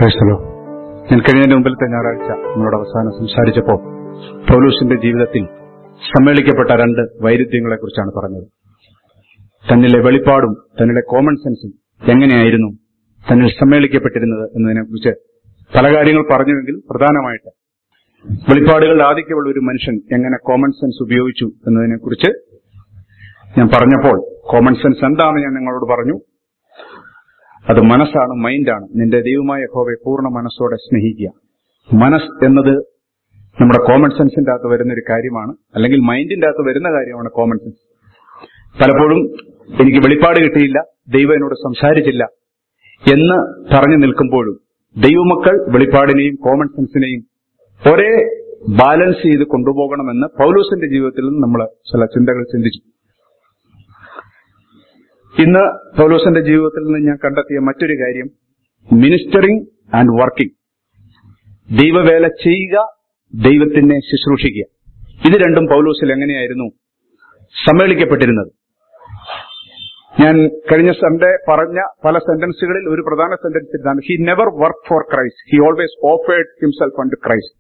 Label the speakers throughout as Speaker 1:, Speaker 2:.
Speaker 1: ക്രൈസ്തലോ ഞാൻ കഴിഞ്ഞതിന്റെ മുമ്പിലത്തെ ഞായറാഴ്ച നിങ്ങളോട് അവസാനം സംസാരിച്ചപ്പോൾ പൗലൂസിന്റെ ജീവിതത്തിൽ സമ്മേളിക്കപ്പെട്ട രണ്ട് വൈരുദ്ധ്യങ്ങളെ കുറിച്ചാണ് പറഞ്ഞത് തന്നിലെ വെളിപ്പാടും തന്നിലെ കോമൺ സെൻസും എങ്ങനെയായിരുന്നു തന്നിൽ സമ്മേളിക്കപ്പെട്ടിരുന്നത് എന്നതിനെക്കുറിച്ച് പല കാര്യങ്ങൾ പറഞ്ഞുവെങ്കിലും പ്രധാനമായിട്ട് വെളിപ്പാടുകളുടെ ആധിക്യമുള്ള ഒരു മനുഷ്യൻ എങ്ങനെ കോമൺ സെൻസ് ഉപയോഗിച്ചു എന്നതിനെക്കുറിച്ച് ഞാൻ പറഞ്ഞപ്പോൾ കോമൺ സെൻസ് എന്താണെന്ന് ഞാൻ നിങ്ങളോട് പറഞ്ഞു അത് മനസ്സാണ് മൈൻഡാണ് നിന്റെ ദൈവമായ യഹോവയെ പൂർണ്ണ മനസ്സോടെ സ്നേഹിക്കുക മനസ്സ് എന്നത് നമ്മുടെ കോമൺ സെൻസിന്റെ അകത്ത് വരുന്ന ഒരു കാര്യമാണ് അല്ലെങ്കിൽ മൈൻഡിന്റെ അകത്ത് വരുന്ന കാര്യമാണ് കോമൺ സെൻസ് പലപ്പോഴും എനിക്ക് വെളിപ്പാട് കിട്ടിയില്ല ദൈവം എന്നോട് സംസാരിച്ചില്ല എന്ന് പറഞ്ഞു നിൽക്കുമ്പോഴും ദൈവമക്കൾ വെളിപ്പാടിനെയും കോമൺ സെൻസിനെയും ഒരേ ബാലൻസ് ചെയ്ത് കൊണ്ടുപോകണമെന്ന് പൗലൂസിന്റെ ജീവിതത്തിൽ നിന്ന് നമ്മൾ ചില ചിന്തകൾ ചിന്തിച്ചു ഇന്ന് പൗലോസിന്റെ ജീവിതത്തിൽ നിന്ന് ഞാൻ കണ്ടെത്തിയ മറ്റൊരു കാര്യം മിനിസ്റ്ററിംഗ് ആൻഡ് വർക്കിംഗ് ദൈവവേല ചെയ്യുക ദൈവത്തിനെ ശുശ്രൂഷിക്കുക ഇത് രണ്ടും പൗലോസിൽ എങ്ങനെയായിരുന്നു സമ്മേളിക്കപ്പെട്ടിരുന്നത് ഞാൻ കഴിഞ്ഞ സൺഡേ പറഞ്ഞ പല സെന്റൻസുകളിൽ ഒരു പ്രധാന സെന്റൻസ് ഇതാണ് he never work for Christ he always offered himself and Christ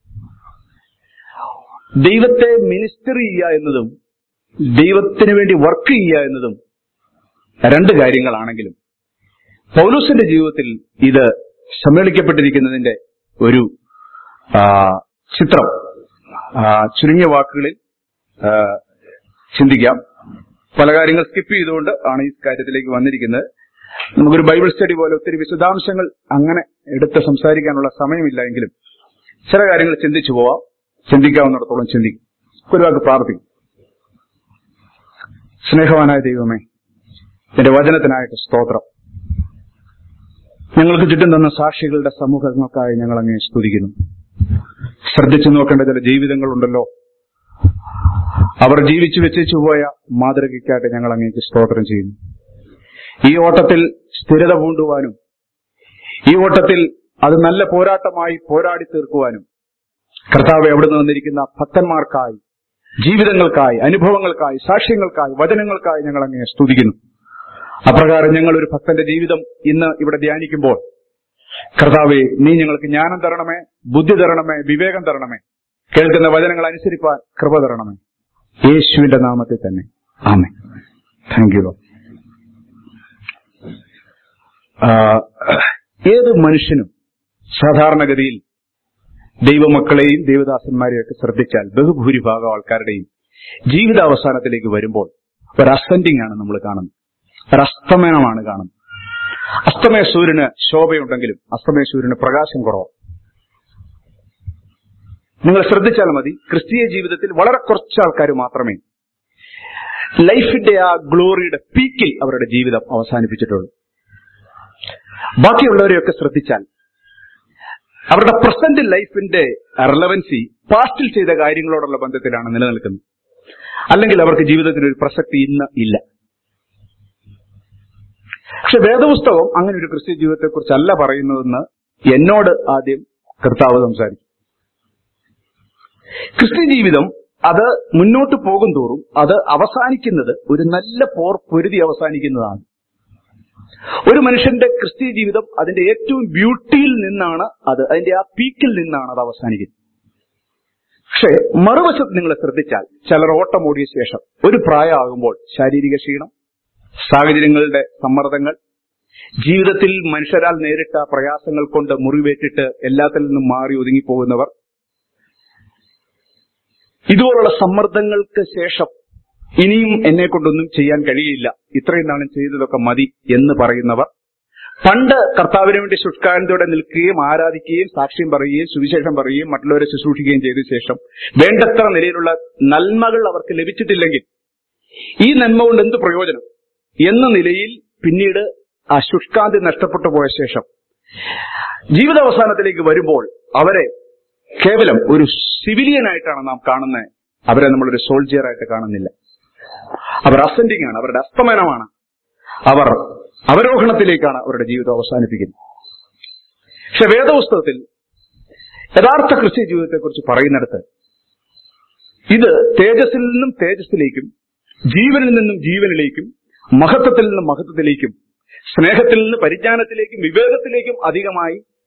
Speaker 1: ദൈവത്തെ മിനിസ്റ്റർ ചെയ്യുക എന്നതും ദൈവത്തിന് വേണ്ടി വർക്ക് ചെയ്യുക എന്നതും രണ്ട് കാര്യങ്ങളാണെങ്കിലും പൗലൂസിന്റെ ജീവിതത്തിൽ ഇത് സമ്മേളിക്കപ്പെട്ടിരിക്കുന്നതിന്റെ ഒരു ചിത്രം ചുരുങ്ങിയ വാക്കുകളിൽ ചിന്തിക്കാം പല കാര്യങ്ങൾ സ്കിപ്പ് ചെയ്തുകൊണ്ട് ആണ് ഈ കാര്യത്തിലേക്ക് വന്നിരിക്കുന്നത് നമുക്കൊരു ബൈബിൾ സ്റ്റഡി പോലെ ഒത്തിരി വിശദാംശങ്ങൾ അങ്ങനെ എടുത്ത് സംസാരിക്കാനുള്ള സമയമില്ല എങ്കിലും ചില കാര്യങ്ങൾ ചിന്തിച്ചു പോവാം ചിന്തിക്കാവുന്നിടത്തോളം ചിന്തിക്കും ഒരു വാക്ക് പ്രാർത്ഥിക്കും സ്നേഹവാനായ ദൈവമേ എന്റെ വചനത്തിനായിട്ട് സ്തോത്രം ഞങ്ങൾക്ക് ചുറ്റും തന്ന സാക്ഷികളുടെ സമൂഹങ്ങൾക്കായി ഞങ്ങൾ അങ്ങനെ സ്തുതിക്കുന്നു ശ്രദ്ധിച്ചു നോക്കേണ്ട ചില ജീവിതങ്ങളുണ്ടല്ലോ അവർ ജീവിച്ചു വെച്ചു പോയ മാതൃകയ്ക്കായിട്ട് ഞങ്ങൾ അങ്ങേക്ക് സ്തോത്രം ചെയ്യുന്നു ഈ ഓട്ടത്തിൽ സ്ഥിരത പൂണ്ടുവാനും ഈ ഓട്ടത്തിൽ അത് നല്ല പോരാട്ടമായി പോരാടി തീർക്കുവാനും കർത്താവ് എവിടെ നിന്ന് വന്നിരിക്കുന്ന ഭക്തന്മാർക്കായി ജീവിതങ്ങൾക്കായി അനുഭവങ്ങൾക്കായി സാക്ഷ്യങ്ങൾക്കായി വചനങ്ങൾക്കായി ഞങ്ങൾ അങ്ങനെ സ്തുതിക്കുന്നു അപ്രകാരം ഞങ്ങൾ ഒരു ഭക്തന്റെ ജീവിതം ഇന്ന് ഇവിടെ ധ്യാനിക്കുമ്പോൾ കർത്താവെ നീ ഞങ്ങൾക്ക് ജ്ഞാനം തരണമേ ബുദ്ധി തരണമേ വിവേകം തരണമേ കേൾക്കുന്ന വചനങ്ങൾ അനുസരിപ്പാൻ കൃപ തരണമേ യേശുവിന്റെ നാമത്തിൽ തന്നെ ആമേ താങ്ക് യു ഏത് മനുഷ്യനും സാധാരണഗതിയിൽ ദൈവമക്കളെയും ദൈവദാസന്മാരെയും ഒക്കെ ശ്രദ്ധിച്ചാൽ ബഹുഭൂരിഭാഗം ആൾക്കാരുടെയും ജീവിതാവസാനത്തിലേക്ക് വരുമ്പോൾ ഒരു അസെൻഡിങ് ആണ് നമ്മൾ കാണുന്നത് ഒരു അസ്തമയമാണ് കാണുന്നത് അസ്തമയ സൂര്യന് ശോഭയുണ്ടെങ്കിലും അസ്തമയ സൂര്യന് പ്രകാശം കുറവ് നിങ്ങൾ ശ്രദ്ധിച്ചാൽ മതി ക്രിസ്തീയ ജീവിതത്തിൽ വളരെ കുറച്ച് ആൾക്കാർ മാത്രമേ ലൈഫിന്റെ ആ ഗ്ലോറിയുടെ പീക്കിൽ അവരുടെ ജീവിതം അവസാനിപ്പിച്ചിട്ടുള്ളൂ ബാക്കിയുള്ളവരെയൊക്കെ ശ്രദ്ധിച്ചാൽ അവരുടെ പ്രസന്റ് ലൈഫിന്റെ റെലവൻസി പാസ്റ്റിൽ ചെയ്ത കാര്യങ്ങളോടുള്ള ബന്ധത്തിലാണ് നിലനിൽക്കുന്നത് അല്ലെങ്കിൽ അവർക്ക് ജീവിതത്തിന് ഒരു പ്രസക്തി ഇന്ന് ഇല്ല പക്ഷെ വേദപുസ്തകം അങ്ങനെ ഒരു ക്രിസ്ത്യ ജീവിതത്തെ കുറിച്ചല്ല പറയുന്നതെന്ന് എന്നോട് ആദ്യം കർത്താവ് സംസാരിച്ചു ക്രിസ്ത്യ ജീവിതം അത് മുന്നോട്ട് പോകും തോറും അത് അവസാനിക്കുന്നത് ഒരു നല്ല പോർ പൊരുതി അവസാനിക്കുന്നതാണ് ഒരു മനുഷ്യന്റെ ക്രിസ്തീയ ജീവിതം അതിന്റെ ഏറ്റവും ബ്യൂട്ടിയിൽ നിന്നാണ് അത് അതിന്റെ ആ പീക്കിൽ നിന്നാണ് അത് അവസാനിക്കുന്നത് പക്ഷേ മറുവശത്ത് നിങ്ങൾ ശ്രദ്ധിച്ചാൽ ചിലർ ഓട്ടം ഓടിയ ശേഷം ഒരു പ്രായമാകുമ്പോൾ ശാരീരിക ക്ഷീണം സാഹചര്യങ്ങളുടെ സമ്മർദ്ദങ്ങൾ ജീവിതത്തിൽ മനുഷ്യരാൽ നേരിട്ട പ്രയാസങ്ങൾ കൊണ്ട് മുറിവേറ്റിട്ട് എല്ലാത്തിൽ നിന്നും മാറി ഒതുങ്ങിപ്പോകുന്നവർ ഇതുപോലുള്ള സമ്മർദ്ദങ്ങൾക്ക് ശേഷം ഇനിയും എന്നെ കൊണ്ടൊന്നും ചെയ്യാൻ കഴിയില്ല ഇത്രയും നാളും ചെയ്തതൊക്കെ മതി എന്ന് പറയുന്നവർ പണ്ട് കർത്താവിന് വേണ്ടി ശുഷ്കാന്തിയോടെ നിൽക്കുകയും ആരാധിക്കുകയും സാക്ഷ്യം പറയുകയും സുവിശേഷം പറയുകയും മറ്റുള്ളവരെ ശുശ്രൂഷിക്കുകയും ചെയ്ത ശേഷം വേണ്ടത്ര നിലയിലുള്ള നന്മകൾ അവർക്ക് ലഭിച്ചിട്ടില്ലെങ്കിൽ ഈ നന്മ കൊണ്ട് എന്ത് പ്രയോജനം എന്ന നിലയിൽ പിന്നീട് ആ ശുഷ്കാന്തി നഷ്ടപ്പെട്ടു പോയ ശേഷം ജീവിതാവസാനത്തിലേക്ക് വരുമ്പോൾ അവരെ കേവലം ഒരു സിവിലിയൻ ആയിട്ടാണ് നാം കാണുന്നത് അവരെ നമ്മളൊരു സോൾജിയർ ആയിട്ട് കാണുന്നില്ല അവർ അസെൻഡിങ് ആണ് അവരുടെ അസ്തമനമാണ് അവർ അവരോഹണത്തിലേക്കാണ് അവരുടെ ജീവിതം അവസാനിപ്പിക്കുന്നത് പക്ഷെ വേദപുസ്തകത്തിൽ യഥാർത്ഥ ക്രിസ്ത്യ ജീവിതത്തെക്കുറിച്ച് പറയുന്നിടത്ത് ഇത് തേജസ്സിൽ നിന്നും തേജസ്സിലേക്കും ജീവനിൽ നിന്നും ജീവനിലേക്കും മഹത്വത്തിൽ നിന്നും മഹത്വത്തിലേക്കും സ്നേഹത്തിൽ നിന്ന് പരിജ്ഞാനത്തിലേക്കും വിവേകത്തിലേക്കും അധികമായി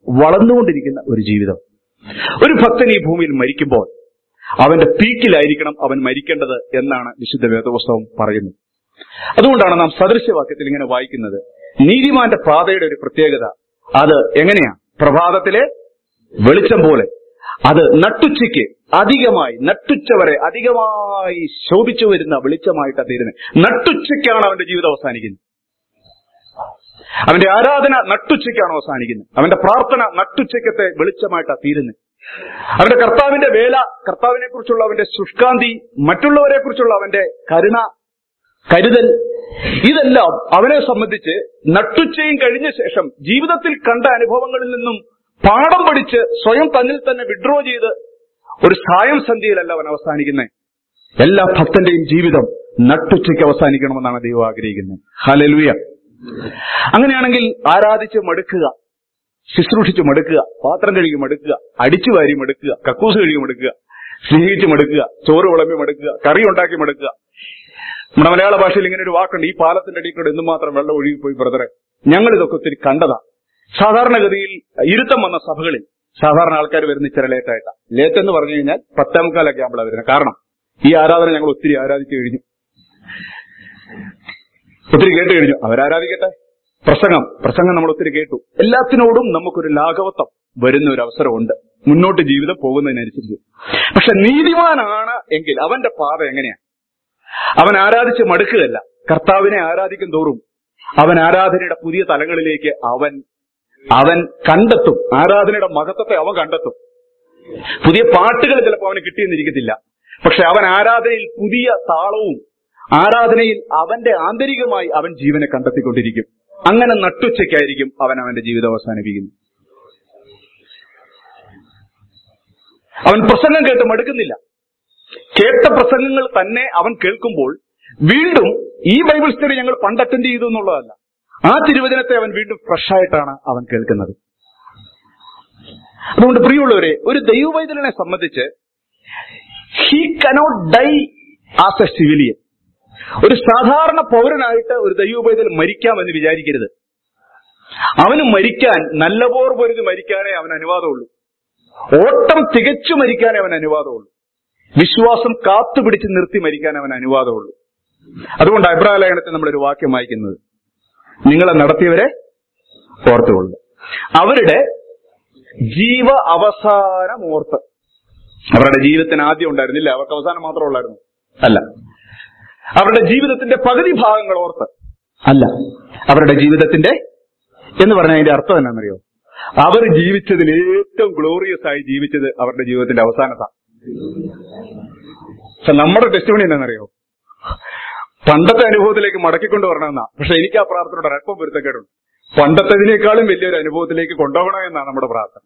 Speaker 1: വളർന്നുകൊണ്ടിരിക്കുന്ന ഒരു ജീവിതം ഒരു ഭക്തൻ ഈ ഭൂമിയിൽ മരിക്കുമ്പോൾ അവന്റെ പീക്കിലായിരിക്കണം അവൻ മരിക്കേണ്ടത് എന്നാണ് വിശുദ്ധ വേദപുസ്തകം പറയുന്നത് അതുകൊണ്ടാണ് നാം സദൃശ്യവാക്യത്തിൽ ഇങ്ങനെ വായിക്കുന്നത് നീതിമാന്റെ പാതയുടെ ഒരു പ്രത്യേകത അത് എങ്ങനെയാ പ്രഭാതത്തിലെ വെളിച്ചം പോലെ അത് നട്ടുച്ചയ്ക്ക് അധികമായി നട്ടുച്ചവരെ അധികമായി ശോഭിച്ചു വരുന്ന വെളിച്ചമായിട്ടാണ് തീരുന്നത് നട്ടുച്ചയ്ക്കാണ് അവന്റെ ജീവിതം അവസാനിക്കുന്നത് അവന്റെ ആരാധന നട്ടുച്ചയ്ക്കാണ് അവസാനിക്കുന്നത് അവന്റെ പ്രാർത്ഥന നട്ടുച്ചയ്ക്കത്തെ വെളിച്ചമായിട്ടാണ് തീരുന്നത് അവന്റെ കർത്താവിന്റെ വേല കർത്താവിനെ കുറിച്ചുള്ള അവന്റെ ശുഷ്കാന്തി മറ്റുള്ളവരെ കുറിച്ചുള്ള അവന്റെ കരുണ കരുതൽ ഇതെല്ലാം അവനെ സംബന്ധിച്ച് നട്ടുച്ചയും കഴിഞ്ഞ ശേഷം ജീവിതത്തിൽ കണ്ട അനുഭവങ്ങളിൽ നിന്നും പാഠം പഠിച്ച് സ്വയം തന്നിൽ തന്നെ വിഡ്രോ ചെയ്ത് ഒരു സായം സന്ധ്യയിലല്ല അവൻ അവസാനിക്കുന്നത് എല്ലാ ഭക്തന്റെയും ജീവിതം നട്ടുച്ചയ്ക്ക് അവസാനിക്കണമെന്നാണ് ദൈവം ആഗ്രഹിക്കുന്നത് ഹലലുയ അങ്ങനെയാണെങ്കിൽ ആരാധിച്ച് മടുക്കുക ശുശ്രൂഷിച്ച് മടുക്കുക പാത്രം കഴുകി മടുക്കുക അടിച്ചു വാരി മടുക്കുക കക്കൂസ് കഴുകി മടുക്കുക സ്നേഹിച്ച് മടുക്കുക ചോറ് വിളമ്പി മടുക്കുക കറി ഉണ്ടാക്കി മടുക്കുക നമ്മുടെ മലയാള ഭാഷയിൽ ഇങ്ങനെ ഒരു വാക്കുണ്ട് ഈ പാലത്തിന്റെ അടിയിൽ കൂടെ എന്തുമാത്രം വെള്ളം ഒഴുകിപ്പോയി ബ്രദറെ ഞങ്ങൾ ഇതൊക്കെ ഒത്തിരി കണ്ടതാ സാധാരണഗതിയിൽ ഇരുത്തം വന്ന സഭകളിൽ സാധാരണ ആൾക്കാർ വരുന്ന ഇച്ചിരി ലേറ്റായിട്ടാണ് ലേറ്റ് എന്ന് പറഞ്ഞു കഴിഞ്ഞാൽ പത്തേമുക്കാലൊക്കെ ആകുമ്പോഴാണ് വരുന്നത് കാരണം ഈ ആരാധന ഞങ്ങൾ ഒത്തിരി ആരാധിച്ചു കഴിഞ്ഞു ഒത്തിരി കേട്ട് കഴിഞ്ഞു അവരാരാധിക്കട്ടെ പ്രസംഗം പ്രസംഗം നമ്മൾ ഒത്തിരി കേട്ടു എല്ലാത്തിനോടും നമുക്കൊരു ലാഘവത്വം വരുന്ന ഒരു അവസരമുണ്ട് മുന്നോട്ട് ജീവിതം പോകുന്നതിനനുസരിച്ച് പക്ഷെ നീതിമാനാണ് എങ്കിൽ അവന്റെ പാത എങ്ങനെയാ അവൻ ആരാധിച്ച് മടുക്കുകയല്ല കർത്താവിനെ ആരാധിക്കും തോറും അവൻ ആരാധനയുടെ പുതിയ തലങ്ങളിലേക്ക് അവൻ അവൻ കണ്ടെത്തും ആരാധനയുടെ മഹത്വത്തെ അവൻ കണ്ടെത്തും പുതിയ പാട്ടുകൾ ചിലപ്പോൾ അവന് കിട്ടിയെന്നിരിക്കത്തില്ല പക്ഷെ അവൻ ആരാധനയിൽ പുതിയ താളവും ആരാധനയിൽ അവന്റെ ആന്തരികമായി അവൻ ജീവനെ കണ്ടെത്തിക്കൊണ്ടിരിക്കും അങ്ങനെ നട്ടുച്ചയ്ക്കായിരിക്കും അവൻ അവന്റെ ജീവിതം അവസാനിപ്പിക്കുന്നത് അവൻ പ്രസംഗം കേട്ട് മടുക്കുന്നില്ല കേട്ട പ്രസംഗങ്ങൾ തന്നെ അവൻ കേൾക്കുമ്പോൾ വീണ്ടും ഈ ബൈബിൾ സ്റ്റഡി ഞങ്ങൾ പണ്ട് അറ്റൻഡ് ചെയ്തു എന്നുള്ളതല്ല ആ തിരുവചനത്തെ അവൻ വീണ്ടും ഫ്രഷ് ആയിട്ടാണ് അവൻ കേൾക്കുന്നത് അതുകൊണ്ട് പ്രിയമുള്ളവരെ ഒരു ദൈവവൈതലിനെ സംബന്ധിച്ച് he cannot die as a civilian ഒരു സാധാരണ പൗരനായിട്ട് ഒരു ദൈവപൈതൽ മരിക്കാമെന്ന് വിചാരിക്കരുത് അവന് മരിക്കാൻ നല്ല പോർ പൊരുതി മരിക്കാനേ അവന് അനുവാദമുള്ളൂ ഓട്ടം തികച്ചു മരിക്കാനേ അവന് അനുവാദമുള്ളൂ വിശ്വാസം കാത്തുപിടിച്ച് നിർത്തി മരിക്കാൻ അവന് അനുവാദമുള്ളൂ അതുകൊണ്ട് അഭിപ്രായലേഖനത്തിൽ നമ്മളൊരു വാക്യം വായിക്കുന്നത് നിങ്ങളെ നടത്തിയവരെ ഓർത്തുകൊള്ളുക അവരുടെ ജീവ അവസാനം ഓർത്ത് അവരുടെ ജീവിതത്തിന് ആദ്യം ഉണ്ടായിരുന്നില്ല അവർക്ക് അവസാനം മാത്രമേ ഉള്ളായിരുന്നു അല്ല അവരുടെ ജീവിതത്തിന്റെ പകുതി ഭാഗങ്ങൾ ഓർത്ത് അല്ല അവരുടെ ജീവിതത്തിന്റെ എന്ന് പറഞ്ഞാൽ അതിന്റെ അർത്ഥം എന്നാണെന്നറിയോ അവർ ജീവിച്ചതിൽ ഏറ്റവും ഗ്ലോറിയസ് ആയി ജീവിച്ചത് അവരുടെ ജീവിതത്തിന്റെ അവസാനത്താണ് പക്ഷെ നമ്മുടെ ടെസ്റ്റിമണി എന്താണെന്നറിയോ പണ്ടത്തെ അനുഭവത്തിലേക്ക് മടക്കിക്കൊണ്ട് വരണമെന്നാ പക്ഷെ എനിക്ക് ആ പ്രാർത്ഥനയോട് അല്പം പൊരുത്തക്കേടുണ്ട് പണ്ടത്തതിനേക്കാളും വലിയൊരു അനുഭവത്തിലേക്ക് കൊണ്ടുപോകണം എന്നാണ് നമ്മുടെ പ്രാർത്ഥന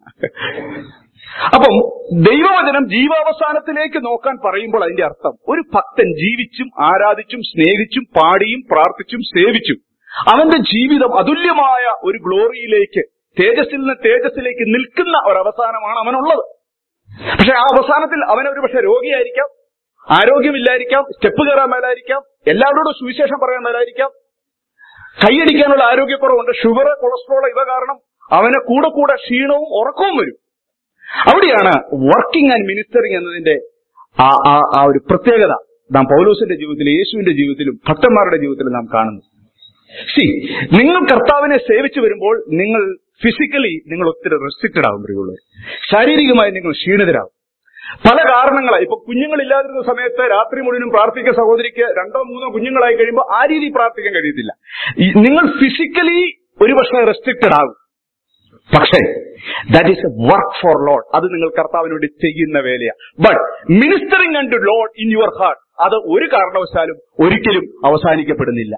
Speaker 1: അപ്പം ദൈവവചനം ജീവാവസാനത്തിലേക്ക് നോക്കാൻ പറയുമ്പോൾ അതിന്റെ അർത്ഥം ഒരു ഭക്തൻ ജീവിച്ചും ആരാധിച്ചും സ്നേഹിച്ചും പാടിയും പ്രാർത്ഥിച്ചും സേവിച്ചും അവന്റെ ജീവിതം അതുല്യമായ ഒരു ഗ്ലോറിയിലേക്ക് തേജസ്സിൽ നിന്ന് തേജസ്സിലേക്ക് നിൽക്കുന്ന ഒരവസാനമാണ് അവനുള്ളത് പക്ഷെ ആ അവസാനത്തിൽ അവൻ ഒരു പക്ഷെ രോഗിയായിരിക്കാം ആരോഗ്യമില്ലായിരിക്കാം സ്റ്റെപ്പ് കയറാൻ മേലായിരിക്കാം എല്ലാവരോടും സുവിശേഷം പറയാൻ മേലായിരിക്കാം കൈയടിക്കാനുള്ള ആരോഗ്യക്കുറവുണ്ട് ഷുഗർ കൊളസ്ട്രോൾ ഇവ കാരണം അവന് കൂടെ കൂടെ ക്ഷീണവും ഉറക്കവും വരും അവിടെയാണ് വർക്കിംഗ് ആൻഡ് മിനിസ്റ്ററിംഗ് എന്നതിന്റെ ആ ആ- ആ ഒരു പ്രത്യേകത നാം പൗലോസിന്റെ ജീവിതത്തിലും യേശുവിന്റെ ജീവിതത്തിലും ഭക്തന്മാരുടെ ജീവിതത്തിലും നാം കാണുന്നു സി നിങ്ങൾ കർത്താവിനെ സേവിച്ചു വരുമ്പോൾ നിങ്ങൾ ഫിസിക്കലി നിങ്ങൾ ഒത്തിരി റെസ്ട്രിക്റ്റഡ് ആകും പ്രിയമുള്ളവർ ശാരീരികമായി നിങ്ങൾ ക്ഷീണിതരാകും പല കാരണങ്ങളായി ഇപ്പൊ കുഞ്ഞുങ്ങളില്ലാതിരുന്ന സമയത്ത് രാത്രി മുഴുവനും പ്രാർത്ഥിക്കുന്ന സഹോദരിക്ക് രണ്ടോ മൂന്നോ കുഞ്ഞുങ്ങളായി കഴിയുമ്പോൾ ആ രീതി പ്രാർത്ഥിക്കാൻ കഴിയത്തില്ല ഈ നിങ്ങൾ ഫിസിക്കലി ഒരുപക്ഷെ റെസ്ട്രിക്റ്റഡ് ആകും പക്ഷേ that is a work for Lord അത് നിങ്ങൾ കർത്താവിന് വേണ്ടി ചെയ്യുന്ന വേലയാണ് but ministering and to Lord in your heart അത് ഒരു കാരണവശാലും ഒരിക്കലും അവസാനിക്കപ്പെടുന്നില്ല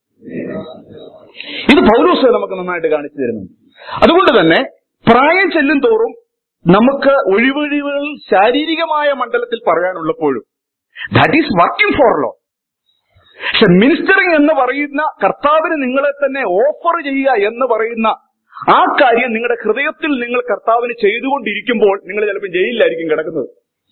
Speaker 1: ഇത് പൗലോസ് നമുക്ക് നന്നായിട്ട് കാണിച്ചു തരുന്നു അതുകൊണ്ട് തന്നെ പ്രായം ചെല്ലും തോറും നമുക്ക് ഒഴിവൊഴിവുകൾ ശാരീരികമായ മണ്ഡലത്തിൽ പറയാനുള്ളപ്പോഴും that is working for law പക്ഷെ മിനിസ്റ്ററിംഗ് എന്ന് പറയുന്ന കർത്താവിന് നിങ്ങളെ തന്നെ ഓഫർ ചെയ്യുക എന്ന് പറയുന്ന ആ കാര്യം നിങ്ങളുടെ ഹൃദയത്തിൽ നിങ്ങൾ കർത്താവിന് ചെയ്തുകൊണ്ടിരിക്കുമ്പോൾ നിങ്ങൾ ചിലപ്പോൾ ജയിലിലായിരിക്കും കിടക്കുന്നത്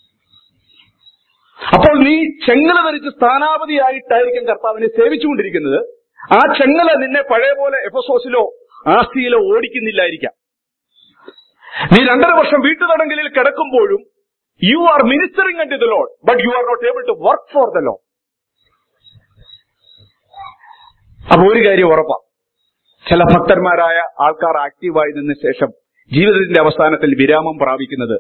Speaker 1: അപ്പോൾ നീ ചെങ്ങല ധരിച്ച് സ്ഥാനാപതിയായിട്ടായിരിക്കും കർത്താവിനെ സേവിച്ചുകൊണ്ടിരിക്കുന്നത് ആ ചെങ്ങല നിന്നെ പഴയ പോലെ എഫസോസിലോ ആസ്തിയിലോ ഓടിക്കുന്നില്ലായിരിക്കാം നീ രണ്ടര വർഷം വീട്ടുതടങ്കലിൽ കിടക്കുമ്പോഴും you are ministering at the Lord but you are not able to work for the law അപ്പൊ ഒരു കാര്യം ഉറപ്പാ ചില ഭക്തന്മാരായ ആൾക്കാർ ആക്റ്റീവായി നിന്ന ശേഷം ജീവിതത്തിന്റെ അവസാനത്തിൽ വിരാമം പ്രാപിക്കുന്നത്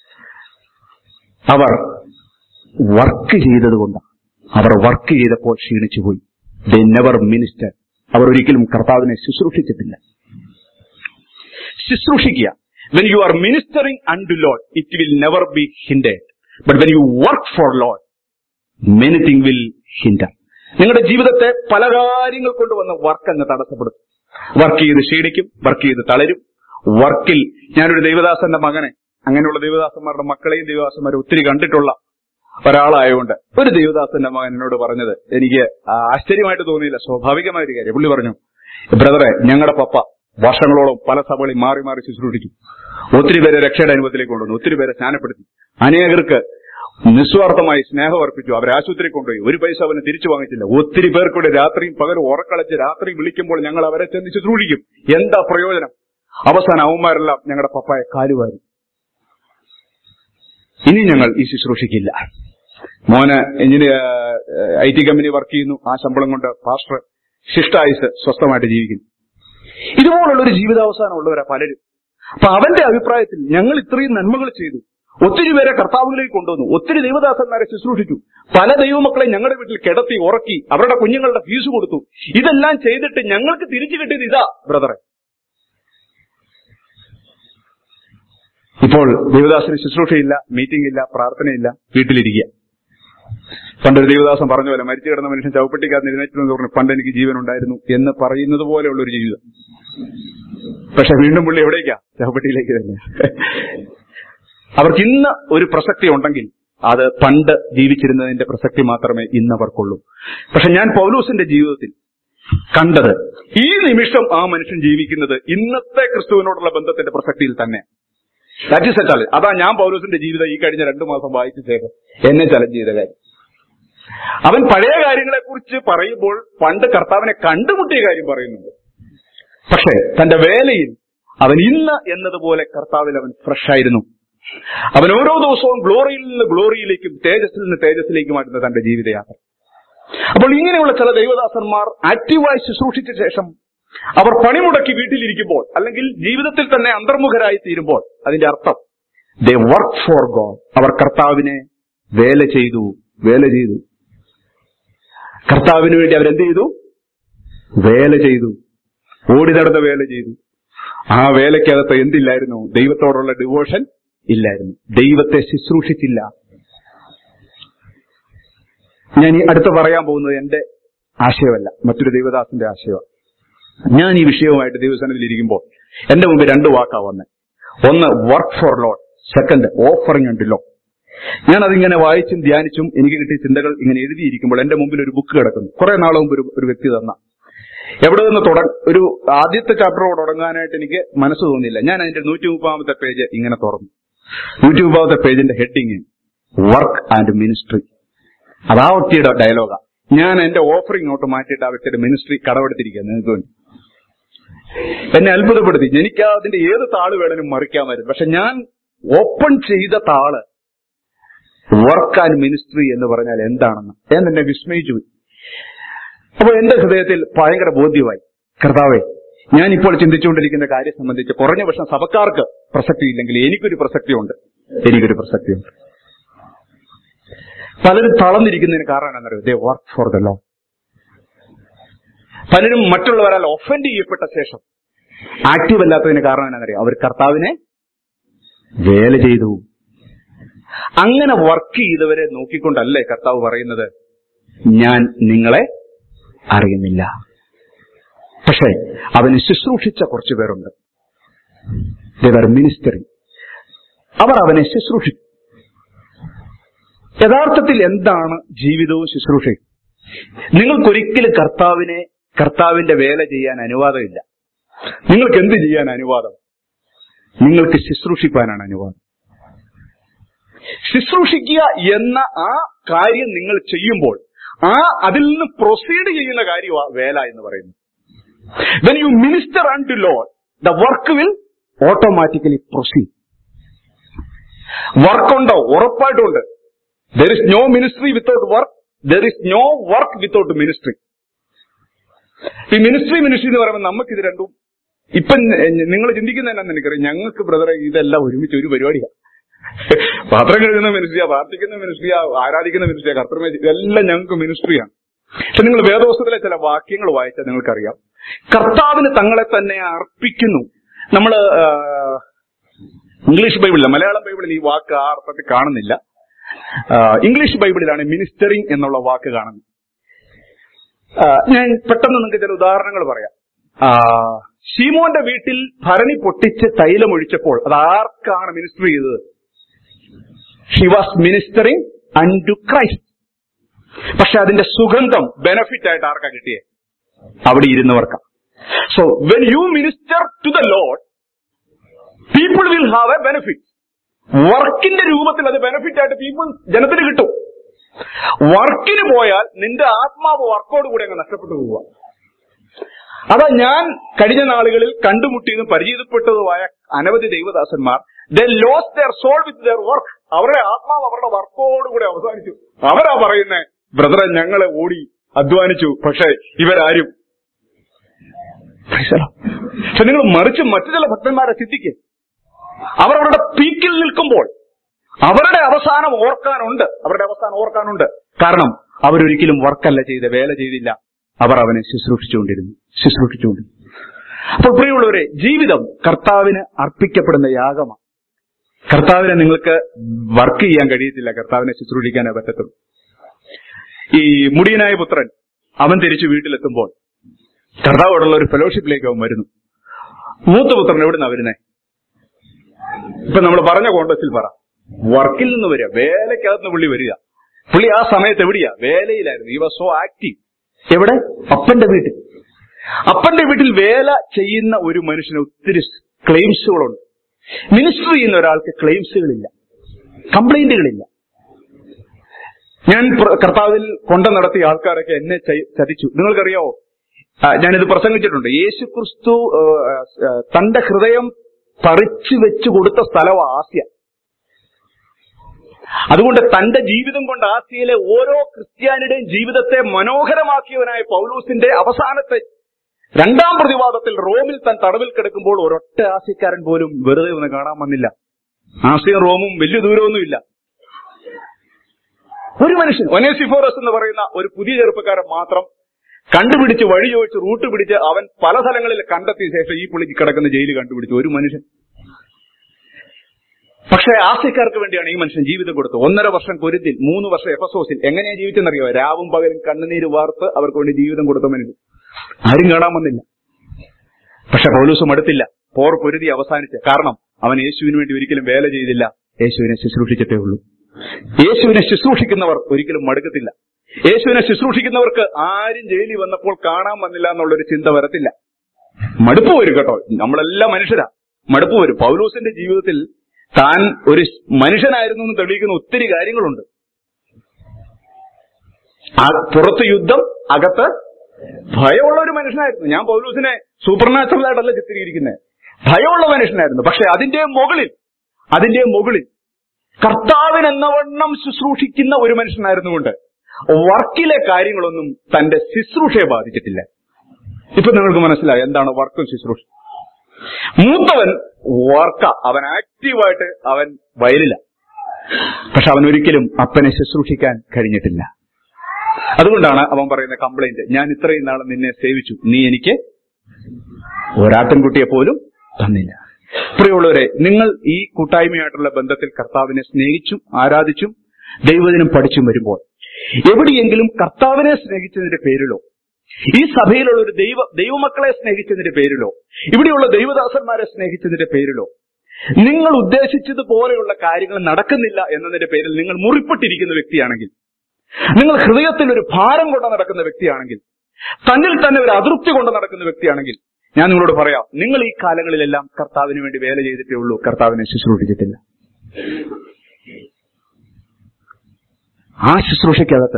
Speaker 1: അവർ വർക്ക് ചെയ്തതുകൊണ്ടാണ് അവർ വർക്ക് ചെയ്തപ്പോൾ ക്ഷീണിച്ചുപോയി ദ നെവർ മിനിസ്റ്റർ അവർ ഒരിക്കലും കർത്താവിനെ ശുശ്രൂഷിച്ചിട്ടില്ല ശുശ്രൂഷിക്കുക when you are ministering unto Lord it will never be hindered but when you work for Lord many thing will hinder നിങ്ങളുടെ ജീവിതത്തെ പല കാര്യങ്ങൾ കൊണ്ട് വന്ന് വർക്ക് അങ്ങ് തടസ്സപ്പെടും വർക്ക് ചെയ്ത് ക്ഷീണിക്കും വർക്ക് ചെയ്ത് തളരും വർക്കിൽ ഞാനൊരു ദൈവദാസന്റെ മകനെ അങ്ങനെയുള്ള ദൈവദാസന്മാരുടെ മക്കളെയും ദൈവദാസന്മാരെ ഒത്തിരി കണ്ടിട്ടുള്ള ഒരാളായതുകൊണ്ട് ഒരു ദൈവദാസന്റെ മകൻ എന്നോട് പറഞ്ഞത് എനിക്ക് ആശ്ചര്യമായിട്ട് തോന്നിയില്ല സ്വാഭാവികമായ ഒരു കാര്യം പുള്ളി പറഞ്ഞു ബ്രദറെ ഞങ്ങളുടെ പപ്പ വർഷങ്ങളോളം പല സഭകളിൽ മാറി മാറി ശുശ്രൂഷിക്കും ഒത്തിരി പേരെ രക്ഷയുടെ അനുഭവത്തിലേക്ക് കൊണ്ടുവന്നു ഒത്തിരി പേരെ സ്നാനപ്പെടുത്തി അനേകർക്ക് നിസ്വാർത്ഥമായി സ്നേഹം അർപ്പിച്ചു അവരെ ആശുപത്രി കൊണ്ടുപോയി ഒരു പൈസ അവന് തിരിച്ചു വാങ്ങിച്ചില്ല ഒത്തിരി പേർക്കൂടെ രാത്രിയും പകലും ഉറക്കളച്ച് രാത്രി വിളിക്കുമ്പോൾ ഞങ്ങൾ അവരെ ചെന്ന് ശുശ്രൂഷിക്കും എന്താ പ്രയോജനം അവസാനം അവന്മാരെല്ലാം ഞങ്ങളുടെ പപ്പായെ കാലുവാരി ഇനി ഞങ്ങൾ ഈ ശുശ്രൂഷിക്കില്ല മോന് engineer I T company work ചെയ്യുന്നു ആ ശമ്പളം കൊണ്ട് പാസ്റ്റർ ശിഷ്ടായുസ് സ്വസ്ഥമായിട്ട് ജീവിക്കുന്നു ഇതുപോലുള്ള ഒരു ജീവിതാവസാനമുള്ളവരാ പലരും അപ്പൊ അവന്റെ അഭിപ്രായത്തിൽ ഞങ്ങൾ ഇത്രയും നന്മകൾ ചെയ്തു ഒത്തിരി പേരെ കർത്താവിലേക്ക് കൊണ്ടുവന്നു ഒത്തിരി ദൈവദാസന്മാരെ ശുശ്രൂഷിച്ചു പല ദൈവമക്കളെ ഞങ്ങളുടെ വീട്ടിൽ കിടത്തി ഉറക്കി അവരുടെ കുഞ്ഞുങ്ങളുടെ ഫീസ് കൊടുത്തു ഇതെല്ലാം ചെയ്തിട്ട് ഞങ്ങൾക്ക് തിരിച്ചു കിട്ടിയത് ഇതാ ബ്രദറെ ഇപ്പോൾ ദേവദാസിന് ശുശ്രൂഷയില്ല മീറ്റിംഗ് ഇല്ല പ്രാർത്ഥനയില്ല വീട്ടിലിരിക്കുക പണ്ടൊരു ദേവദാസൻ പറഞ്ഞ പോലെ മരിച്ചു കിടന്ന മനുഷ്യൻ ചവപ്പെട്ടിക്കാരൻ എഴുന്നേറ്റെന്ന് പറഞ്ഞു പണ്ട് എനിക്ക് ജീവൻ ഉണ്ടായിരുന്നു എന്ന് പറയുന്നത് പോലെയുള്ള ഒരു ജീവിതം പക്ഷെ വീണ്ടും പുള്ളി എവിടേക്കാ ചവപ്പെട്ടിയിലേക്ക് തന്നെ അവർക്ക് ഇന്ന് ഒരു പ്രസക്തി ഉണ്ടെങ്കിൽ അത് പണ്ട് ജീവിച്ചിരുന്നതിന്റെ പ്രസക്തി മാത്രമേ ഇന്ന് അവർക്കുള്ളൂ പക്ഷെ ഞാൻ പൗലൂസിന്റെ ജീവിതത്തിൽ കണ്ടത് ഈ നിമിഷം ആ മനുഷ്യൻ ജീവിക്കുന്നത് ഇന്നത്തെ ക്രിസ്തുവിനോടുള്ള ബന്ധത്തിന്റെ പ്രസക്തിയിൽ തന്നെ ദാറ്റ് ഇസ് എ ചലഞ്ച് അതാ ഞാൻ പൗലോസിന്റെ ജീവിതം ഈ കഴിഞ്ഞ രണ്ടു മാസം വായിച്ച ശേഷം എന്നെ ചലഞ്ച് ചെയ്ത കാര്യം അവൻ പഴയ കാര്യങ്ങളെ കുറിച്ച് പറയുമ്പോൾ പണ്ട് കർത്താവിനെ കണ്ടുമുട്ടിയ കാര്യം പറയുന്നുണ്ട് പക്ഷേ തന്റെ വേലയിൽ അവൻ ഇന്ന് എന്നതുപോലെ കർത്താവിൽ അവൻ ഫ്രഷ് ആയിരുന്നു അവൻ ഓരോ ദിവസവും ഗ്ലോറിയിൽ നിന്ന് ഗ്ലോറിയിലേക്കും തേജസ്സിൽ നിന്ന് തേജസ്സിലേക്കുമായിരുന്നു തന്റെ ജീവിതയാത്ര അപ്പോൾ ഇങ്ങനെയുള്ള ചില ദൈവദാസന്മാർ ആക്റ്റീവായി ശുശ്രൂഷിച്ച ശേഷം അവർ പണിമുടക്കി വീട്ടിലിരിക്കുമ്പോൾ അല്ലെങ്കിൽ ജീവിതത്തിൽ തന്നെ അന്തർമുഖരായി തീരുമ്പോൾ അതിന്റെ അർത്ഥം ദേ വർക്ക് ഫോർ ഗോഡ് അവർ കർത്താവിനെ വേല ചെയ്തു വേല ചെയ്തു കർത്താവിന് വേണ്ടി അവരെന്ത് ചെയ്തു വേല ചെയ്തു ഓടി നടന്ന വേല ചെയ്തു ആ വേലയ്ക്കകത്ത് എന്തില്ലായിരുന്നു ദൈവത്തോടുള്ള ഡിവോഷൻ ഇല്ലായിരുന്നു ദൈവത്തെ ശുശ്രൂഷിച്ചില്ല ഞാൻ ഈ അടുത്ത് പറയാൻ പോകുന്നത് എന്റെ ആശയമല്ല മറ്റൊരു ദൈവദാസന്റെ ആശയമാണ് ഞാൻ ഈ വിഷയവുമായിട്ട് ദൈവസനത്തിൽ ഇരിക്കുമ്പോൾ എന്റെ മുമ്പ് രണ്ട് വാക്കാ വന്നത് ഒന്ന് work for Lord second offering ഉണ്ട് ലോ ഞാൻ അതിങ്ങനെ വായിച്ചും ധ്യാനിച്ചും എനിക്ക് കിട്ടിയ ചിന്തകൾ ഇങ്ങനെ എഴുതിയിരിക്കുമ്പോൾ എന്റെ മുമ്പിൽ ഒരു ബുക്ക് കിടക്കുന്നു കുറെ നാൾ മുമ്പ് ഒരു ഒരു വ്യക്തി തന്ന എവിടെ നിന്ന് തുട ഒരു ആദ്യത്തെ ചാപ്റ്ററോട് തുടങ്ങാനായിട്ട് എനിക്ക് മനസ്സ് തോന്നിയില്ല ഞാൻ അതിന്റെ നൂറ്റി മുപ്പതാമത്തെ പേജ് ഇങ്ങനെ തുറന്നു നൂറ്റി മുപ്പതാമത്തെ പേജിന്റെ ഹെഡിങ് വർക്ക് ആൻഡ് മിനിസ്ട്രി അത് ആ വ്യക്തിയുടെ ഡയലോഗാ ഞാൻ എന്റെ ഓഫർ ഇങ്ങോട്ട് മാറ്റിയിട്ട് ആ വ്യക്തിയുടെ മിനിസ്ട്രി കടമെടുത്തിരിക്കുക നിങ്ങൾക്ക് വേണ്ടി എന്നെ അത്ഭുതപ്പെടുത്തി എനിക്ക് അതിന്റെ ഏത് താള് വേണേലും മറിക്കാമായിരുന്നു പക്ഷെ ഞാൻ ഓപ്പൺ ചെയ്ത താള് വർക്ക് ആൻഡ് മിനിസ്ട്രി എന്ന് പറഞ്ഞാൽ എന്താണെന്ന് ഞാൻ എന്നെ വിസ്മയിച്ചു പോയി അപ്പോൾ എന്റെ ഹൃദയത്തിൽ ഭയങ്കര ബോധ്യമായി കർത്താവെ ഞാൻ ഇപ്പോൾ ചിന്തിച്ചുകൊണ്ടിരിക്കുന്ന കാര്യം സംബന്ധിച്ച് കുറഞ്ഞ പക്ഷം സഭക്കാർക്ക് പ്രസക്തി ഇല്ലെങ്കിൽ എനിക്കൊരു പ്രസക്തിയുണ്ട് എനിക്കൊരു പ്രസക്തിയുണ്ട് പലരും തളർന്നിരിക്കുന്നതിന് കാരണം എന്താണെന്നറിയോ they work for the law പലരും മറ്റുള്ളവരാൽ ഒഫൻഡ് ചെയ്യപ്പെട്ട ശേഷം ആക്റ്റീവ് അല്ലാത്തതിന് കാരണം എന്താണെന്നറിയോ അവർ കർത്താവിനെ വേല ചെയ്തു അങ്ങനെ വർക്ക് ചെയ്തവരെ നോക്കിക്കൊണ്ടല്ലേ കർത്താവ് പറയുന്നത് ഞാൻ നിങ്ങളെ അറിയുന്നില്ല പക്ഷേ അവന് ശുശ്രൂഷിച്ച കുറച്ചു പേരുണ്ട് ദേവർ മിനിസ്റ്ററി അവർ അവനെ ശുശ്രൂഷിച്ചു യഥാർത്ഥത്തിൽ എന്താണ് ജീവിതവും ശുശ്രൂഷയും നിങ്ങൾക്കൊരിക്കലും കർത്താവിനെ കർത്താവിന്റെ വേല ചെയ്യാൻ അനുവാദമില്ല നിങ്ങൾക്ക് എന്ത് ചെയ്യാൻ അനുവാദം നിങ്ങൾക്ക് ശുശ്രൂഷിക്കാനാണ് അനുവാദം ശുശ്രൂഷിക്കുക എന്ന ആ കാര്യം നിങ്ങൾ ചെയ്യുമ്പോൾ ആ അതിൽ നിന്ന് പ്രൊസീഡ് ചെയ്യുന്ന കാര്യമാണ് വേല എന്ന് പറയുന്നത് when you minister and to Lord the work will automatically proceed വർക്കുണ്ടോ ഉറപ്പായിട്ടുണ്ട് there is no ministry without work there is no work without ministry ഈ മിനിസ്ട്രി മിനിസ്ട്രി എന്ന് പറയുമ്പോൾ നമുക്ക് ഇത് രണ്ടും ഇപ്പം നിങ്ങൾ ചിന്തിക്കുന്ന എന്നാന്ന് എനിക്കറിയാം ഞങ്ങൾക്ക് ബ്രദറെ ഇതെല്ലാം ഒരുമിച്ച് ഒരു പരിപാടിയാണ് പാത്രം കഴുകുന്ന മിനിസ്ട്രിയാ പ്രാർത്ഥിക്കുന്ന മിനിസ്ട്രിയാ ആരാധിക്കുന്ന മിനിസ്ട്രിയാ കർത്തൃമേ ഇതെല്ലാം ഞങ്ങൾക്ക് മിനിസ്ട്രിയാണ് പക്ഷെ നിങ്ങൾ വേദോസ്തത്തിലെ ചില വാക്യങ്ങൾ വായിച്ചാൽ നിങ്ങൾക്കറിയാം കർത്താവിന് തങ്ങളെ തന്നെ അർപ്പിക്കുന്നു നമ്മള് ആ, ഇംഗ്ലീഷ് ബൈബിളിൽ മലയാളം ബൈബിളിൽ ഈ വാക്ക് ആ അർത്ഥത്തിൽ കാണുന്നില്ല ആ, ഇംഗ്ലീഷ് ബൈബിളിലാണ് മിനിസ്റ്ററിംഗ് എന്നുള്ള വാക്ക് കാണുന്നത് ആ, ഞാൻ പെട്ടെന്ന് നിങ്ങൾക്ക് ചില ഉദാഹരണങ്ങൾ പറയാം ആ, ഷീമോന്റെ വീട്ടിൽ ഭരണി പൊട്ടിച്ച് തൈലം ഒഴിച്ചപ്പോൾ അത് ആർക്കാണ് മിനിസ്റ്റർ ചെയ്തത് she was ministering unto Christ പക്ഷെ അതിന്റെ സുഗന്ധം ബെനഫിറ്റ് ആയിട്ട് ആർക്കാ കിട്ടിയേ അവിടെ ഇരുന്നവർക്കാ so when you minister to the Lord people will have a benefit വർക്കിന്റെ രൂപത്തിൽ അത് ബെനിഫിറ്റ് ആയിട്ട് പീപ്പിൾ ജനത്തിന് കിട്ടും വർക്കിന് പോയാൽ നിന്റെ ആത്മാവ് വർക്കോട് കൂടെ അങ്ങ് നഷ്ടപ്പെട്ടു പോവുക അതാ ഞാൻ കഴിഞ്ഞ നാളുകളിൽ കണ്ടുമുട്ടിയതും പരിചയപ്പെട്ടതുമായ അനവധി ദൈവദാസന്മാർ the lose their soul with their work അവരുടെ ആത്മാവ് അവരുടെ വർക്കോട് കൂടെ അവസാനിച്ചു അവരാ പറയുന്നേ ബ്രദറെ ഞങ്ങളെ ഓടി അധ്വാനിച്ചു പക്ഷെ ഇവരാരും Praise the Lord. പക്ഷെ നിങ്ങൾ മറിച്ച് മറ്റു ചില ഭക്തന്മാരെ ചിന്തിക്കുക അവർ അവരുടെ പീക്കിൽ നിൽക്കുമ്പോൾ അവരുടെ അവസാനം ഓർക്കാനുണ്ട് അവരുടെ അവസാനം ഓർക്കാനുണ്ട് കാരണം അവരൊരിക്കലും വർക്കല്ല ചെയ്ത് വേല ചെയ്തില്ല അവർ അവനെ ശുശ്രൂഷിച്ചുകൊണ്ടിരുന്നു ശുശ്രൂഷിച്ചുകൊണ്ടിരുന്നു അപ്പോൾ പ്രിയമുള്ളവരെ ജീവിതം കർത്താവിന് അർപ്പിക്കപ്പെടുന്ന യാഗമാണ് കർത്താവിനെ നിങ്ങൾക്ക് വർക്ക് ചെയ്യാൻ കഴിയത്തില്ല കർത്താവിനെ ശുശ്രൂഷിക്കാനേ പറ്റത്തുള്ളൂ ഈ മുടിയനായ പുത്രൻ അവൻ തിരിച്ചു വീട്ടിലെത്തുമ്പോൾ കർത്താവോടുള്ള ഒരു ഫെലോഷിപ്പിലേക്ക് അവൻ വരുന്നു മൂത്ത പുത്രൻ എവിടുന്നാ വരുന്നേ ഇപ്പൊ നമ്മൾ പറഞ്ഞ കോണ്ടസ്റ്റിൽ പറ വർക്കിൽ നിന്ന് വരിക വേലയ്ക്കകത്ത് പുള്ളി വരിക പുള്ളി ആ സമയത്ത് എവിടെയാ വേലയിലായിരുന്നു ഈ വാസ് സോ ആക്റ്റീവ് എവിടെ അപ്പന്റെ വീട്ടിൽ അപ്പന്റെ വീട്ടിൽ വേല ചെയ്യുന്ന ഒരു മനുഷ്യന് ഒത്തിരി ക്ലെയിംസുകളുണ്ട് മിനിസ്റ്റർ ചെയ്യുന്ന ഒരാൾക്ക് ക്ലെയിംസുകളില്ല കംപ്ലൈന്റുകളില്ല ഞാൻ പ്ര- കർത്താവിൽ കൊണ്ട നടത്തിയ ആൾക്കാരൊക്കെ എന്നെ ച- ചതിച്ചു നിങ്ങൾക്കറിയാവോ ആ, ഞാനിത് പ്രസംഗിച്ചിട്ടുണ്ട് യേശു ക്രിസ്തു ആ, ആ, തന്റെ ഹൃദയം പറിച്ചു വെച്ചു കൊടുത്ത സ്ഥലമാണ് ആസ്യ അതുകൊണ്ട് തന്റെ ജീവിതം കൊണ്ട് ആസിയയിലെ ഓരോ ക്രിസ്ത്യാനിയുടെയും ജീവിതത്തെ മനോഹരമാക്കിയവനായ പൗലൂസിന്റെ അവസാനത്തെ രണ്ടാം പ്രതിവാദത്തിൽ റോമിൽ താൻ തടവിൽ കിടക്കുമ്പോൾ ഒരൊറ്റ ആസ്യക്കാരൻ പോലും വെറുതെ ഒന്ന് കാണാൻ വന്നില്ല ആസിയും റോമും വലിയ ദൂരമൊന്നുമില്ല ഒരു മനുഷ്യൻ ഒനേസിഫോറസ് എന്ന് പറയുന്ന ഒരു പുതിയ ചെറുപ്പക്കാരൻ മാത്രം കണ്ടുപിടിച്ച് വഴി ചോദിച്ച് റൂട്ട് പിടിച്ച് അവൻ പല സ്ഥലങ്ങളിൽ കണ്ടെത്തിയ ശേഷം ഈ പുള്ളിക്ക് കിടക്കുന്ന ജയില് കണ്ടുപിടിച്ചു ഒരു മനുഷ്യൻ പക്ഷേ ആസ്യക്കാർക്ക് വേണ്ടിയാണ് ഈ മനുഷ്യൻ ജീവിതം കൊടുത്തത് ഒന്നര വർഷം കൊരുത്തിൽ മൂന്ന് വർഷം എഫസോസിൽ എങ്ങനെയാ ജീവിച്ചെന്നറിയോ രാവും പകലും കണ്ണുനീര് വാർത്ത് അവർക്ക് വേണ്ടി ജീവിതം കൊടുത്ത മനുഷ്യൻ ആരും കാണാൻ വന്നില്ല പക്ഷെ പൗലൂസും അടുത്തില്ല പോർ പൊരുതി അവസാനിച്ച് കാരണം അവൻ യേശുവിന് വേണ്ടി ഒരിക്കലും വേല ചെയ്തില്ല യേശുവിനെ ശുശ്രൂഷിച്ചിട്ടേ ഉള്ളൂ യേശുവിനെ ശുശ്രൂഷിക്കുന്നവർ ഒരിക്കലും മടുക്കത്തില്ല യേശുവിനെ ശുശ്രൂഷിക്കുന്നവർക്ക് ആരും ജയിലിൽ വന്നപ്പോൾ കാണാൻ വന്നില്ല എന്നുള്ളൊരു ചിന്ത വരത്തില്ല മടുപ്പ് വരും കേട്ടോ നമ്മളെല്ലാം മനുഷ്യരാ മടുപ്പ് വരും പൗലൂസിന്റെ ജീവിതത്തിൽ താൻ ഒരു മനുഷ്യനായിരുന്നു എന്ന് തെളിയിക്കുന്ന ഒത്തിരി കാര്യങ്ങളുണ്ട് ആ പുറത്ത് യുദ്ധം അകത്ത് ഭയമുള്ള ഒരു മനുഷ്യനായിരുന്നു ഞാൻ പൗലൂസിനെ സൂപ്പർ നാച്ചുറൽ ആയിട്ടല്ല ചിത്രീകരിക്കുന്നത് ഭയമുള്ള മനുഷ്യനായിരുന്നു പക്ഷെ അതിന്റെ മുകളിൽ അതിന്റെ മുകളിൽ കർത്താവിന് എന്നവണ്ണം ശുശ്രൂഷിക്കുന്ന ഒരു മനുഷ്യനായിരുന്നുകൊണ്ട് വർക്കിലെ കാര്യങ്ങളൊന്നും തന്റെ ശുശ്രൂഷയെ ബാധിച്ചിട്ടില്ല ഇപ്പൊ നിങ്ങൾക്ക് മനസ്സിലായി എന്താണ് വർക്കും ശുശ്രൂഷ മൂത്തവൻ വർക്ക അവൻ ആക്റ്റീവായിട്ട് അവൻ വയലില്ല പക്ഷെ അവൻ ഒരിക്കലും അപ്പനെ ശുശ്രൂഷിക്കാൻ കഴിഞ്ഞിട്ടില്ല അതുകൊണ്ടാണ് അവൻ പറയുന്ന കംപ്ലൈന്റ് ഞാൻ ഇത്രയും നാൾ നിന്നെ സേവിച്ചു നീ എനിക്ക് ഒരാട്ടിൻകുട്ടിയെ പോലും തന്നില്ല പ്രിയമുള്ളവരെ നിങ്ങൾ ഈ കൂട്ടായ്മയായിട്ടുള്ള ബന്ധത്തിൽ കർത്താവിനെ സ്നേഹിച്ചും ആരാധിച്ചും ദൈവദിനം പഠിച്ചും വരുമ്പോൾ എവിടെയെങ്കിലും കർത്താവിനെ സ്നേഹിച്ചതിന്റെ പേരിലോ ഈ സഭയിലുള്ള ഒരു ദൈവ ദൈവമക്കളെ സ്നേഹിച്ചതിന്റെ പേരിലോ ഇവിടെയുള്ള ദൈവദാസന്മാരെ സ്നേഹിച്ചതിന്റെ പേരിലോ നിങ്ങൾ ഉദ്ദേശിച്ചതുപോലെയുള്ള കാര്യങ്ങൾ നടക്കുന്നില്ല എന്നതിന്റെ പേരിൽ നിങ്ങൾ മുറിപ്പെട്ടിരിക്കുന്ന വ്യക്തിയാണെങ്കിൽ നിങ്ങൾ ഹൃദയത്തിൽ ഒരു ഭാരം കൊണ്ട് നടക്കുന്ന വ്യക്തിയാണെങ്കിൽ തന്നിൽ തന്നെ ഒരു അതൃപ്തി കൊണ്ട് നടക്കുന്ന വ്യക്തിയാണെങ്കിൽ ഞാൻ നിങ്ങളോട് പറയാം നിങ്ങൾ ഈ കാലങ്ങളിലെല്ലാം കർത്താവിന് വേണ്ടി വേല ചെയ്തിട്ടേ ഉള്ളൂ കർത്താവിനെ ശുശ്രൂഷിച്ചിട്ടില്ല ആ ശുശ്രൂഷയ്ക്കകത്ത്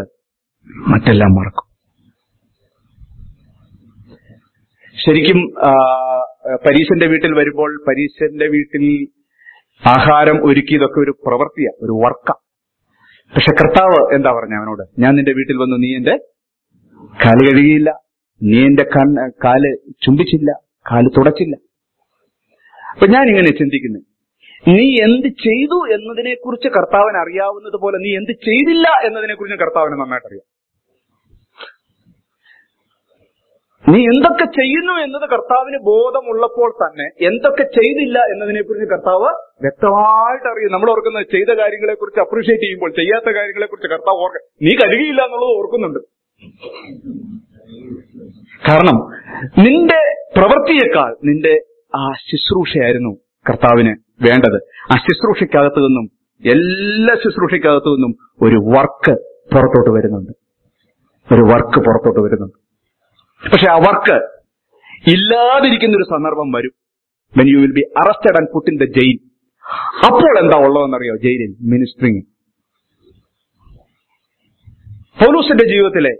Speaker 1: മറ്റെല്ലാം മറക്കും ശരിക്കും ആ, ഏഹ്, പരീശന്റെ വീട്ടിൽ വരുമ്പോൾ പരീശന്റെ വീട്ടിൽ ആഹാരം ഒരുക്കിയതൊക്കെ ഒരു പ്രവൃത്തിയാ ഒരു വർക്കാ പക്ഷെ കർത്താവ് എന്താ പറഞ്ഞ അവനോട് ഞാൻ നിന്റെ വീട്ടിൽ വന്നു നീ എന്റെ കാല് കഴുകിയില്ല നീ എന്റെ കണ്ണ് കാല് ചുംബിച്ചില്ല കാല് തുടച്ചില്ല അപ്പൊ ഞാൻ ഇങ്ങനെ ചിന്തിക്കുന്നു നീ എന്ത് ചെയ്തു എന്നതിനെ കുറിച്ച് കർത്താവിന് അറിയാവുന്നത് പോലെ നീ എന്ത് ചെയ്തില്ല എന്നതിനെ കുറിച്ച് കർത്താവിന് നന്നായിട്ട് അറിയാം നീ എന്തൊക്കെ ചെയ്യുന്നു എന്നത് കർത്താവിന് ബോധമുള്ളപ്പോൾ തന്നെ എന്തൊക്കെ ചെയ്തില്ല എന്നതിനെ കുറിച്ച് കർത്താവ് വ്യക്തമായിട്ട് അറിയും നമ്മൾ ഓർക്കുന്നത് ചെയ്ത കാര്യങ്ങളെ കുറിച്ച് അപ്രീഷിയേറ്റ് ചെയ്യുമ്പോൾ ചെയ്യാത്ത കാര്യങ്ങളെ കുറിച്ച് കർത്താവ് ഓർക്ക നീ കരുകിയില്ല എന്നുള്ളത് ഓർക്കുന്നുണ്ട് കാരണം നിന്റെ പ്രവൃത്തിയേക്കാൾ നിന്റെ ആ ശുശ്രൂഷയായിരുന്നു കർത്താവിന് വേണ്ടത് ആ ശുശ്രൂഷയ്ക്കകത്തു നിന്നും എല്ലാ ശുശ്രൂഷയ്ക്കകത്തു നിന്നും ഒരു വർക്ക് പുറത്തോട്ട് വരുന്നുണ്ട് ഒരു വർക്ക് പുറത്തോട്ട് വരുന്നുണ്ട് പക്ഷെ ആ വർക്ക് ഇല്ലാതിരിക്കുന്ന ഒരു സന്ദർഭം വരും when you will be arrested and put in the jail അപ്പോൾ എന്താ ഉള്ളതെന്നറിയോ ജയിലിൽ മിനിസ്ട്രിങ് പൗലൂസിന്റെ ജീവിതത്തിലെ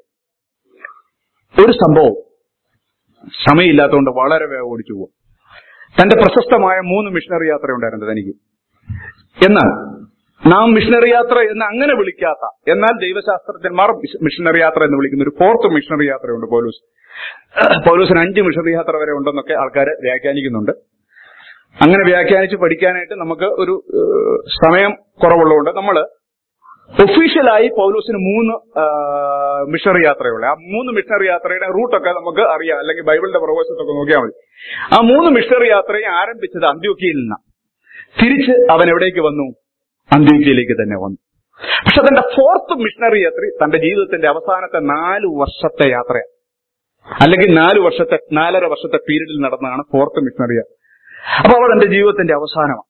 Speaker 1: ഒരു സംഭവം സമയമില്ലാത്തതുകൊണ്ട് വളരെ വേഗം ഓടിച്ചു പോകും തന്റെ പ്രശസ്തമായ മൂന്ന് മിഷണറി യാത്ര ഉണ്ടായിരുന്നു തനിക്ക് എന്നാൽ നാം മിഷണറി യാത്ര എന്ന് അങ്ങനെ വിളിക്കാത്ത എന്നാൽ ദൈവശാസ്ത്രജ്ഞന്മാർ മിഷ- മിഷണറി യാത്ര എന്ന് വിളിക്കുന്ന ഒരു ഫോർത്ത് മിഷണറി യാത്രയുണ്ട് പൗലൂസ് പൗലൂസിന് അഞ്ച് മിഷണറി യാത്ര വരെ ഉണ്ടെന്നൊക്കെ ആൾക്കാർ വ്യാഖ്യാനിക്കുന്നുണ്ട് അങ്ങനെ വ്യാഖ്യാനിച്ച് പഠിക്കാനായിട്ട് നമുക്ക് ഒരു ഏഹ്, സമയം കുറവുള്ളതുകൊണ്ട് നമ്മൾ ഒഫീഷ്യലായി പൗലൂസിന് മൂന്ന് മിഷണറി യാത്രയുള്ള ആ മൂന്ന് മിഷണറി യാത്രയുടെ റൂട്ടൊക്കെ നമുക്ക് അറിയാം അല്ലെങ്കിൽ ബൈബിളിന്റെ പ്രവേശത്തൊക്കെ നോക്കിയാൽ മതി ആ മൂന്ന് മിഷണറി യാത്രയെ ആരംഭിച്ചത് അന്ത്യോക്കിയിൽ നിന്നാണ് തിരിച്ച് അവൻ എവിടേക്ക് വന്നു അന്ത്യോക്കിയയിലേക്ക് തന്നെ വന്നു പക്ഷെ തന്റെ ഫോർത്ത് മിഷണറി യാത്ര തന്റെ ജീവിതത്തിന്റെ അവസാനത്തെ നാല് വർഷത്തെ യാത്രയാണ് അല്ലെങ്കിൽ നാല് വർഷത്തെ നാലര വർഷത്തെ പീരീഡിൽ നടന്നതാണ് ഫോർത്ത് മിഷണറി യാത്ര അപ്പൊ അവ തന്റെ ജീവിതത്തിന്റെ അവസാനമാണ്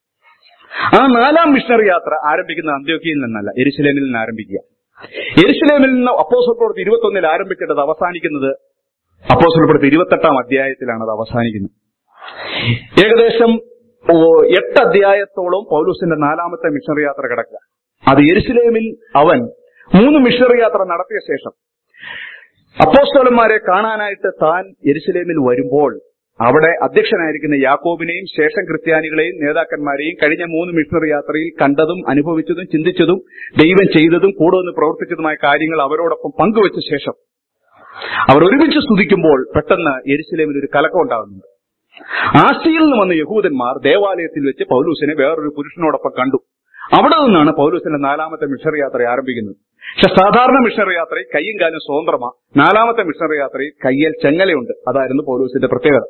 Speaker 1: ആ നാലാം മിഷണറി യാത്ര ആരംഭിക്കുന്ന അന്ത്യോക്കിയിൽ നിന്നല്ല എരുസലേമിൽ നിന്ന് ആരംഭിക്കുക എരുസലേമിൽ നിന്ന് അപ്പോസൽ പ്രവൃത്തി ഇരുപത്തൊന്നിൽ ആരംഭിക്കേണ്ടത് അവസാനിക്കുന്നത് അപ്പോസൽ പ്രവൃത്തി ഇരുപത്തെട്ടാം അധ്യായത്തിലാണ് അത് അവസാനിക്കുന്നത് ഏകദേശം ഓ, എട്ട് അധ്യായത്തോളം പൗലൂസിന്റെ നാലാമത്തെ മിഷണറി യാത്ര കിടക്കുക അത് എരുസലേമിൽ അവൻ മൂന്ന് മിഷണറി യാത്ര നടത്തിയ ശേഷം അപ്പോസ്തലന്മാരെ കാണാനായിട്ട് താൻ എരുസലേമിൽ വരുമ്പോൾ അവിടെ അധ്യക്ഷനായിരിക്കുന്ന യാക്കോബിനെയും ശേഷം ക്രിസ്ത്യാനികളെയും നേതാക്കന്മാരെയും കഴിഞ്ഞ മൂന്ന് മിഷണറി യാത്രയിൽ കണ്ടതും അനുഭവിച്ചതും ചിന്തിച്ചതും ദൈവം ചെയ്തതും കൂടെ നിന്ന് പ്രവർത്തിച്ചതുമായ കാര്യങ്ങൾ അവരോടൊപ്പം പങ്കുവച്ച ശേഷം അവർ ഒരുമിച്ച് സ്തുതിക്കുമ്പോൾ പെട്ടെന്ന് എരുസലേമിൽ ഒരു കലക്കം ഉണ്ടാകുന്നുണ്ട് ആസിയിൽ നിന്ന് വന്ന യഹൂദന്മാർ ദേവാലയത്തിൽ വെച്ച് പൗലൂസിനെ വേറൊരു പുരുഷനോടൊപ്പം കണ്ടു അവിടെ നിന്നാണ് പൗലൂസിന്റെ നാലാമത്തെ മിഷണറി യാത്ര ആരംഭിക്കുന്നത് പക്ഷെ സാധാരണ മിഷണറി യാത്രയിൽ കയ്യും കാലും സ്വതന്ത്രമാ നാലാമത്തെ മിഷണറി യാത്രയിൽ കയ്യിൽ ചെങ്ങലയുണ്ട് അതായിരുന്നു പൗലൂസിന്റെ പ്രത്യേകത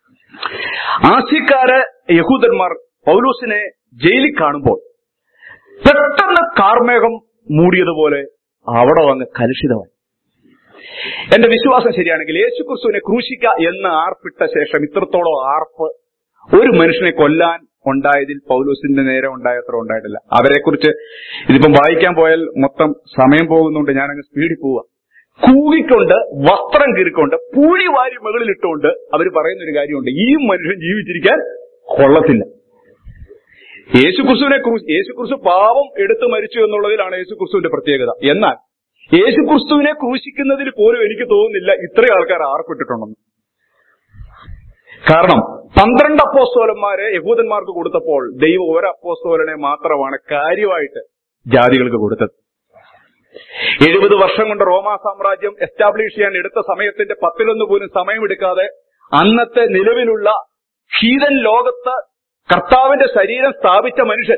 Speaker 1: ആസിക്കാര് യഹൂദന്മാർ പൗലൂസിനെ ജയിലിൽ കാണുമ്പോൾ പെട്ടെന്ന് കാർമേഘം മൂടിയതുപോലെ അവിടെ വന്ന് കലുഷിതമായി എന്റെ വിശ്വാസം ശരിയാണെങ്കിൽ യേശുക്രിസ്തുവിനെ ക്രൂശിക്ക എന്ന് ആർപ്പിട്ട ശേഷം ഇത്രത്തോളം ആർപ്പ് ഒരു മനുഷ്യനെ കൊല്ലാൻ ഉണ്ടായതിൽ പൗലൂസിന്റെ നേരെ ഉണ്ടായത്ര ഉണ്ടായിട്ടില്ല അവരെക്കുറിച്ച് ഇതിപ്പം വായിക്കാൻ പോയാൽ മൊത്തം സമയം പോകുന്നുണ്ട് ഞാനങ്ങ് സ്പീഡിൽ പോവുക കൂവിക്കൊണ്ട് വസ്ത്രം കീറിക്കൊണ്ട് പൂഴി വാരി മുകളിലിട്ടുകൊണ്ട് അവർ പറയുന്ന ഒരു കാര്യമുണ്ട് ഈ മനുഷ്യൻ ജീവിച്ചിരിക്കാൻ കൊള്ളത്തില്ല യേശുക്രിസ്തുവിനെ ക്രൂശ് യേശുക്രിസ്തു പാവം എടുത്തു മരിച്ചു എന്നുള്ളതിലാണ് യേശുക്രിസ്തുവിന്റെ പ്രത്യേകത എന്നാൽ യേശുക്രിസ്തുവിനെ ക്രൂശിക്കുന്നതിൽ പോലും എനിക്ക് തോന്നുന്നില്ല ഇത്രയും ആൾക്കാർ ആർപ്പിട്ടിട്ടുണ്ടെന്ന് കാരണം പന്ത്രണ്ട് അപ്പോസ്തോലന്മാരെ യഹൂദന്മാർക്ക് കൊടുത്തപ്പോൾ ദൈവം ഒരു അപ്പോസ്തോലനെ മാത്രമാണ് കാര്യമായിട്ട് ജാതികൾക്ക് കൊടുത്തത് എഴുപത് വർഷം കൊണ്ട് റോമാ സാമ്രാജ്യം എസ്റ്റാബ്ലിഷ് ചെയ്യാൻ എടുത്ത സമയത്തിന്റെ പത്തിലൊന്ന് പോലും സമയമെടുക്കാതെ അന്നത്തെ നിലവിലുള്ള ഹീതൻ ലോകത്ത് കർത്താവിന്റെ ശരീരം സ്ഥാപിച്ച മനുഷ്യൻ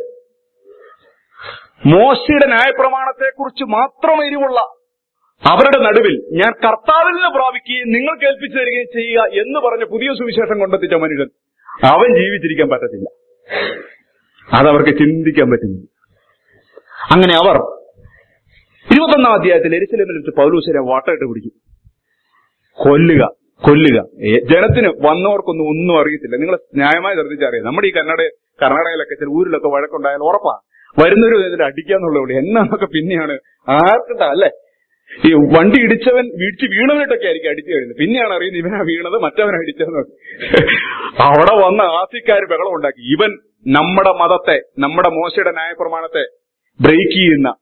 Speaker 1: മോശയുടെ ന്യായപ്രമാണത്തെക്കുറിച്ച് മാത്രം എരിവുള്ള അവരുടെ നടുവിൽ ഞാൻ കർത്താവിൽ നിന്ന് പ്രാപിക്കുകയും നിങ്ങൾ കേൾപ്പിച്ചു തരികയും ചെയ്യുക എന്ന് പറഞ്ഞ പുതിയ സുവിശേഷം കൊണ്ടെത്തിച്ച മനുഷ്യൻ അവൻ ജീവിച്ചിരിക്കാൻ പറ്റത്തില്ല അതവർക്ക് ചിന്തിക്കാൻ പറ്റുന്നില്ല അങ്ങനെ അവർ ഇരുപത്തൊന്നാം അധ്യായത്തിൽ എരിശിലേമിൽ വെച്ച് പൗലൂസിനെ വാട്ടമിട്ട് പിടിച്ചു കൊല്ലുക കൊല്ലുക ഏ, ജനത്തിന് വന്നവർക്കൊന്നും ഒന്നും അറിയത്തില്ല നിങ്ങൾ ന്യായമായി ശ്രദ്ധിച്ചറിയാം നമ്മുടെ ഈ കന്നഡ കർണാടകയിലൊക്കെ ചില ഊരിലൊക്കെ വഴക്കുണ്ടായാൽ ഉറപ്പാ വരുന്നൊരു ഇതിൽ അടിക്കാന്നുള്ള വിളി എന്നാന്നൊക്കെ പിന്നെയാണ് ആർക്കിട്ടാ അല്ലേ ഈ വണ്ടി ഇടിച്ചവൻ വീഴ്ച വീണവനായിട്ടൊക്കെ ആയിരിക്കും അടിച്ചു കഴിഞ്ഞത് പിന്നെയാണ് അറിയുന്നത് ഇവനാ വീണത് മറ്റവനാ ഇടിച്ചതെന്നൊക്കെ അവിടെ വന്ന ആസിക്കാർ ബഹളം ഉണ്ടാക്കി ഇവൻ നമ്മുടെ മതത്തെ നമ്മുടെ മോശയുടെ ന്യായപ്രമാണത്തെ ബ്രേക്ക് ചെയ്യുന്ന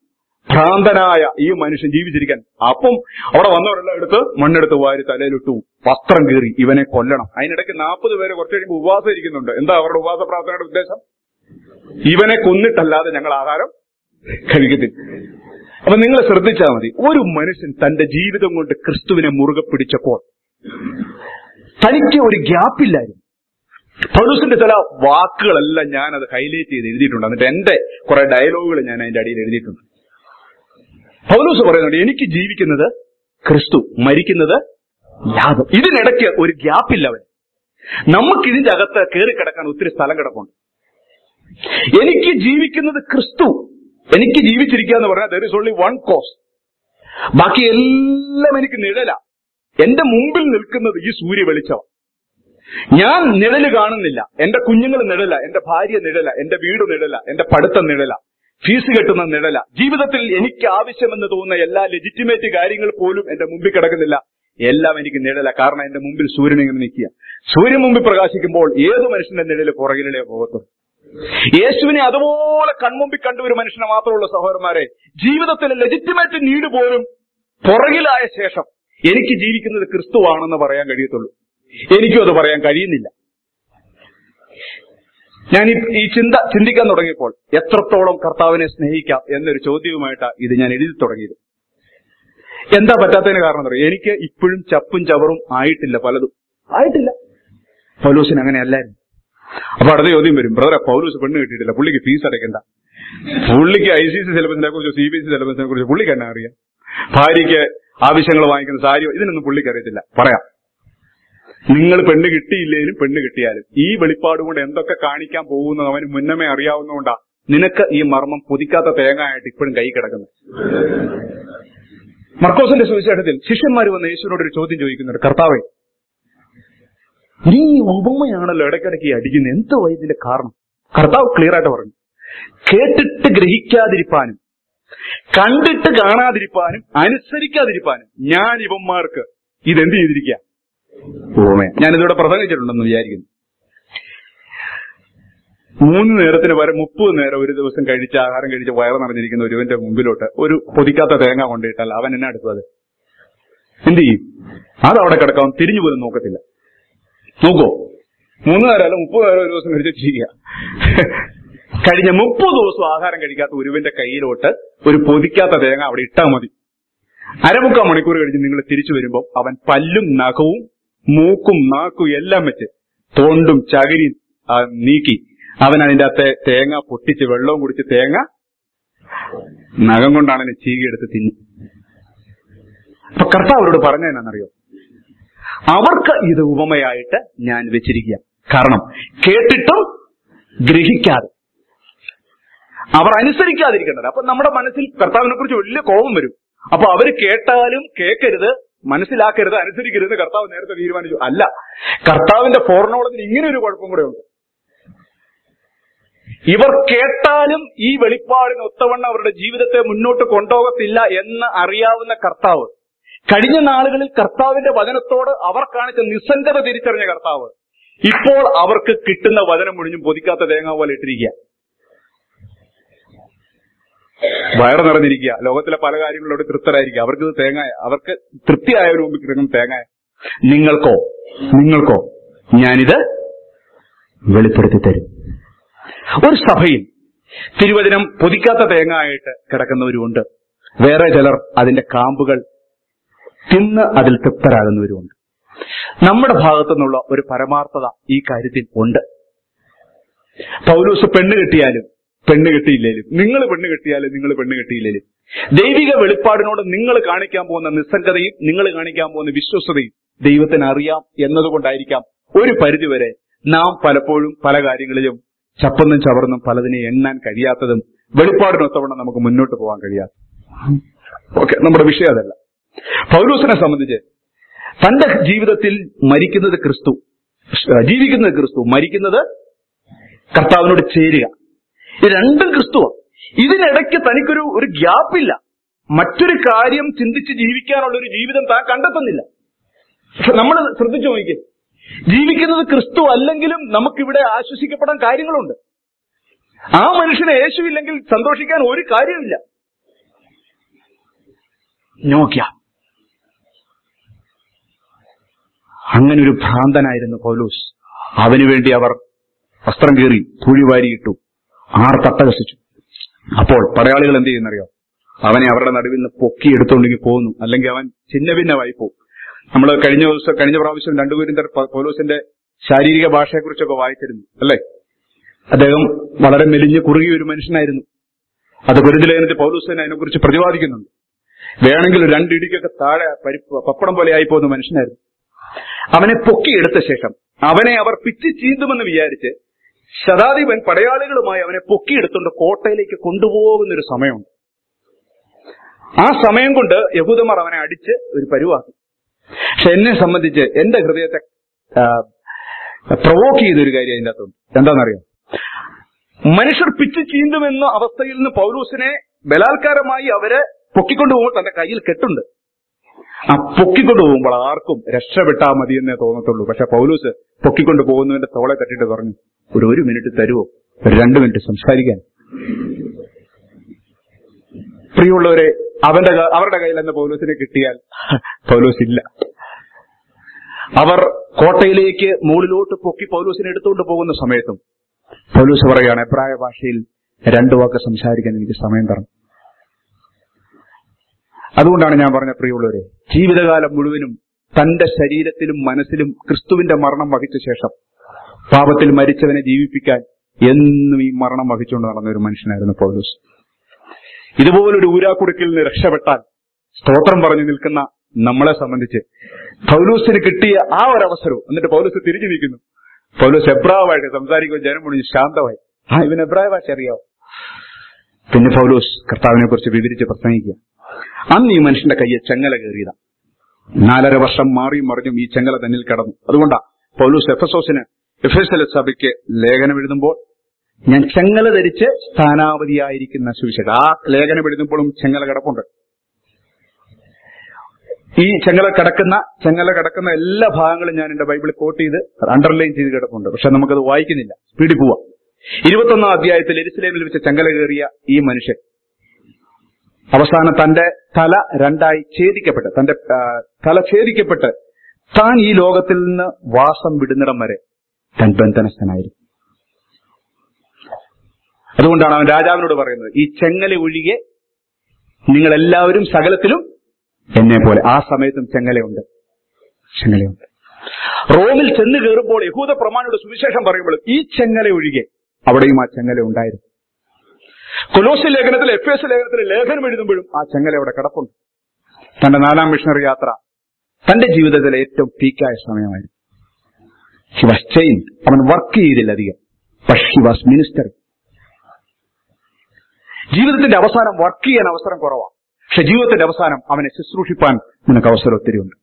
Speaker 1: ഭ്രാന്തനായ ഈ മനുഷ്യൻ ജീവിച്ചിരിക്കാൻ അപ്പം അവിടെ വന്നവരെല്ലാം എടുത്ത് മണ്ണെടുത്ത് വാരി തലയിലിട്ടു വസ്ത്രം കീറി ഇവനെ കൊല്ലണം അതിനിടയ്ക്ക് നാൽപ്പത് പേര് കുറച്ച് കഴിയുമ്പോൾ ഉപവാസം ഇരിക്കുന്നുണ്ട് എന്താ അവരുടെ ഉപവാസ പ്രാർത്ഥനയുടെ ഉദ്ദേശം ഇവനെ കൊന്നിട്ടല്ലാതെ ഞങ്ങൾ ആഹാരം കഴിക്കത്തില്ല അപ്പൊ നിങ്ങൾ ശ്രദ്ധിച്ചാൽ മതി ഒരു മനുഷ്യൻ തന്റെ ജീവിതം കൊണ്ട് ക്രിസ്തുവിനെ മുറുകെ പിടിച്ചപ്പോൾ തനിക്ക് ഒരു ഗ്യാപ്പില്ലായിരുന്നു പൗലൂസിന്റെ ചില വാക്കുകളെല്ലാം ഞാൻ അത് ഹൈലൈറ്റ് ചെയ്ത് എഴുതിയിട്ടുണ്ട് എന്നിട്ട് എന്റെ കുറെ ഡയലോഗുകൾ ഞാൻ അതിന്റെ അടിയിൽ എഴുതിയിട്ടുണ്ട് പൗലൂസ് പറയുന്നുണ്ട് എനിക്ക് ജീവിക്കുന്നത് ക്രിസ്തു മരിക്കുന്നത് ലാഭം ഇതിനിടയ്ക്ക് ഒരു ഗ്യാപ്പില്ല അവൻ നമുക്ക് ഇതിന്റെ അകത്ത് കയറി കിടക്കാൻ ഒത്തിരി സ്ഥലം കിടപ്പുണ്ട് എനിക്ക് ജീവിക്കുന്നത് ക്രിസ്തു എനിക്ക് ജീവിച്ചിരിക്കുക എന്ന് പറഞ്ഞാൽ there is only one cause ബാക്കി എല്ലാം എനിക്ക് നിഴല എന്റെ മുമ്പിൽ നിൽക്കുന്നത് ഈ സൂര്യ വെളിച്ചമാണ് ഞാൻ നിഴല് കാണുന്നില്ല എന്റെ കുഞ്ഞുങ്ങൾ നിഴല എന്റെ ഭാര്യ നിഴല എന്റെ വീട് നിഴല എന്റെ പഠിത്തം നിഴല ഫീസ് കെട്ടുന്ന നിഴല ജീവിതത്തിൽ എനിക്ക് ആവശ്യമെന്ന് തോന്നുന്ന എല്ലാ ലെജിറ്റിമേറ്റ് കാര്യങ്ങൾ പോലും എന്റെ മുമ്പിൽ കിടക്കുന്നില്ല എല്ലാം എനിക്ക് നിഴല കാരണം എന്റെ മുമ്പിൽ സൂര്യൻ ഇങ്ങനെ നിൽക്കുക സൂര്യൻ മുമ്പിൽ പ്രകാശിക്കുമ്പോൾ ഏത് മനുഷ്യന്റെ നിഴല് പുറകിലെ പോകത്തുള്ളൂ യേശുവിനെ അതുപോലെ കൺമുമ്പിൽ കണ്ട ഒരു മനുഷ്യനെ മാത്രമുള്ള സഹോദരന്മാരെ ജീവിതത്തിലെ ലെജിറ്റിമേറ്റ് നീഡ് പോലും പുറകിലായ ശേഷം എനിക്ക് ജീവിക്കുന്നത് ക്രിസ്തുവാണെന്ന് പറയാൻ കഴിയത്തുള്ളൂ എനിക്കും അത് പറയാൻ കഴിയുന്നില്ല ഞാൻ ഈ- ഈ ചിന്ത ചിന്തിക്കാൻ തുടങ്ങിയപ്പോൾ എത്രത്തോളം കർത്താവിനെ സ്നേഹിക്കാം എന്നൊരു ചോദ്യവുമായിട്ടാണ് ഇത് ഞാൻ എഴുതി തുടങ്ങിയത് എന്താ പറ്റാത്തതിന് കാരണം എന്ന് പറയാം എനിക്ക് ഇപ്പോഴും ചപ്പും ചവറും ആയിട്ടില്ല പലതും ആയിട്ടില്ല പൗലൂസിന് അങ്ങനെയല്ലായിരുന്നു അപ്പൊ അടുത്ത ചോദ്യം വരും ബ്രദറെ പൗലൂസ് പെണ്ണ് കിട്ടിയിട്ടില്ല പുള്ളിക്ക് ഫീസ് അടയ്ക്കണ്ട പുള്ളിക്ക് ഐ സി സി സിലബസിനെ കുറിച്ച് സി ബി എസ് സി സിലബസിനെ കുറിച്ച് പുള്ളിക്ക് എന്നാ അറിയാം ഭാര്യയ്ക്ക് ആവശ്യങ്ങൾ വാങ്ങിക്കുന്ന സാരി ഇതിനൊന്നും പുള്ളിക്ക് അറിയത്തില്ല പറയാം നിങ്ങൾ പെണ്ണ് കിട്ടിയില്ലേലും പെണ്ണ് കിട്ടിയാലും ഈ വെളിപ്പാട് കൊണ്ട് എന്തൊക്കെ കാണിക്കാൻ പോകുന്നത് അവന് മുന്നമേ അറിയാവുന്നതുകൊണ്ടാ നിനക്ക് ഈ മർമ്മം പുതിക്കാത്ത തേങ്ങ ആയിട്ട് ഇപ്പോഴും കൈ കിടക്കുന്നത് മർക്കോസിന്റെ സുവിശേഷത്തിൽ ശിഷ്യന്മാർ വന്ന് യേശുവിനോട് ഒരു ചോദ്യം ചോദിക്കുന്നുണ്ട് കർത്താവേ നീ ഉപമയാണല്ലോ ഇടയ്ക്കിടയ്ക്ക് ഈ അടിക്കുന്നത് എന്തോ ഇതിന്റെ കാരണം കർത്താവ് ക്ലിയർ ആയിട്ട് പറഞ്ഞു കേട്ടിട്ട് ഗ്രഹിക്കാതിരിപ്പാനും കണ്ടിട്ട് കാണാതിരിപ്പാനും അനുസരിക്കാതിരിപ്പാനും ഞാൻ ഇവന്മാർക്ക് ഇതെന്ത് ചെയ്തിരിക്കുക ഉപമയ ഞാനിതിവിടെ പ്രസംഗിച്ചിട്ടുണ്ടെന്ന് വിചാരിക്കുന്നു മൂന്ന് നേരത്തിന് വരെ മുപ്പത് നേരം ഒരു ദിവസം കഴിച്ച് ആഹാരം കഴിച്ച് വയറ് നിറഞ്ഞിരിക്കുന്ന ഒരുവന്റെ മുമ്പിലോട്ട് ഒരു പൊതിക്കാത്ത തേങ്ങ കൊണ്ടിട്ടാൽ അവൻ എന്നാ എടുത്തത് എന്ത് ചെയ്യും അതവിടെ കിടക്കാം തിരിഞ്ഞു പോലും നോക്കത്തില്ല നോക്കോ മൂന്ന് നേരം അല്ല മുപ്പത് നേരം ഒരു ദിവസം കഴിച്ച് ചെയ്യുക കഴിഞ്ഞ മുപ്പത് ദിവസം ആഹാരം കഴിക്കാത്ത ഒരുവന്റെ കയ്യിലോട്ട് ഒരു പൊതിക്കാത്ത തേങ്ങ അവിടെ ഇട്ടാൽ മതി അരമുക്കാൽ മണിക്കൂർ കഴിഞ്ഞ് നിങ്ങൾ തിരിച്ചു വരുമ്പോൾ അവൻ പല്ലും നഖവും മൂക്കും നാക്കും എല്ലാം വെച്ച് തോണ്ടും ചകിരിയും ആ, നീക്കി അവൻ അതിന്റെ അകത്തെ തേങ്ങ പൊട്ടിച്ച് വെള്ളവും കുടിച്ച് തേങ്ങ നഖം കൊണ്ടാണ് ചീകിയെടുത്ത് തിന്നു അപ്പൊ കർത്താവ് അവരോട് പറഞ്ഞതെന്നറിയോ അവർക്ക് ഇത് ഉപമയായിട്ട് ഞാൻ വെച്ചിരിക്കുക കാരണം കേട്ടിട്ടും ഗ്രഹിക്കാതെ അവർ അനുസരിക്കാതിരിക്കേണ്ടത് അപ്പൊ നമ്മുടെ മനസ്സിൽ കർത്താവിനെ കുറിച്ച് വലിയ കോപം വരും അപ്പൊ അവര് കേട്ടാലും കേൾക്കരുത് മനസ്സിലാക്കരുത് അനുസരിക്കരുത് കർത്താവ് നേരത്തെ തീരുമാനിച്ചു അല്ല കർത്താവിന്റെ ഫോർണോളത്തിന് ഇങ്ങനെ ഒരു കുഴപ്പം കൂടെ ഉണ്ട് ഇവർ കേട്ടാലും ഈ വെളിപ്പാടിന് ഒത്തവണ്ണം അവരുടെ ജീവിതത്തെ മുന്നോട്ട് കൊണ്ടുപോകത്തില്ല എന്ന് അറിയാവുന്ന കർത്താവ് കഴിഞ്ഞ നാളുകളിൽ കർത്താവിന്റെ വചനത്തോട് അവർ കാണിച്ച നിസ്സംഗത തിരിച്ചറിഞ്ഞ കർത്താവ് ഇപ്പോൾ അവർക്ക് കിട്ടുന്ന വചനം മുഴിഞ്ഞും പൊതിക്കാത്ത തേങ്ങ പോലെ ഇട്ടിരിക്കുക വയറ് നിറഞ്ഞിരിക്കുക ലോകത്തിലെ പല കാര്യങ്ങളോട് തൃപ്തരായിരിക്കുക അവർക്ക് ഇത് തേങ്ങ അവർക്ക് തൃപ്തിയായവർ മുമ്പിൽ കിടക്കുന്ന തേങ്ങ നിങ്ങൾക്കോ നിങ്ങൾക്കോ ഞാനിത് വെളിപ്പെടുത്തി തരും ഒരു സഭയിൽ തിരുവചനം പൊതിക്കാത്ത തേങ്ങ ആയിട്ട് കിടക്കുന്നവരുമുണ്ട് വേറെ ചിലർ അതിന്റെ കാമ്പുകൾ തിന്ന് അതിൽ തൃപ്തരാകുന്നവരുമുണ്ട് നമ്മുടെ ഭാഗത്തു നിന്നുള്ള ഒരു പരമാർത്ഥത ഈ കാര്യത്തിൽ ഉണ്ട് പൗലൂസ് പെണ്ണ് കെട്ടിയാലും പെണ്ണ് കെട്ടിയില്ലേലും നിങ്ങൾ പെണ്ണ് കെട്ടിയാലും നിങ്ങൾ പെണ്ണ് കെട്ടിയില്ലേലും ദൈവിക വെളിപ്പാടിനോട് നിങ്ങൾ കാണിക്കാൻ പോകുന്ന നിസ്സംഗതയും നിങ്ങൾ കാണിക്കാൻ പോകുന്ന വിശ്വസതയും ദൈവത്തിന് അറിയാം എന്നതുകൊണ്ടായിരിക്കാം ഒരു പരിധിവരെ നാം പലപ്പോഴും പല കാര്യങ്ങളിലും ചപ്പന്നും ചവർന്നും പലതിനെ എണ്ണാൻ കഴിയാത്തതും വെളിപ്പാടിനൊത്തവണ്ണം നമുക്ക് മുന്നോട്ട് പോകാൻ കഴിയാത്തതും ഓക്കെ നമ്മുടെ വിഷയം അതല്ല പൗലൂസിനെ സംബന്ധിച്ച് തന്റെ ജീവിതത്തിൽ മരിക്കുന്നത് ക്രിസ്തു ജീവിക്കുന്നത് ക്രിസ്തു മരിക്കുന്നത് കർത്താവിനോട് ചേരുക ഇത് രണ്ടും ക്രിസ്തുവാണ് ഇതിനിടയ്ക്ക് തനിക്കൊരു ഒരു ഗ്യാപ്പില്ല മറ്റൊരു കാര്യം ചിന്തിച്ച് ജീവിക്കാനുള്ള ഒരു ജീവിതം താൻ കണ്ടെത്തുന്നില്ല നമ്മൾ ശ്രദ്ധിച്ചു നോക്കിയേ ജീവിക്കുന്നത് ക്രിസ്തു അല്ലെങ്കിലും നമുക്കിവിടെ ആശ്വസിക്കപ്പെടാൻ കാര്യങ്ങളുണ്ട് ആ മനുഷ്യന് യേശു ഇല്ലെങ്കിൽ സന്തോഷിക്കാൻ ഒരു കാര്യമില്ല നോക്കിയ അങ്ങനെ ഒരു ഭ്രാന്തനായിരുന്നു പൗലൂസ് അവന് വേണ്ടി അവർ വസ്ത്രം കീറി കുഴി വാരിയിട്ടു ആർ തട്ടകസിച്ചു അപ്പോൾ പടയാളികൾ എന്ത് ചെയ്യുന്നറിയോ അവനെ അവരുടെ നടുവിൽ നിന്ന് പൊക്കി എടുത്തുകൊണ്ടെങ്കിൽ പോകുന്നു അല്ലെങ്കിൽ അവൻ ചിന്ന ഭിന്നമായി പോകും നമ്മൾ കഴിഞ്ഞ ദിവസം കഴിഞ്ഞ പ്രാവശ്യം രണ്ടുപേരും പൗലോസിന്റെ ശാരീരിക ഭാഷയെക്കുറിച്ചൊക്കെ വായിച്ചിരുന്നു അല്ലേ അദ്ദേഹം വളരെ മെലിഞ്ഞ് കുറുകിയ ഒരു മനുഷ്യനായിരുന്നു അത് ഗുരുതിലേഖനത്തിൽ പൗലൂസ് തന്നെ അതിനെക്കുറിച്ച് പ്രതിപാദിക്കുന്നുണ്ട് വേണമെങ്കിൽ ഒരു രണ്ടിടിക്കൊക്കെ താഴെ പരിപ്പ് പപ്പടം പോലെ ആയി പോകുന്ന മനുഷ്യനായിരുന്നു അവനെ പൊക്കിയെടുത്ത ശേഷം അവനെ അവർ പിച്ച് ചീന്തുമെന്ന് വിചാരിച്ച് ശതാധിപൻ പടയാളികളുമായി അവനെ പൊക്കിയെടുത്തുകൊണ്ട് കോട്ടയിലേക്ക് കൊണ്ടുപോകുന്ന ഒരു സമയമുണ്ട് ആ സമയം കൊണ്ട് യഹൂദന്മാർ അവനെ അടിച്ച് ഒരു പരുവാക്കി പക്ഷെ എന്നെ സംബന്ധിച്ച് എന്റെ ഹൃദയത്തെ പ്രവോക്ക് ചെയ്ത ഒരു കാര്യം അതിൻ്റെ അകത്തുണ്ട് എന്താണെന്നറിയാം മനുഷ്യർ പിച്ചു ചീന്തുമെന്ന അവസ്ഥയിൽ നിന്ന് പൗലൂസിനെ ബലാത്കാരമായി അവര് പൊക്കിക്കൊണ്ടു പോകുമ്പോൾ തന്റെ കയ്യിൽ കെട്ടുണ്ട് ആ പൊക്കിക്കൊണ്ടു പോകുമ്പോൾ ആർക്കും രക്ഷപ്പെട്ടാ മതി എന്നേ തോന്നത്തുള്ളൂ പക്ഷെ പൗലൂസ് പൊക്കിക്കൊണ്ട് പോകുന്നതിന്റെ തോളെ തട്ടിട്ട് പറഞ്ഞു ഒരു ഒരു മിനിറ്റ് തരുമോ ഒരു രണ്ട് മിനിറ്റ് സംസാരിക്കാൻ പ്രിയമുള്ളവരെ അവന്റെ ക- അവരുടെ കയ്യിൽ നിന്ന് പൗലൂസിനെ കിട്ടിയാൽ പൗലൂസ് ഇല്ല അവർ കോട്ടയിലേക്ക് മുകളിലോട്ട് പൊക്കി പൗലൂസിനെ എടുത്തുകൊണ്ട് പോകുന്ന സമയത്തും പൗലൂസ് പറയുകയാണ് എബ്രായ ഭാഷയിൽ രണ്ടു വാക്ക് സംസാരിക്കാൻ എനിക്ക് സമയം തരണം അതുകൊണ്ടാണ് ഞാൻ പറഞ്ഞ പ്രിയമുള്ളവരെ ജീവിതകാലം മുഴുവനും തന്റെ ശരീരത്തിലും മനസ്സിലും ക്രിസ്തുവിന്റെ മരണം വഹിച്ച ശേഷം പാപത്തിൽ മരിച്ചവനെ ജീവിപ്പിക്കാൻ എന്നും ഈ മരണം വഹിച്ചുകൊണ്ട് നടന്ന ഒരു മനുഷ്യനായിരുന്നു പൗലൂസ് ഇതുപോലൊരു ഊരാക്കുടുക്കിൽ നിന്ന് രക്ഷപ്പെട്ടാൽ സ്തോത്രം പറഞ്ഞു നിൽക്കുന്ന നമ്മളെ സംബന്ധിച്ച് പൗലൂസിന് കിട്ടിയ ആ ഒരു അവസരവും എന്നിട്ട് പൗലൂസ് തിരിഞ്ഞു നിൽക്കുന്നു പൗലൂസ് എബ്രാവായിട്ട് സംസാരിക്കുമ്പോൾ ജനം മുഴുവൻ ശാന്തമായി ആ ഇവൻ എബ്രായ ഭാഷ അറിയാവോ പിന്നെ പൗലൂസ് കർത്താവിനെ കുറിച്ച് വിവരിച്ച് പ്രസംഗിക്കുക അന്ന് ഈ മനുഷ്യന്റെ കയ്യെ ചെങ്ങല കയറിയതാ നാലര വർഷം മാറിയും മറിഞ്ഞും ഈ ചെങ്ങല തന്നിൽ കടന്നു അതുകൊണ്ടാ പൗലൂസ് എഫസോസിന് എഫേസല സഭയ്ക്ക് ലേഖനം എഴുതുമ്പോൾ ഞാൻ ചെങ്ങല ധരിച്ച് സ്ഥാനാപതിയായിരിക്കുന്ന സുവിശേഷം ആ ലേഖനം എഴുതുമ്പോഴും ചെങ്ങല കിടപ്പുണ്ട് ഈ ചെങ്ങല കിടക്കുന്ന ചെങ്ങല കിടക്കുന്ന എല്ലാ ഭാഗങ്ങളും ഞാൻ എന്റെ ബൈബിളിൽ കോട്ട് ചെയ്ത് അണ്ടർലൈൻ ചെയ്ത് കിടപ്പുണ്ട് പക്ഷെ നമുക്കത് വായിക്കുന്നില്ല സ്പീഡിൽ പോവാം ഇരുപത്തൊന്നാം അധ്യായത്തിൽ എരുസലേമിൽ വെച്ച് ചെങ്കല കയറിയ ഈ മനുഷ്യൻ അവസാനം തന്റെ തല രണ്ടായി ഛേദിക്കപ്പെട്ട് തന്റെ ആ, തല ഛേദിക്കപ്പെട്ട് താൻ ഈ ലോകത്തിൽ നിന്ന് വാസം വിടുന്നിടം വരെ താൻ ബന്ധനസ്ഥനായിരുന്നു അതുകൊണ്ടാണ് അവൻ രാജാവിനോട് പറയുന്നത് ഈ ചെങ്ങല ഒഴികെ നിങ്ങൾ എല്ലാവരും സകലത്തിലും എന്നെ പോലെ ആ സമയത്തും ചെങ്ങലയുണ്ട് ചെങ്ങലയുണ്ട് റോമിൽ ചെന്ന് കയറുമ്പോൾ യഹൂദ പ്രമാണിയുടെ സുവിശേഷം പറയുമ്പോൾ ഈ ചെങ്ങല ഒഴികെ അവിടെയും ആ ചെങ്ങല ഉണ്ടായിരുന്നു കൊലോസി ലേഖനത്തിൽ എഫ് എസ് ലേഖനത്തിൽ ലേഖനം എഴുതുമ്പോഴും ആ ചെങ്ങല അവിടെ കിടപ്പുണ്ട് തന്റെ നാലാം മിഷണറി യാത്ര തന്റെ ജീവിതത്തിലെ ഏറ്റവും പീക്കായ സമയമായിരുന്നു ഹി വാസ് ചെയിൻ അവൻ വർക്ക് ചെയ്തില്ല അധികം പക്ഷെ ഹി വാസ് മിനിസ്റ്റർ ജീവിതത്തിന്റെ അവസാനം വർക്ക് ചെയ്യാൻ അവസരം കുറവാണ് പക്ഷെ ജീവിതത്തിന്റെ അവസാനം അവനെ ശുശ്രൂഷിപ്പാൻ നിനക്ക് അവസരം ഒത്തിരി ഉണ്ട്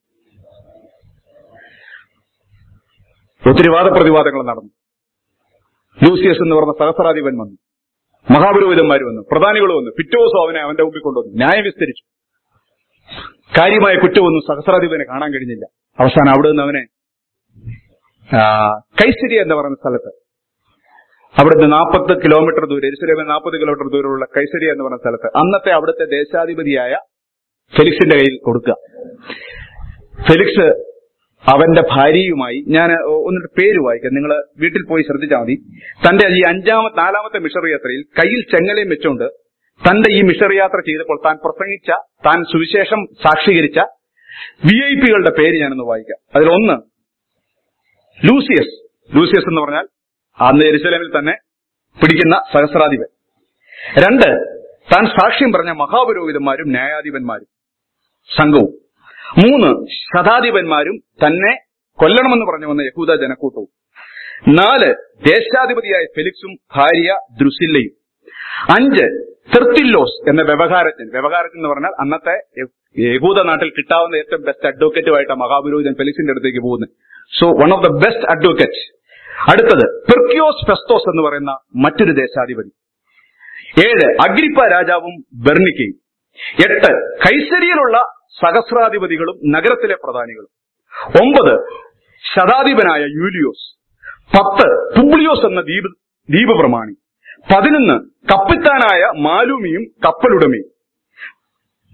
Speaker 1: ഒത്തിരി വാദപ്രതിവാദങ്ങൾ നടന്നു ലൂസിയസ് എന്ന് പറഞ്ഞ സഹസ്രാധിപൻ വന്നു മഹാപുരോഹിതന്മാർ വന്നു പ്രധാനികൾ വന്നു പിറ്റേ ദിവസം അവനെ അവന്റെ മുമ്പിൽ കൊണ്ടുവന്നു ന്യായം വിസ്തരിച്ചു കാര്യമായ കുറ്റമൊന്നും സഹസ്രാധിപനെ കാണാൻ കഴിഞ്ഞില്ല അവസാനം അവിടെ നിന്ന് അവനെ ആ, കൈസരി എന്ന് പറയുന്ന സ്ഥലത്ത് അവിടുന്ന് നാൽപ്പത് കിലോമീറ്റർ ദൂരം എരുസലേമിൽ നാൽപ്പത് കിലോമീറ്റർ ദൂരമുള്ള കൈസരി എന്ന് പറയുന്ന സ്ഥലത്ത് അന്നത്തെ അവിടുത്തെ ദേശാധിപതിയായ ഫെലിക്സിന്റെ കയ്യിൽ കൊടുക്കുക ഫെലിക്സ് അവന്റെ ഭാര്യയുമായി ഞാൻ ഒന്നിട്ട് പേര് വായിക്കാം നിങ്ങൾ വീട്ടിൽ പോയി ശ്രദ്ധിച്ചാൽ മതി തന്റെ ഈ അഞ്ചാമത്തെ നാലാമത്തെ മിഷറി യാത്രയിൽ കയ്യിൽ ചെങ്ങലയും വെച്ചുകൊണ്ട് തന്റെ ഈ മിഷറി യാത്ര ചെയ്തപ്പോൾ താൻ പ്രസംഗിച്ച താൻ സുവിശേഷം സാക്ഷീകരിച്ച വി ഐ പികളുടെ പേര് ഞാനൊന്ന് വായിക്കാം അതിലൊന്ന് ലൂസിയസ് ലൂസിയസ് എന്ന് പറഞ്ഞാൽ അന്ന് എരുസലേമിൽ തന്നെ പിടിക്കുന്ന സഹസ്രാധിപൻ രണ്ട് താൻ സാക്ഷ്യം പറഞ്ഞ മഹാപുരോഹിതന്മാരും ന്യായാധിപന്മാരും സംഘവും മൂന്ന് ശതാധിപന്മാരും തന്നെ കൊല്ലണമെന്ന് പറഞ്ഞു വന്ന യഹൂദ ജനക്കൂട്ടവും നാല് ദേശാധിപതിയായ ഫെലിക്സും ഭാര്യ ദ്രുസില്ലയും അഞ്ച് തെർത്തില്ലോസ് എന്ന വ്യവഹാരജ്ഞൻ വ്യവഹാരജ്ഞൻ എന്ന് പറഞ്ഞാൽ അന്നത്തെ യ- യഹൂദ നാട്ടിൽ കിട്ടാവുന്ന ഏറ്റവും ബെസ്റ്റ് അഡ്വക്കേറ്റുമായിട്ട് മഹാപുരോഹിതൻ ഫെലിക്സിന്റെ അടുത്തേക്ക് പോകുന്നത് so one of the best advocate അടുത്തത് പെർക്യോസ് ഫെസ്തോസ് എന്ന് പറയുന്ന മറ്റൊരു ദേശാധിപതി ഏഴ് അഗ്രിപ്പ രാജാവും ബെർണിക്കയും എട്ട് കൈസരിയിലുള്ള സഹസ്രാധിപതികളും നഗരത്തിലെ പ്രധാനികളും ഒമ്പത് ശതാധിപനായ യൂലിയോസ് പത്ത് പുബ്ലിയോസ് എന്ന ദ്വീപ് ദ്വീപ് പ്രമാണി പതിനൊന്ന് കപ്പിത്താനായ മാലൂമിയും കപ്പലുടമയും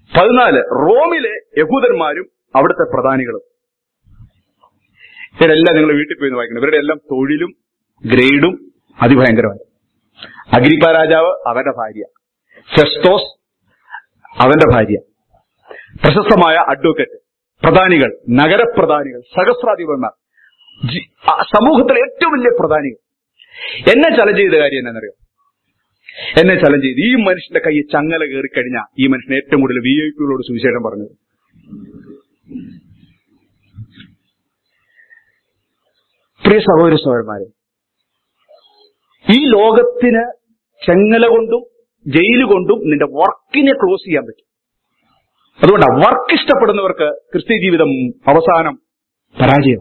Speaker 1: പതിനാല് റോമിലെ യഹൂദന്മാരും അവിടുത്തെ പ്രധാനികളും ഇവരെല്ലാം നിങ്ങൾ വീട്ടിൽ പോയി ഒന്ന് വായിക്കണം ഇവരുടെ എല്ലാം തൊഴിലും ഗ്രേഡും അതിഭയങ്കരമായി അഗ്രിപ്പ രാജാവ് അവന്റെ ഭാര്യ ഫെസ്റ്റോസ് അവന്റെ ഭാര്യ പ്രശസ്തമായ അഡ്വക്കേറ്റ് പ്രധാനികൾ നഗരപ്രധാനികൾ സഹസ്രാധിപന്മാർ ജി- ആ സമൂഹത്തിലെ ഏറ്റവും വലിയ പ്രധാനികൾ എന്നെ ചലഞ്ച് ചെയ്ത കാര്യം എന്നാണെന്നറിയോ എന്നെ ചലഞ്ച് ചെയ്ത് ഈ മനുഷ്യന്റെ കയ്യിൽ ചങ്ങല കയറി കഴിഞ്ഞാൽ ഈ മനുഷ്യൻ ഏറ്റവും കൂടുതൽ വി ഐ പികളോട് സുവിശേഷം പറഞ്ഞത് പ്രിയ സഹോദര സഹോദരന്മാരെ ഈ ലോകത്തിന് ചെങ്ങല കൊണ്ടും ജയിൽ കൊണ്ടും നിന്റെ വർക്കിനെ ക്ലോസ് ചെയ്യാൻ പറ്റും അതുകൊണ്ടാണ് വർക്ക് ഇഷ്ടപ്പെടുന്നവർക്ക് ക്രിസ്ത്യ ജീവിതം അവസാനം പരാജയം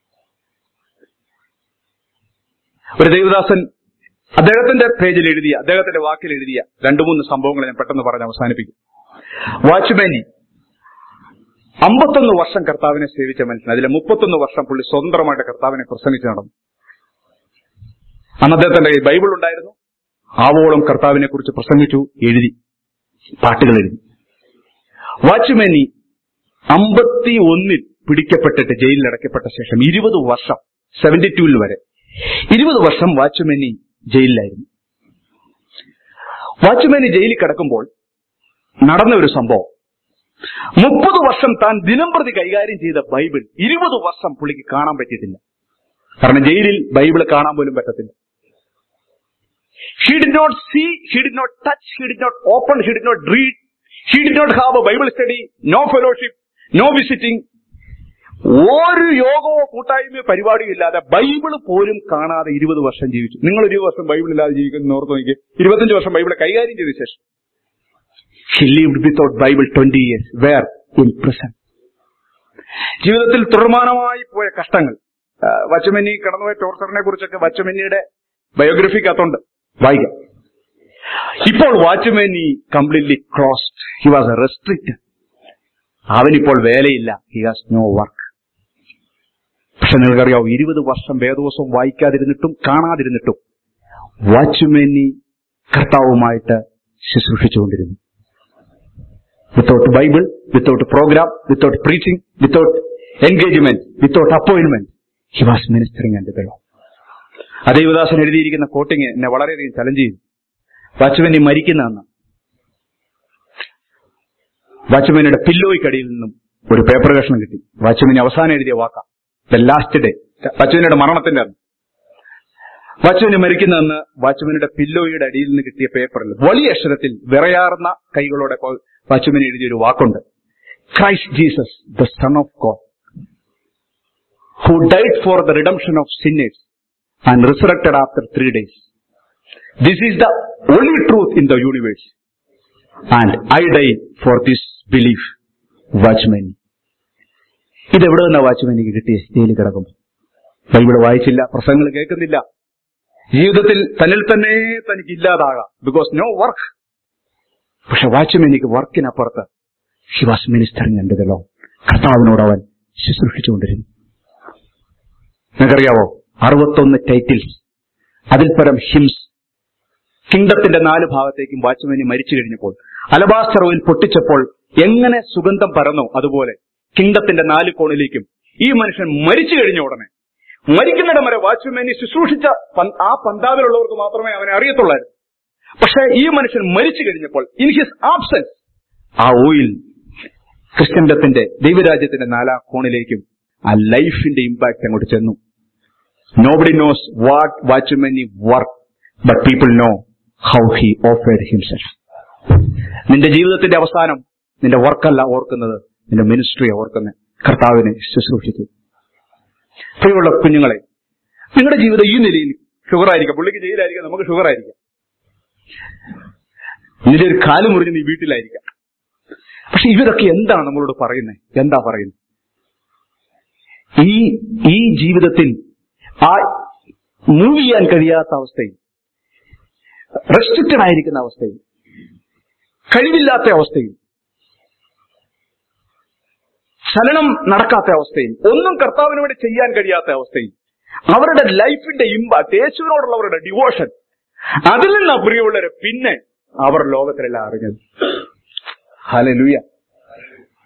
Speaker 1: ഒരു ദേവദാസൻ അദ്ദേഹത്തിന്റെ പേജിൽ എഴുതിയ അദ്ദേഹത്തിന്റെ വാക്കിൽ എഴുതിയ രണ്ടു മൂന്ന് സംഭവങ്ങൾ ഞാൻ പെട്ടെന്ന് പറഞ്ഞ് അവസാനിപ്പിക്കും വാച്ച്മാനി അമ്പത്തൊന്ന് വർഷം കർത്താവിനെ സേവിച്ച മനുഷ്യൻ അതിലെ മുപ്പത്തൊന്ന് വർഷം പുള്ളി സ്വതന്ത്രമായിട്ട് കർത്താവിനെ പ്രസംഗിച്ചു നടന്നു അന്ന് അദ്ദേഹത്തിന്റെ കയ്യിൽ ബൈബിൾ ഉണ്ടായിരുന്നു ആവോളം കർത്താവിനെ കുറിച്ച് പ്രസംഗിച്ചു എഴുതി പാട്ടുകൾ എഴുതി വാച്ച്മാനി അമ്പത്തി ഒന്നിൽ പിടിക്കപ്പെട്ടിട്ട് ജയിലിൽ അടയ്ക്കപ്പെട്ട ശേഷം ഇരുപത് വർഷം സെവന്റി ടൂവിൽ വരെ ഇരുപത് വർഷം വാച്ച്മാനി ജയിലിലായിരുന്നു വാച്ച്മാനി ജയിലിൽ കിടക്കുമ്പോൾ നടന്ന ഒരു സംഭവം മുപ്പത് വർഷം താൻ ദിനംപ്രതി കൈകാര്യം ചെയ്ത ബൈബിൾ ഇരുപത് വർഷം പുള്ളിക്ക് കാണാൻ പറ്റിയിട്ടില്ല കാരണം ജയിലിൽ ബൈബിൾ കാണാൻ പോലും പറ്റത്തില്ല he did not see, he did not touch, he did not open, he did not read, he did not have a Bible study, no fellowship, no visiting. ഒരു യോഗമോ കൂട്ടായ്മയോ പരിപാടിയോ ഇല്ലാതെ ബൈബിൾ പോലും കാണാതെ ഇരുപത് വർഷം ജീവിച്ചു നിങ്ങൾ ഒരു വർഷം ബൈബിൾ ഇല്ലാതെ ജീവിക്കുന്ന ഓർത്ത് നോക്കി ഇരുപത്തഞ്ച് വർഷം ബൈബിൾ കൈകാര്യം ചെയ്ത ശേഷം he lived without Bible twenty years where in present ജീവിതത്തിൽ തുടർമാനമായി പോയ കഷ്ടങ്ങൾ ആ, വച്ചമന്നി കടന്നുപോയ ടോർച്ചറിനെ കുറിച്ചൊക്കെ വച്ചമന്നിയുടെ ബയോഗ്രഫിക്കകത്തുണ്ട് വായിക്കാം ഇപ്പോൾ Watchman Nee completely closed he was a restrict അവനിപ്പോൾ വേലയില്ല ഹി ഹാസ് നോ വർക്ക് പക്ഷെ നിങ്ങൾക്കറിയാവും ഇരുപത് വർഷം വേദോസം വായിക്കാതിരുന്നിട്ടും കാണാതിരുന്നിട്ടും വാച്ച്മാനി കർത്താവുമായിട്ട് ശുശ്രൂഷിച്ചുകൊണ്ടിരുന്നു without Bible without program without preaching without engagement without appointment he was ministering and the അതേ യുവദാസൻ എഴുതിയിരിക്കുന്ന കോട്ടിങ് എന്നെ വളരെയധികം ചലഞ്ച് ചെയ്തു വാച്ച്മാനി മരിക്കുന്നതെന്ന് വാച്ച്മാനിയുടെ പില്ലോയ്ക്കടിയിൽ നിന്നും ഒരു പേപ്പർ കഷ്ണം കിട്ടി വാച്ച്മാനി അവസാനം എഴുതിയ വാക്ക ദ ലാസ്റ്റ് ഡേ വാച്ച്മാനിയുടെ മരണത്തിന്റെ അന്ന് വാച്ച്മാനി മരിക്കുന്നതെന്ന് വാച്ച്മാനിയുടെ പില്ലോയുടെ അടിയിൽ നിന്ന് കിട്ടിയ പേപ്പറിൽ വലിയ അക്ഷരത്തിൽ വിറയാർന്ന കൈകളോടെ പോ- വാച്ച്മാനി എഴുതിയ ഒരു വാക്കുണ്ട് Christ Jesus the son of God who died for the redemption of sinners and resurrected after three days this is the only truth in the universe and I die for this belief Watchman Nee ഇതെവിടെ നിന്നാ വാച്ച്മാനിക്ക് കിട്ടിയ ജയിലിൽ കിടക്കും Bible വായിച്ചില്ല പ്രസംഗങ്ങൾ കേൾക്കുന്നില്ല ജീവിതത്തിൽ തന്നിൽ തന്നെ തനിക്ക് ഇല്ലാതാകാം ബിക്കോസ് നോ വർക്ക് പക്ഷെ വാച്ച്മാനിക്ക് വർക്കിനപ്പുറത്ത് ഹി വാസ് മിനിസ്റ്ററിംഗ് കണ്ടതല്ലോ കർത്താവിനോട് അവൻ ശുശ്രൂഷിച്ചുകൊണ്ടിരുന്നു നിങ്ങൾക്കറിയാവോ അറുപത്തൊന്ന് ടൈറ്റിൽസ് അതിൽ പരം ഹിംസ് കിങ്ഡത്തിന്റെ നാല് ഭാഗത്തേക്കും വാച്ച്മാനി മരിച്ചു കഴിഞ്ഞപ്പോൾ അലബാസ്റ്റർ ഓയിൽ പൊട്ടിച്ചപ്പോൾ എങ്ങനെ സുഗന്ധം പരന്നോ അതുപോലെ കിങ്ഡത്തിന്റെ നാല് കോണിലേക്കും ഈ മനുഷ്യൻ മരിച്ചു കഴിഞ്ഞ ഉടനെ മരിക്കുന്നിടം വരെ വാച്ച്മാനി ശുശ്രൂഷിച്ച പന്ത്- ആ പന്താവിലുള്ളവർക്ക് മാത്രമേ അവനെ അറിയത്തുള്ളായിരുന്നു പക്ഷേ ഈ മനുഷ്യൻ മരിച്ചു കഴിഞ്ഞപ്പോൾ ഇൻ ഹിസ് ആബ്സെൻസ് ആ ഓയിൽ ക്രിസ്ത്യൻഡത്തിന്റെ ദൈവരാജ്യത്തിന്റെ നാലാം കോണിലേക്കും ആ ലൈഫിന്റെ ഇമ്പാക്ട് അങ്ങോട്ട് ചെന്നു nobody knows what Watchman Nee work but people know how he offered himself നിന്റെ ജീവിതത്തിന്റെ അവസാനം നിന്റെ വർക്കല്ല ഓർക്കുന്നത് നിന്റെ മിനിസ്ട്രിയെ ഓർക്കുന്നത് കർത്താവിനെ ശുശ്രൂഷിച്ചു പ്രിയമുള്ള കുഞ്ഞുങ്ങളെ നിങ്ങളുടെ ജീവിതം ഈ നിലയിൽ ഷുഗർ ആയിരിക്കാം പുള്ളിക്ക് ജയിലായിരിക്കാം നമുക്ക് ഷുഗർ ആയിരിക്കാം നിന്റെ ഒരു കാല് മുറിഞ്ഞ് നീ വീട്ടിലായിരിക്കാം പക്ഷെ ഇവരൊക്കെ എന്താണ് നമ്മളോട് പറയുന്നത് എന്താ പറയുന്നത് ഈ ഈ ജീവിതത്തിൽ ആ മൂവ് ചെയ്യാൻ കഴിയാത്ത അവസ്ഥയിൽ റെസ്ട്രിക്റ്റഡ് ആയിരിക്കുന്ന അവസ്ഥയിൽ കഴിവില്ലാത്ത അവസ്ഥയിൽ ചലനം നടക്കാത്ത അവസ്ഥയിൽ ഒന്നും കർത്താവിന് വേണ്ടി ചെയ്യാൻ കഴിയാത്ത അവസ്ഥയിൽ അവരുടെ ലൈഫിന്റെ ഇമ്പാക്ട് യേശുവിനോടുള്ളവരുടെ ഡിവോഷൻ അതിൽ നിന്ന് പ്രിയമുള്ളവരെ പിന്നെ അവർ ലോകത്തിലെല്ലാം അറിഞ്ഞത് ഹലലുയ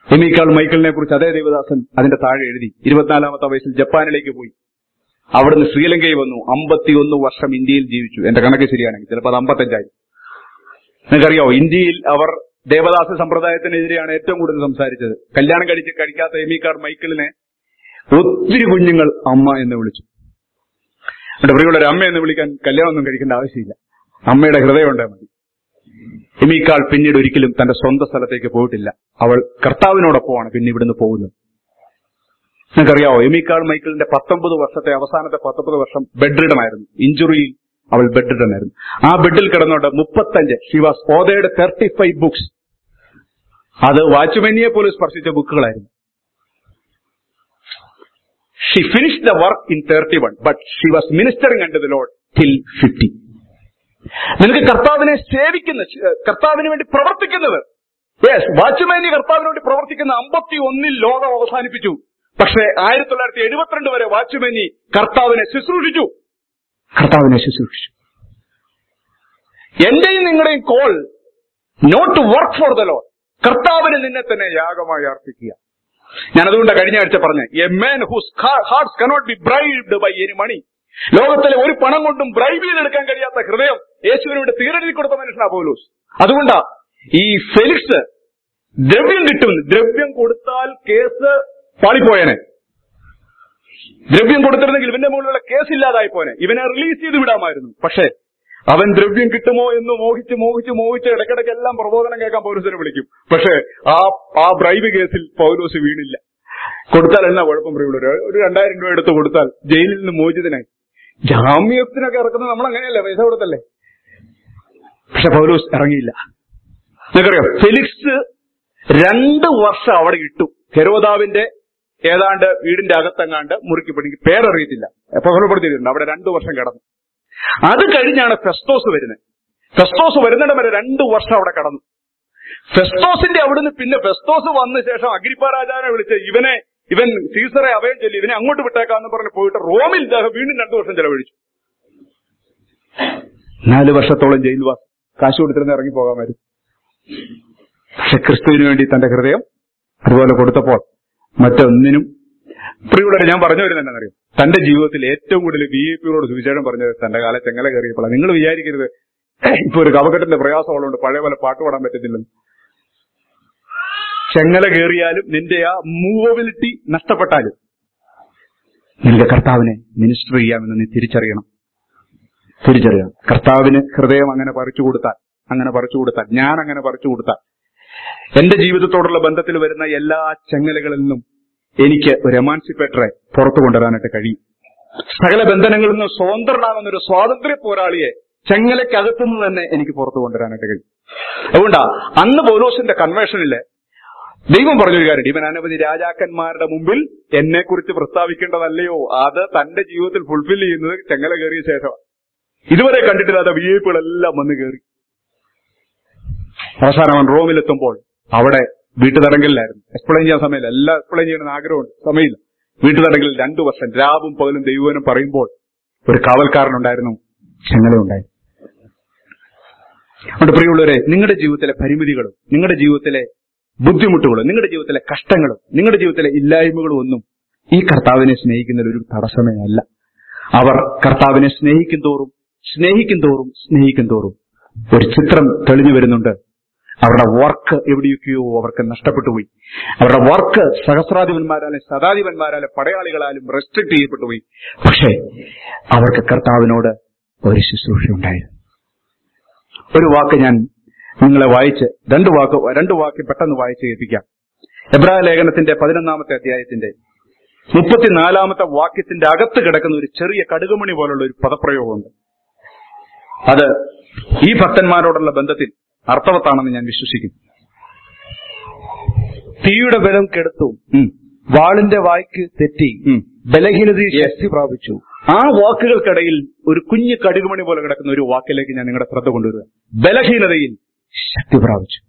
Speaker 1: എമിക്കാൾ മൈക്കിളിനെ കുറിച്ച് അതേ ദേവദാസൻ അതിന്റെ താഴെ എഴുതി ഇരുപത്തിനാലാമത്തെ വയസ്സിൽ ജപ്പാനിലേക്ക് പോയി അവിടുന്ന് ശ്രീലങ്കയിൽ വന്നു അമ്പത്തിയൊന്ന് വർഷം ഇന്ത്യയിൽ ജീവിച്ചു എന്റെ കണക്ക് ശരിയാണെങ്കിൽ ചിലപ്പോൾ അത് അമ്പത്തഞ്ചായി നിങ്ങൾക്കറിയാവോ ഇന്ത്യയിൽ അവർ ദേവദാസ സമ്പ്രദായത്തിനെതിരെയാണ് ഏറ്റവും കൂടുതൽ സംസാരിച്ചത് കല്യാണം കഴിച്ച് കഴിക്കാത്ത എമിക്കാർ മൈക്കിളിനെ ഒത്തിരി കുഞ്ഞുങ്ങൾ അമ്മ എന്ന് വിളിച്ചു എന്റെ പ്രിയമുള്ളൊരു അമ്മ എന്ന് വിളിക്കാൻ കല്യാണമൊന്നും കഴിക്കേണ്ട ആവശ്യമില്ല അമ്മയുടെ ഹൃദയം ഉണ്ടാൽ മതി എമീക്കാൾ പിന്നീട് ഒരിക്കലും തന്റെ സ്വന്തം സ്ഥലത്തേക്ക് പോയിട്ടില്ല അവൾ കർത്താവിനോടൊപ്പമാണ് പിന്നെ ഇവിടുന്ന് പോകുന്നത് നിങ്ങൾക്കറിയാവോ എമീക്കാൾ മൈക്കിളിന്റെ പത്തൊമ്പത് വർഷത്തെ അവസാനത്തെ പത്തൊമ്പത് വർഷം ബെഡ് റിഡൺ ആയിരുന്നു ഇഞ്ചുറിയിൽ അവൾ ബെഡ് റിഡൺ ആയിരുന്നു ആ ബെഡിൽ കിടന്നുകൊണ്ട് മുപ്പത്തഞ്ച് ഷി വാസ് ഓതയുടെ തേർട്ടി ഫൈവ് ബുക്സ് അത് വാച്ച്മെനിയെ പോലും സ്പർശിച്ച ബുക്കുകളായിരുന്നു she finish the work in thirty one but she was ministering under the Lord till fifty നിനക്ക് കർത്താവിനെ സേവിക്കുന്ന ഏഹ്, കർത്താവിന് വേണ്ടി പ്രവർത്തിക്കുന്നത് യെസ് വാച്ച്മാനി കർത്താവിന് വേണ്ടി പ്രവർത്തിക്കുന്ന അമ്പത്തി ഒന്നിൽ ലോകം അവസാനിപ്പിച്ചു പക്ഷേ ആയിരത്തി തൊള്ളായിരത്തി എഴുപത്തിരണ്ട് വരെ വാച്ച്മാനി കർത്താവിനെ ശുശ്രൂഷിച്ചു കർത്താവിനെ ശുശ്രൂഷിച്ചു എന്റെയും നിങ്ങളുടെയും call not to work for the Lord കർത്താവിന് നിന്നെ തന്നെ യാഗമായി അർപ്പിക്കുക ഞാൻ അതുകൊണ്ട് കഴിഞ്ഞ ആഴ്ച പറഞ്ഞ a man whose hearts cannot be bribed by any money ലോകത്തിലെ ഒരു പണം കൊണ്ടും ബ്രൈബ് ചെയ്തെടുക്കാൻ കഴിയാത്ത ഹൃദയം യേശുവിനോട് തീരെഴുതി കൊടുത്ത മനുഷ്യനാ പൗലോസ് അതുകൊണ്ടാ ഈ ഫെലിക്സ് ദ്രവ്യം കിട്ടും ദ്രവ്യം കൊടുത്താൽ കേസ് പാളിപ്പോയനെ ദ്രവ്യം കൊടുത്തിരുന്നെങ്കിൽ ഇവന്റെ മുകളിലുള്ള കേസ് ഇല്ലാതായി പോനെ ഇവനെ റിലീസ് ചെയ്ത് വിടാമായിരുന്നു പക്ഷേ അവൻ ദ്രവ്യം കിട്ടുമോ എന്ന് മോഹിച്ച് മോഹിച്ച് മോഹിച്ച് ഇടയ്ക്കിടയ്ക്ക് എല്ലാം പ്രബോധനം കേൾക്കാൻ പൗലോസിനെ വിളിക്കും പക്ഷേ ആ ആ ബ്രൈബ് കേസിൽ പൗലോസ് വീണില്ല കൊടുത്താൽ എന്നാ കുഴപ്പം പ്രിയുള്ളവർ ഒരു രണ്ടായിരം രൂപ എടുത്ത് കൊടുത്താൽ ജയിലിൽ നിന്ന് മോചിതനായി ജാമ്യത്തിനൊക്കെ ഇറക്കുന്നത് നമ്മൾ അങ്ങനെയല്ലേ പൈസ കൊടുത്തല്ലേ പക്ഷെ പൗലോസ് ഇറങ്ങിയില്ല നിങ്ങൾക്കറിയാം ഫെലിക്സ് രണ്ട് വർഷം അവിടെ ഇട്ടു ഹെരോദാവിന്റെ ഏതാണ്ട് വീടിന്റെ അകത്തെങ്ങാണ്ട് മുറുക്കി പിടിക്ക് പേരറിയത്തില്ല പ്രബലപ്പെടുത്തിയിട്ടുണ്ട് അവിടെ രണ്ടു വർഷം കിടന്നു അത് കഴിഞ്ഞാണ് ഫെസ്തോസ് വരുന്നത് ഫെസ്തോസ് വരുന്നിടം വരെ രണ്ടു വർഷം അവിടെ കടന്നു ഫെസ്തോസിന്റെ അവിടുന്ന് പിന്നെ ഫെസ്തോസ് വന്ന ശേഷം അഗ്രിപ്പ രാജാവിനെ വിളിച്ച് ഇവനെ ഇവൻ സീസറെ അഭയം ചൊല്ലി ഇവനെ അങ്ങോട്ട് വിട്ടേക്കാന്ന് പറഞ്ഞ് പോയിട്ട് റോമിൽ ഇദ്ദേഹം വീണ്ടും രണ്ടു വർഷം ചെലവഴിച്ചു നാല് വർഷത്തോളം ജയിൽവാസം കാശ് കൊടുത്തിരുന്ന് ഇറങ്ങി പോകാമായിരുന്നു പക്ഷെ ക്രിസ്തുവിന് വേണ്ടി തന്റെ ഹൃദയം അതുപോലെ കൊടുത്തപ്പോൾ മറ്റൊന്നിനും പ്രിയുള്ളവരെ ഞാൻ പറഞ്ഞു വരുന്നത് എന്താണെന്നറിയോ തന്റെ ജീവിതത്തിൽ ഏറ്റവും കൂടുതൽ ബി എ പിയോട് സുവിശേഷം പറഞ്ഞത് തന്റെ കാലം ചെങ്ങല കയറിയപ്പോഴാണ് നിങ്ങൾ വിചാരിക്കരുത് ഇപ്പൊ ഒരു കവകെട്ടിന്റെ പ്രയാസമുള്ളതുകൊണ്ട് പഴയ പോലെ പാട്ട് പാടാൻ പറ്റത്തില്ലെന്ന് ചെങ്ങല കയറിയാലും നിന്റെ ആ മൂവബിലിറ്റി നഷ്ടപ്പെട്ടാലും നിന്റെ കർത്താവിനെ മിനിസ്റ്റർ ചെയ്യാമെന്ന് നീ തിരിച്ചറിയണം തിരിച്ചറിയണം കർത്താവിന് ഹൃദയം അങ്ങനെ പറിച്ചു കൊടുത്താൽ അങ്ങനെ പറിച്ചു കൊടുത്താൽ ഞാൻ അങ്ങനെ പറിച്ചു കൊടുത്താൽ എന്റെ ജീവിതത്തോടുള്ള ബന്ധത്തിൽ വരുന്ന എല്ലാ ചെങ്ങലകളിൽ നിന്നും എനിക്ക് ഒരു എമാൻസിപ്പേറ്ററെ പുറത്തു കൊണ്ടുവരാനായിട്ട് കഴിയും സകല ബന്ധനങ്ങളിൽ നിന്നും സ്വതന്ത്രനാകുന്ന ഒരു സ്വാതന്ത്ര്യ പോരാളിയെ ചെങ്ങലയ്ക്കകത്തുനിന്ന് തന്നെ എനിക്ക് പുറത്തു കൊണ്ടുവരാനായിട്ട് കഴിയും അതുകൊണ്ടാ അന്ന് പൗലോസിന്റെ കൺവേഷനില് ദൈവം പറഞ്ഞൊരു കാര്യം ഇവൻ അനവധി രാജാക്കന്മാരുടെ മുമ്പിൽ എന്നെ കുറിച്ച് പ്രസ്താവിക്കേണ്ടതല്ലയോ അത് തന്റെ ജീവിതത്തിൽ ഫുൾഫിൽ ചെയ്യുന്നത് ചെങ്ങല കയറിയ ശേഷമാണ് ഇതുവരെ കണ്ടിട്ടില്ലാത്ത വി ഐ പികളെല്ലാം വന്ന് കയറി അവസാനം അവൻ റോമിലെത്തുമ്പോൾ അവിടെ വീട്ടുതടങ്കലിലായിരുന്നു എക്സ്പ്ലെയിൻ ചെയ്യാൻ സമയമില്ല എല്ലാം എക്സ്പ്ലെയിൻ ചെയ്യണമെന്ന് ആഗ്രഹമുണ്ട് സമയമില്ല വീട്ടുതടങ്കലിൽ രണ്ടു വർഷം രാവും പകലും ദൈവനും പറയുമ്പോൾ ഒരു കാവൽക്കാരനുണ്ടായിരുന്നു ചെങ്ങലയുണ്ടായിരുന്നു അതുകൊണ്ട് പ്രിയമുള്ളവരെ നിങ്ങളുടെ ജീവിതത്തിലെ പരിമിതികളും നിങ്ങളുടെ ജീവിതത്തിലെ ബുദ്ധിമുട്ടുകളും നിങ്ങളുടെ ജീവിതത്തിലെ കഷ്ടങ്ങളും നിങ്ങളുടെ ജീവിതത്തിലെ ഇല്ലായ്മകളും ഒന്നും ഈ കർത്താവിനെ സ്നേഹിക്കുന്നതിൽ ഒരു തടസ്സമേ അല്ല അവർ കർത്താവിനെ സ്നേഹിക്കും തോറും സ്നേഹിക്കും തോറും സ്നേഹിക്കും തോറും ഒരു ചിത്രം തെളിഞ്ഞു വരുന്നുണ്ട് അവരുടെ വർക്ക് എവിടെയൊക്കെയോ അവർക്ക് നഷ്ടപ്പെട്ടു പോയി അവരുടെ വർക്ക് സഹസ്രാധിപന്മാരാലും ശതാധിപന്മാരാലും പടയാളികളാലും റെസ്ട്രിക്ട് ചെയ്യപ്പെട്ടു പോയി പക്ഷേ അവർക്ക് കർത്താവിനോട് ഒരു ശുശ്രൂഷ ഉണ്ടായിരുന്നു ഒരു വാക്ക് ഞാൻ നിങ്ങളെ വായിച്ച് രണ്ട് വാക്ക് രണ്ട് വാക്ക് പെട്ടെന്ന് വായിച്ച് കേൾപ്പിക്കാം എബ്രായ ലേഖനത്തിന്റെ പതിനൊന്നാമത്തെ അധ്യായത്തിന്റെ മുപ്പത്തിനാലാമത്തെ വാക്യത്തിന്റെ അകത്ത് കിടക്കുന്ന ഒരു ചെറിയ കടുകുമണി പോലുള്ള ഒരു പദപ്രയോഗമുണ്ട് അത് ഈ ഭക്തന്മാരോടുള്ള ബന്ധത്തിൽ അർത്ഥവത്താണെന്ന് ഞാൻ വിശ്വസിക്കുന്നു
Speaker 2: തീയുടെ ബലം കെടുത്തു
Speaker 1: ഉം.
Speaker 2: വാളിന്റെ വായ്ക്ക് തെറ്റി
Speaker 1: ഉം.
Speaker 2: ബലഹീനതയിൽ ശക്തി പ്രാപിച്ചു
Speaker 1: ആ വാക്കുകൾക്കിടയിൽ ഒരു കുഞ്ഞു കടുകുമണി പോലെ കിടക്കുന്ന ഒരു വാക്കിലേക്ക് ഞാൻ നിങ്ങളുടെ ശ്രദ്ധ കൊണ്ടുവരിക ബലഹീനതയിൽ ശക്തി പ്രാപിച്ചു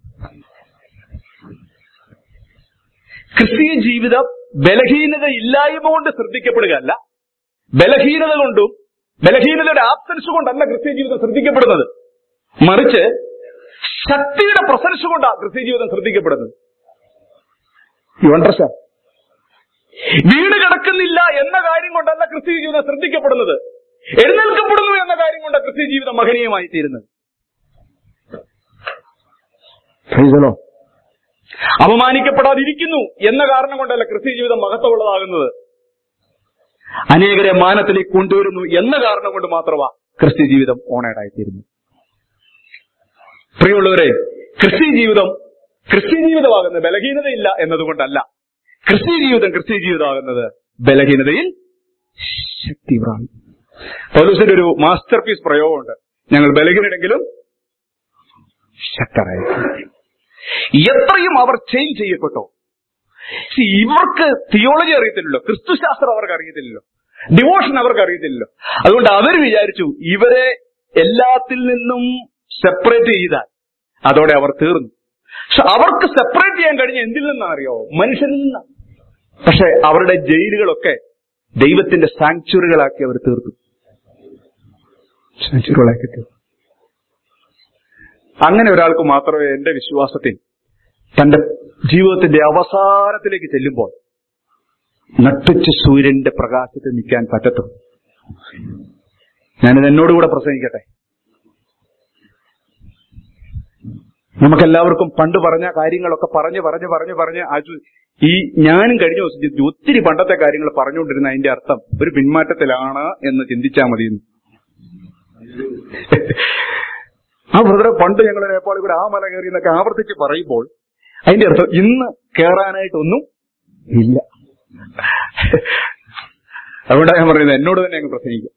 Speaker 1: ക്രിസ്തീയ ജീവിതം ബലഹീനത ഇല്ലായ്മ കൊണ്ട് ശ്രദ്ധിക്കപ്പെടുകയല്ല ബലഹീനത കൊണ്ടും ബലഹീനതയുടെ ആബ്സൻസ് കൊണ്ടല്ല ക്രിസ്തീയ ജീവിതം ശ്രദ്ധിക്കപ്പെടുന്നത് മറിച്ച് ശക്തിയുടെ പ്രസൻസ് കൊണ്ടാണ് ക്രിസ്തീയ ജീവിതം ശ്രദ്ധിക്കപ്പെടുന്നത് യു അണ്ടർസ്റ്റാൻഡ് വീണ് കിടക്കുന്നില്ല എന്ന കാര്യം കൊണ്ടല്ല ക്രിസ്തീയ ജീവിതം ശ്രദ്ധിക്കപ്പെടുന്നത് എഴുന്നേൽക്കപ്പെടുന്നു എന്ന കാര്യം കൊണ്ട് ക്രിസ്തീയ ജീവിതം മഹനീയമായി തീരുന്നത് Praise the Lord. അപമാനിക്കപ്പെടാതിരിക്കുന്നു എന്ന കാരണം കൊണ്ടല്ല ക്രിസ്തീയ ജീവിതം മഹത്വമുള്ളതാകുന്നത് അനേകരെ മാനത്തിലേക്ക് കൊണ്ടുവരുന്നു എന്ന കാരണം കൊണ്ട് മാത്രമാ ക്രിസ്ത്യ ജീവിതം ഓണേഡായിത്തീരുന്നു പ്രിയമുള്ളവരെ ക്രിസ്ത്യ ജീവിതം ക്രിസ്ത്യ ജീവിതമാകുന്നത് ബലഹീനതയില്ല എന്നതുകൊണ്ടല്ല ക്രിസ്ത്യ ജീവിതം ക്രിസ്ത്യ ജീവിതമാകുന്നത് ബലഹീനതയിൽ ശക്തി പ്രാപിക്കും പൗലൂസിന്റെ ഒരു മാസ്റ്റർ പീസ് പ്രയോഗമുണ്ട് ഞങ്ങൾ ബലഹീനരെങ്കിലും ശക്തരായിരിക്കും എത്രയും അവർ ചേഞ്ച് ചെയ്യപ്പെട്ടോ See, ഇവർക്ക് തിയോളജി അറിയത്തില്ലല്ലോ ക്രിസ്തുശാസ്ത്രം അവർക്ക് അറിയത്തില്ലല്ലോ ഡിവോഷൻ അവർക്ക് അറിയത്തില്ലല്ലോ അതുകൊണ്ട് അവർ വിചാരിച്ചു ഇവരെ എല്ലാത്തിൽ നിന്നും സെപ്പറേറ്റ് ചെയ്താൽ അതോടെ അവർ തീർന്നു പക്ഷെ അവർക്ക് സെപ്പറേറ്റ് ചെയ്യാൻ കഴിഞ്ഞ എന്തിൽ നിന്നറിയോ മനുഷ്യനിൽ നിന്നാണ് പക്ഷെ അവരുടെ ജയിലുകളൊക്കെ ദൈവത്തിന്റെ സാങ്ച്വറികളാക്കി അവർ തീർത്തു സാങ്ച്വറികളാക്കി തീർത്തു അങ്ങനെ ഒരാൾക്ക് മാത്രമേ എന്റെ വിശ്വാസത്തിൽ തന്റെ ജീവിതത്തിന്റെ അവസാനത്തിലേക്ക് ചെല്ലുമ്പോൾ നട്ടുച്ച സൂര്യന്റെ പ്രകാശത്തിൽ നിൽക്കാൻ പറ്റത്തുള്ളൂ ഞാനിത് എന്നോടുകൂടെ പ്രസംഗിക്കട്ടെ നമുക്കെല്ലാവർക്കും പണ്ട് പറഞ്ഞ കാര്യങ്ങളൊക്കെ പറഞ്ഞ് പറഞ്ഞ് പറഞ്ഞ് പറഞ്ഞ് അത് ഈ ഞാനും കഴിഞ്ഞ ദിവസം ചിന്തിച്ചു, ഒത്തിരി പണ്ടത്തെ കാര്യങ്ങൾ പറഞ്ഞുകൊണ്ടിരുന്ന അതിന്റെ അർത്ഥം ഒരു പിന്മാറ്റത്തിലാണ് എന്ന് ചിന്തിച്ചാൽ മതി എന്ന്. ആ ബ്രദറെ പണ്ട് ഞങ്ങൾ നേപ്പാളിൽ കൂടെ ആ മല കയറി എന്നൊക്കെ ആവർത്തിച്ച് പറയുമ്പോൾ അതിന്റെ അർത്ഥം ഇന്ന് കയറാനായിട്ടൊന്നും ഇല്ല അതുകൊണ്ടാണ് ഞാൻ പറയുന്നത് എന്നോട് തന്നെ അങ്ങ് പ്രസംഗിക്കാം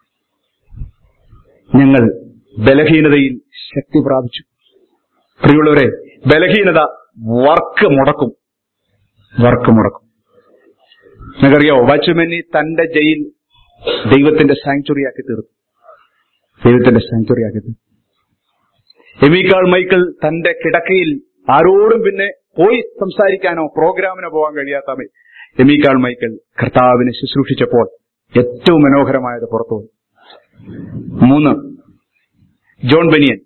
Speaker 1: ഞങ്ങൾ ബലഹീനതയിൽ ശക്തി പ്രാപിച്ചു പ്രിയമുള്ളവരെ ബലഹീനത വർക്ക് മുടക്കും വർക്ക് മുടക്കും നിങ്ങൾക്കറിയാവോ വാച്ച്മെന്നി തന്റെ ജയിൽ ദൈവത്തിന്റെ സാങ്ച്വറി ആക്കി തീർത്തു ദൈവത്തിന്റെ സാങ്ച്വറി ആക്കി തീർത്തു എമിക്കാൾ മൈക്കിൾ തന്റെ കിടക്കയിൽ ആരോടും പിന്നെ പോയി സംസാരിക്കാനോ പ്രോഗ്രാമിനോ പോകാൻ കഴിയാത്ത മൈ- എമിക്കാൾ മൈക്കിൾ കർത്താവിനെ ശുശ്രൂഷിച്ചപ്പോൾ ഏറ്റവും മനോഹരമായത് പുറത്തു വന്നു. മൂന്ന് ജോൺ ബനിയൻ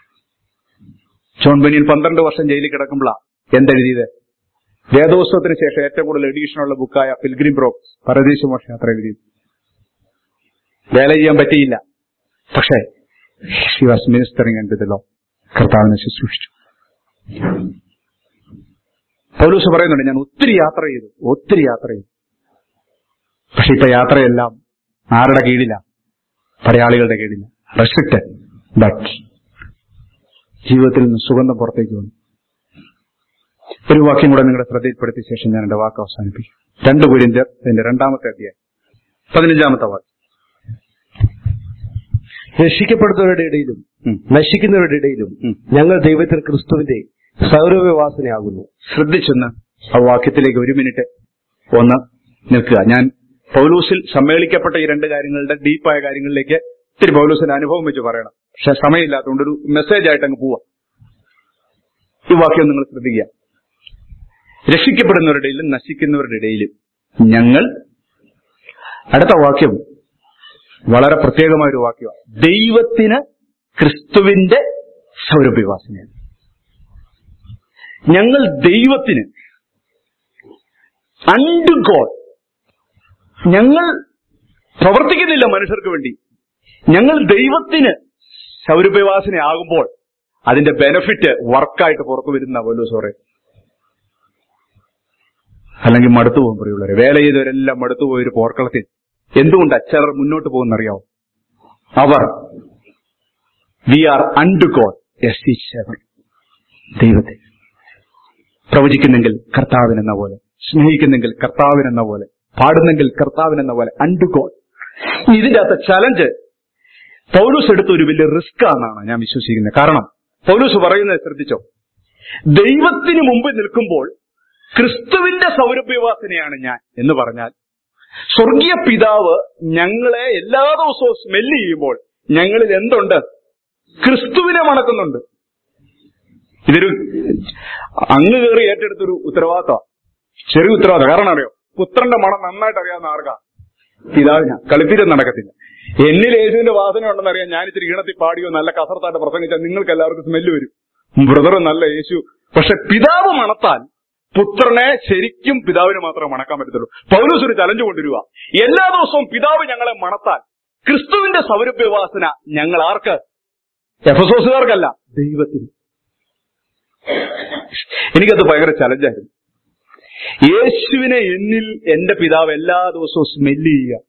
Speaker 1: ജോൺ ബനിയൻ പന്ത്രണ്ട് വർഷം ജയിലിൽ കിടക്കുമ്പോഴാ എന്തെഴുതിയത് വേദോത്സവത്തിന് ശേഷം ഏറ്റവും കൂടുതൽ എഡീഷനുള്ള ബുക്കായ പിൽഗ്രിം ബ്രോക്സ് പരദേശ യാത്ര എഴുതിയത് വേല ചെയ്യാൻ പറ്റിയില്ല പക്ഷേ she was ministering and law കർത്താവിനെ ശുശ്രൂഷിച്ചു പൗലൂസ് പറയുന്നുണ്ട് ഞാൻ ഒത്തിരി യാത്ര ചെയ്തു ഒത്തിരി യാത്ര ചെയ്തു പക്ഷെ ഇപ്പൊ യാത്രയെല്ലാം ആരുടെ കീഴില പടയാളികളുടെ കീഴില റെസ്ട്രിക്റ്റഡ് ബട്ട് ജീവിതത്തിൽ നിന്ന് സുഗന്ധം പുറത്തേക്ക് വന്നു ഒരു വാക്യം കൂടെ നിങ്ങളുടെ ശ്രദ്ധയിൽപ്പെടുത്തിയ ശേഷം ഞാൻ എന്റെ വാക്ക് അവസാനിപ്പിക്കും രണ്ട് കുരിന്റർ അതിന്റെ രണ്ടാമത്തെ അധ്യായം പതിനഞ്ചാമത്തെ വാക്യം
Speaker 2: രക്ഷിക്കപ്പെടുന്നവരുടെ ഇടയിലും
Speaker 1: ഉം.
Speaker 2: നശിക്കുന്നവരുടെ ഇടയിലും
Speaker 1: ഉം.
Speaker 2: ഞങ്ങൾ ദൈവത്തിൽ ക്രിസ്തുവിന്റെ സൗരവ്യവാസനയാകുന്നു
Speaker 1: ശ്രദ്ധിച്ചൊന്ന് ആ വാക്യത്തിലേക്ക് ഒരു മിനിറ്റ് ഒന്ന് നിൽക്കുക ഞാൻ പൗലൂസിൽ സമ്മേളിക്കപ്പെട്ട ഈ രണ്ട് കാര്യങ്ങളുടെ ഡീപ്പായ കാര്യങ്ങളിലേക്ക് ഇത്തിരി പൗലൂസിന്റെ അനുഭവം വെച്ച് പറയണം പക്ഷെ സമയമില്ലാത്തതുകൊണ്ട് ഒരു മെസ്സേജ് ആയിട്ട് അങ്ങ് പോവാം ഈ വാക്യം നിങ്ങൾ ശ്രദ്ധിക്കുക രക്ഷിക്കപ്പെടുന്നവരുടെ ഇടയിലും നശിക്കുന്നവരുടെ ഇടയിലും ഞങ്ങൾ അടുത്ത വാക്യം വളരെ പ്രത്യേകമായ ഒരു വാക്യമാണ് ദൈവത്തിന് ക്രിസ്തുവിന്റെ സൗരഭ്യവാസനയാണ് ഞങ്ങൾ ദൈവത്തിന് അണ്ട് ഗോഡ് ഞങ്ങൾ പ്രവർത്തിക്കുന്നില്ല മനുഷ്യർക്ക് വേണ്ടി ഞങ്ങൾ ദൈവത്തിന് സൗരഭ്യവാസനയാകുമ്പോൾ അതിന്റെ ബെനഫിറ്റ് വർക്കായിട്ട് പുറത്തു വരുന്ന പോലും സോറെ അല്ലെങ്കിൽ മടുത്തു പോകും പ്രിയുള്ളവരെ വേല ചെയ്തവരെല്ലാം മടുത്തു പോയൊരു പോർക്കളത്തിൽ എന്തുകൊണ്ട് അച്ചറർ മുന്നോട്ട് പോകുന്നറിയാവോ അവർ we are unto God as ദൈവത്തെ പ്രവചിക്കുന്നെങ്കിൽ കർത്താവിനെന്ന പോലെ സ്നേഹിക്കുന്നെങ്കിൽ കർത്താവിനെന്ന പോലെ പാടുന്നെങ്കിൽ കർത്താവിനെന്ന പോലെ അണ്ടു ഗോഡ് ഇതിന്റെ അകത്ത് ചലഞ്ച് പൗലൂസ് എടുത്ത ഒരു വലിയ റിസ്ക് ആണെന്നാണ് ഞാൻ വിശ്വസിക്കുന്നത് കാരണം പൗലൂസ് പറയുന്നത് ശ്രദ്ധിച്ചോ ദൈവത്തിന് മുമ്പ് നിൽക്കുമ്പോൾ ക്രിസ്തുവിന്റെ സൗരഭ്യവാസനയാണ് ഞാൻ എന്ന് പറഞ്ഞാൽ സ്വർഗീയ പിതാവ് ഞങ്ങളെ എല്ലാ ദിവസവും സ്മെല്ല് ചെയ്യുമ്പോൾ ഞങ്ങളിൽ എന്തുണ്ട് ക്രിസ്തുവിനെ മണക്കുന്നുണ്ട് ഇതൊരു അങ്ങ് കയറി ഏറ്റെടുത്തൊരു ഉത്തരവാദിത്തം ചെറിയ ഉത്തരവാദിത്തം കാരണം അറിയോ പുത്രന്റെ മണം നന്നായിട്ട് അറിയാവുന്ന ആർക്കാ പിതാവിന കളിപ്പിച്ചത് നടക്കത്തില്ല എന്നിൽ യേശുവിന്റെ വാസന ഉണ്ടെന്ന് അറിയാൻ ഞാൻ ഇത്തിരി ഈണത്തിൽ പാടിയോ നല്ല കസർത്തായിട്ട് പ്രസംഗിച്ചാൽ നിങ്ങൾക്ക് എല്ലാവർക്കും സ്മെല്ല് വരും ബ്രദർ നല്ല യേശു പക്ഷെ പിതാവ് മണത്താൽ പുത്രനെ ശരിക്കും പിതാവിന് മാത്രമേ മണക്കാൻ പറ്റത്തുള്ളൂ പൗലോസ് ഒരു ചലഞ്ച് കൊണ്ടുവരിക എല്ലാ ദിവസവും പിതാവ് ഞങ്ങളെ മണത്താൽ ക്രിസ്തുവിന്റെ സൗരഭ്യവാസന ഞങ്ങൾ ആർക്ക് എഫസോസുകാർക്കല്ല ദൈവത്തിന് എനിക്കത് ഭയങ്കര ചലഞ്ചായിരുന്നു യേശുവിനെ എന്നിൽ എന്റെ പിതാവ് എല്ലാ ദിവസവും സ്മെല്ല് ചെയ്യുക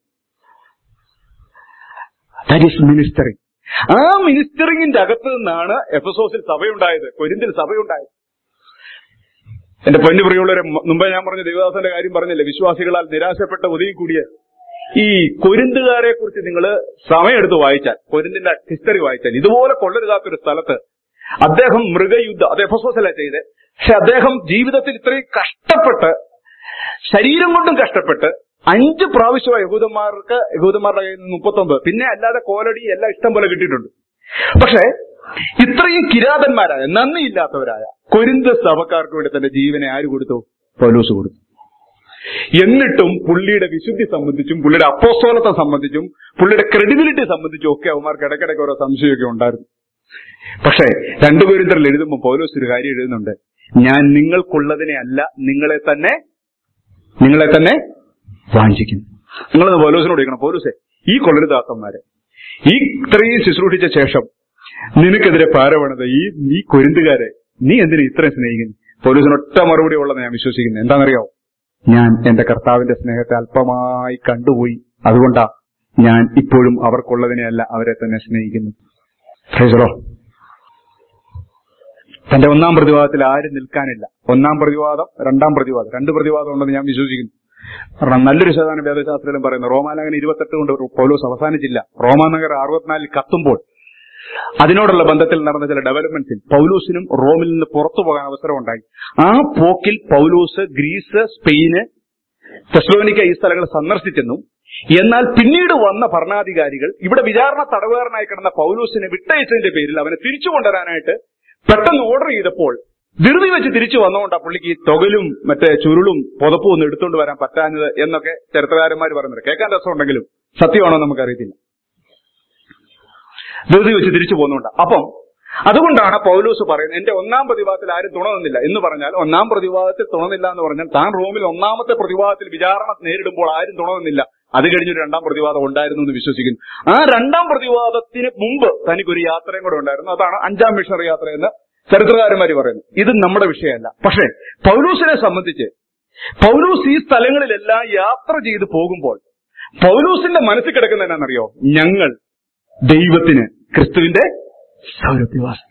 Speaker 1: ദാറ്റ് ഈസ് മിനിസ്റ്ററിങ് ആ മിനിസ്റ്ററിങ്ങിന്റെ അകത്ത് നിന്നാണ് എഫസോസിൽ സഭയുണ്ടായത് കൊരിന്തിൽ സഭയുണ്ടായത് എന്റെ പൊന്നു പ്രിയമുള്ളവരെ മുമ്പേ ഞാൻ പറഞ്ഞ ദേവദാസന്റെ കാര്യം പറഞ്ഞില്ലേ വിശ്വാസികളാൽ നിരാശപ്പെട്ട ഒതുങ്ങി കൂടിയ ഈ കൊരിന്തുകാരെ കുറിച്ച് നിങ്ങൾ സമയമെടുത്ത് വായിച്ചാൽ കൊരിന്തിന്റെ ഹിസ്റ്ററി വായിച്ചാൽ ഇതുപോലെ കൊള്ളരുതാത്തൊരു സ്ഥലത്ത് അദ്ദേഹം മൃഗയുദ്ധ അത് എഫസോസല്ല ചെയ്ത് പക്ഷെ അദ്ദേഹം ജീവിതത്തിൽ ഇത്രയും കഷ്ടപ്പെട്ട് ശരീരം കൊണ്ടും കഷ്ടപ്പെട്ട് അഞ്ച് പ്രാവശ്യമായി യഹൂദന്മാർക്ക് യഹൂദന്മാരുടെ കയ്യിൽ നിന്ന് മുപ്പത്തൊമ്പത് പിന്നെ അല്ലാതെ കോലടി എല്ലാം ഇഷ്ടം പോലെ കിട്ടിയിട്ടുണ്ട് പക്ഷെ ഇത്രയും കിരാതന്മാരായ നന്ദിയില്ലാത്തവരായ കൊരിന്ത സഭക്കാർക്ക് വേണ്ടി തന്റെ ജീവനെ ആര് കൊടുത്തു പൗലോസ് കൊടുത്തു എന്നിട്ടും പുള്ളിയുടെ വിശുദ്ധി സംബന്ധിച്ചും പുള്ളിയുടെ അപ്പോസ്തോലത്തെ സംബന്ധിച്ചും പുള്ളിയുടെ ക്രെഡിബിലിറ്റി സംബന്ധിച്ചും ഒക്കെ അവന്മാർക്ക് ഇടയ്ക്കിടയ്ക്ക് ഓരോ സംശയമൊക്കെ ഉണ്ടായിരുന്നു പക്ഷേ രണ്ടു പേരിന്തറിൽ എഴുതുമ്പോൾ പൗലോസ് ഒരു കാര്യം എഴുതുന്നുണ്ട് ഞാൻ നിങ്ങൾക്കുള്ളതിനെ അല്ല നിങ്ങളെ തന്നെ നിങ്ങളെ തന്നെ വാഞ്ചിക്കുന്നു നിങ്ങളത് പൗലോസിനോട് ചോദിക്കണം പൗലോസെ ഈ കൊള്ളരുതാക്കന്മാരെ ഈ ഇത്രയും ശുശ്രൂഷിച്ച ശേഷം നിനക്കെതിരെ പാരവണത് ഈ നീ കൊരിന്തുകാരെ നീ എന്തിനാ ഇത്രയും സ്നേഹിക്കുന്നു പൗലോസിന് ഒറ്റ മറുപടി ഉള്ളതെന്ന് ഞാൻ വിശ്വസിക്കുന്നത് എന്താണെന്നറിയോ ഞാൻ എന്റെ കർത്താവിന്റെ സ്നേഹത്തെ അല്പമായി കണ്ടുപോയി അതുകൊണ്ടാ ഞാൻ ഇപ്പോഴും അവർക്കുള്ളതിനെയല്ല അവരെ തന്നെ സ്നേഹിക്കുന്നു ഫ്രൈസറോ തന്റെ ഒന്നാം പ്രതിവാദത്തിൽ ആരും നിൽക്കാനില്ല ഒന്നാം പ്രതിവാദം രണ്ടാം പ്രതിവാദം രണ്ട് പ്രതിവാദം ഉണ്ടെന്ന് ഞാൻ വിശ്വസിക്കുന്നു കാരണം നല്ലൊരു ശതമാനം വേദശാസ്ത്രത്തിലും പറയുന്നു റോമാനഗൻ ഇരുപത്തെട്ട് കൊണ്ട് പൗലോസ് അവസാനിച്ചില്ല റോമാനഗർ അറുപത്തിനാലിൽ കത്തുമ്പോൾ അതിനോടുള്ള ബന്ധത്തിൽ നടന്ന ചില ഡെവലപ്മെന്റ്സിൽ പൗലൂസിനും റോമിൽ നിന്ന് പുറത്തു പോകാൻ അവസരമുണ്ടായി ആ പോക്കിൽ പൗലൂസ് ഗ്രീസ് സ്പെയിന് തെസ്ലോനിക്ക ഈ സ്ഥലങ്ങൾ സന്ദർശിച്ചെന്നും എന്നാൽ പിന്നീട് വന്ന ഭരണാധികാരികൾ ഇവിടെ വിചാരണ തടവുകാരനായി കിടന്ന പൗലൂസിനെ വിട്ടയച്ചതിന്റെ പേരിൽ അവനെ തിരിച്ചു കൊണ്ടുവരാനായിട്ട് പെട്ടെന്ന് ഓർഡർ ചെയ്തപ്പോൾ ധൃതി വെച്ച് തിരിച്ചു വന്നുകൊണ്ടാ പുള്ളിക്ക് ഈ തൊകലും മറ്റേ ചുരുളും പുതപ്പും ഒന്നും എടുത്തുകൊണ്ട് വരാൻ പറ്റാഞ്ഞത് എന്നൊക്കെ ചരിത്രകാരന്മാർ പറയുന്നുണ്ട് കേൾക്കാൻ രസമുണ്ടെങ്കിലും സത്യമാണോ നമുക്കറിയത്തില്ല ധൃതി വെച്ച് തിരിച്ചു പോകുന്നുണ്ട് അപ്പം അതുകൊണ്ടാണ് പൗലൂസ് പറയുന്നത് എന്റെ ഒന്നാം പ്രതിവാദത്തിൽ ആരും തുണന്നില്ല എന്ന് പറഞ്ഞാൽ ഒന്നാം പ്രതിവാദത്തിൽ തുണന്നില്ല എന്ന് പറഞ്ഞാൽ താൻ റോമിൽ ഒന്നാമത്തെ പ്രതിവാദത്തിൽ വിചാരണ നേരിടുമ്പോൾ ആരും തുണന്നില്ല അത് കഴിഞ്ഞൊരു രണ്ടാം പ്രതിവാദം ഉണ്ടായിരുന്നു എന്ന് വിശ്വസിക്കുന്നു ആ രണ്ടാം പ്രതിവാദത്തിന് മുമ്പ് തനിക്കൊരു യാത്രയും കൂടെ ഉണ്ടായിരുന്നു അതാണ് അഞ്ചാം മിഷണറി യാത്ര എന്ന് ചരിത്രകാരന്മാർ പറയുന്നു ഇത് നമ്മുടെ വിഷയമല്ല പക്ഷേ പൗലൂസിനെ സംബന്ധിച്ച് പൗലൂസ് ഈ സ്ഥലങ്ങളിലെല്ലാം യാത്ര ചെയ്ത് പോകുമ്പോൾ പൗലൂസിന്റെ മനസ്സിൽ കിടക്കുന്ന എന്നാണെന്നറിയോ ഞങ്ങൾ ദൈവത്തിന് ക്രിസ്തുവിന്റെ സൗരഭ്യവാസം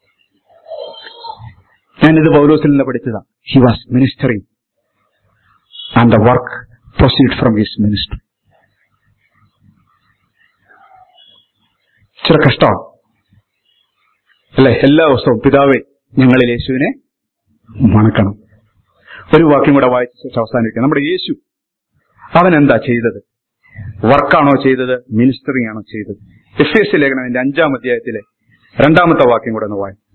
Speaker 1: ഞാനിത് പൗലോസിൽ നിന്ന് പഠിച്ചതാ he was ministering and the work proceed from his minister ഇച്ചിരി കഷ്ടമാണ് അല്ലെ എല്ലാ ദിവസവും പിതാവേ ഞങ്ങളിൽ യേശുവിനെ മണക്കണം ഒരു വാക്യം കൂടെ വായിച്ച ശേഷം അവസാനിപ്പിക്കാം നമ്മുടെ യേശു അവൻ എന്താ ചെയ്തത് വർക്കാണോ ചെയ്തത് മിനിസ്റ്ററിംഗ് ആണോ ചെയ്തത് എഫ് എസ് ലേഖനത്തിന്റെ അഞ്ചാം അധ്യായത്തിലെ രണ്ടാമത്തെ വാക്യം കൂടെ ഒന്ന് വായി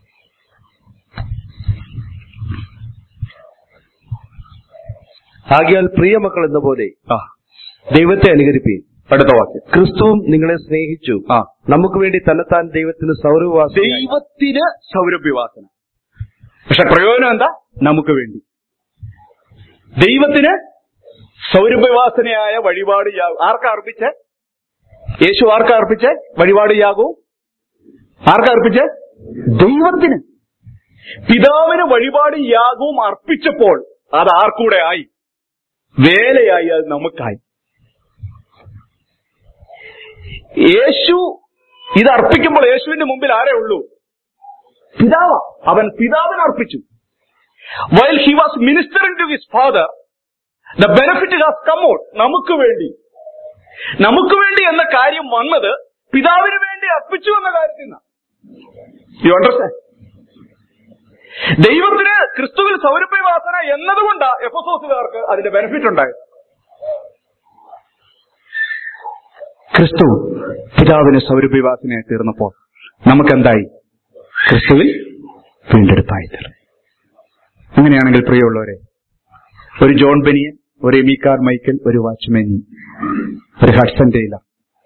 Speaker 2: ആകിയാൽ പ്രിയമക്കൾ എന്ന പോലെ
Speaker 1: ആ
Speaker 2: ദൈവത്തെ അനുകരിപ്പീൻ
Speaker 1: അടുത്ത വാക്യം
Speaker 2: ക്രിസ്തുവും നിങ്ങളെ സ്നേഹിച്ചു
Speaker 1: ആ
Speaker 2: നമുക്ക് വേണ്ടി തന്നെത്താൻ ദൈവത്തിന് സൗരവാസം
Speaker 1: ദൈവത്തിന് സൗരഭ്യവാസന പക്ഷെ പ്രയോജനം എന്താ നമുക്ക് വേണ്ടി ദൈവത്തിന് സൗരഭ്യവാസനയായ വഴിപാട് യാ- ആർക്കാ അർപ്പിച്ച് യേശു ആർക്കാ അർപ്പിച്ച് വഴിപാട് യാകൂ ആർക്കാ അർപ്പിച്ച് ദൈവത്തിന് പിതാവിന് വഴിപാട് യാഗവും അർപ്പിച്ചപ്പോൾ അത് ആർക്കൂടെ ആയി വേലയായി അത് നമുക്കായി യേശു ഇത് അർപ്പിക്കുമ്പോൾ യേശുവിന്റെ മുമ്പിൽ ആരേ ഉള്ളൂ പിതാവ അവൻ പിതാവിന് അർപ്പിച്ചു while he was ministering to his father the benefit has come out നമുക്ക് വേണ്ടി നമുക്ക് വേണ്ടി എന്ന കാര്യം വന്നത് പിതാവിന് വേണ്ടി അർപ്പിച്ചു എന്ന കാര്യത്തിൽ നിന്നാണ് യു അണ്ടർസ്റ്റാൻഡ് ദൈവത്തിന് ക്രിസ്തുവിൽ സൗരഭ്യവാസന എന്നതുകൊണ്ടാ എഫസോസുകാർക്ക് അതിന്റെ ബെനിഫിറ്റ് ഉണ്ടായത് ക്രിസ്തു പിതാവിന് സൗരഭ്യവാസനയായി തീർന്നപ്പോൾ നമുക്കെന്തായി ക്രിസ്തുവിൽ വീണ്ടെടുപ്പായി തീർന്നു അങ്ങനെയാണെങ്കിൽ പ്രിയമുള്ളവരെ ഒരു ജോൺ ബെനിയൻ ഒരു എമിക്കാർ മൈക്കൽ ഒരു വാച്ച്മാനി ഒരു ഹഡ്സൺ ടൈലർ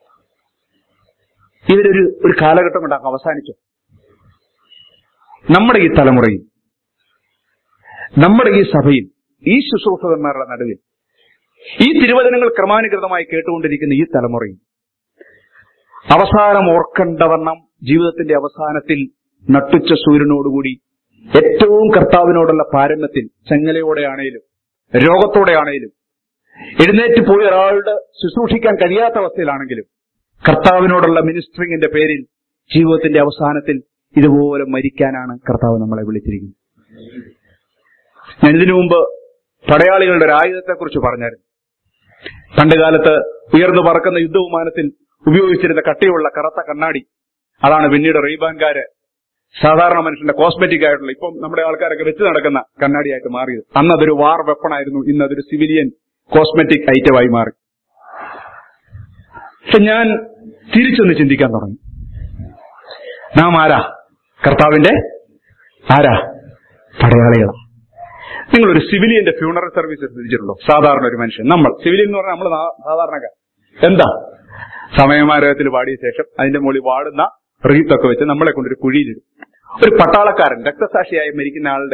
Speaker 1: ഇവരൊരു ഒരു കാലഘട്ടം കൊണ്ടാണ് അവസാനിച്ചു നമ്മുടെ ഈ തലമുറയിൽ നമ്മുടെ ഈ സഭയിൽ ഈ ശുശ്രൂഷകന്മാരുടെ നടുവിൽ ഈ തിരുവചനങ്ങൾ ക്രമാനുഗതമായി കേട്ടുകൊണ്ടിരിക്കുന്ന ഈ തലമുറയിൽ അവസാനം ഓർക്കണ്ടവണ്ണം ജീവിതത്തിന്റെ അവസാനത്തിൽ നട്ടുച്ച സൂര്യനോടുകൂടി ഏറ്റവും കർത്താവിനോടുള്ള പാരമ്യത്തിൽ ചെങ്ങലയോടെയാണേലും രോഗത്തോടെയാണേലും എഴുന്നേറ്റ് പോയി ഒരാളുടെ ശുശ്രൂഷിക്കാൻ കഴിയാത്ത അവസ്ഥയിലാണെങ്കിലും കർത്താവിനോടുള്ള മിനിസ്റ്ററിംഗിന്റെ പേരിൽ ജീവിതത്തിന്റെ അവസാനത്തിൽ ഇതുപോലെ മരിക്കാനാണ് കർത്താവ് നമ്മളെ വിളിച്ചിരിക്കുന്നത് ഞാൻ ഇതിനു മുമ്പ് പടയാളികളുടെ ഒരു ആയുധത്തെക്കുറിച്ച് പറഞ്ഞായിരുന്നു പണ്ടുകാലത്ത് ഉയർന്നു പറക്കുന്ന യുദ്ധവിമാനത്തിൽ ഉപയോഗിച്ചിരുന്ന കട്ടിയുള്ള കറുത്ത കണ്ണാടി അതാണ് പിന്നീട് റീബാൻകാര് സാധാരണ മനുഷ്യന്റെ കോസ്മെറ്റിക് ആയിട്ടുള്ള ഇപ്പം നമ്മുടെ ആൾക്കാരൊക്കെ വെച്ച് നടക്കുന്ന കണ്ണാടിയായിട്ട് മാറിയത് അന്ന് അതൊരു വാർ വെപ്പണായിരുന്നു ഇന്ന് അതൊരു സിവിലിയൻ കോസ്മെറ്റിക് ഐറ്റമായി മാറി പക്ഷെ ഞാൻ തിരിച്ചൊന്ന് ചിന്തിക്കാൻ തുടങ്ങി നാം ആരാ കർത്താവിന്റെ ആരാ പടയാളികളാ നിങ്ങളൊരു സിവിലിയന്റെ ഫ്യൂണറൽ സർവീസ് ശ്രദ്ധിച്ചിട്ടുണ്ടോ സാധാരണ ഒരു മനുഷ്യൻ നമ്മൾ സിവിലിയൻ എന്ന് പറഞ്ഞാൽ നമ്മൾ സാധാരണക്കാർ എന്താ സമയമാരകത്തിൽ പാടിയ ശേഷം അതിന്റെ മുകളിൽ വാടുന്ന റീത്തൊക്കെ വെച്ച് നമ്മളെ കൊണ്ടൊരു കുഴിയിലിടും ഒരു പട്ടാളക്കാരൻ രക്തസാക്ഷിയായി മരിക്കുന്ന ആളുടെ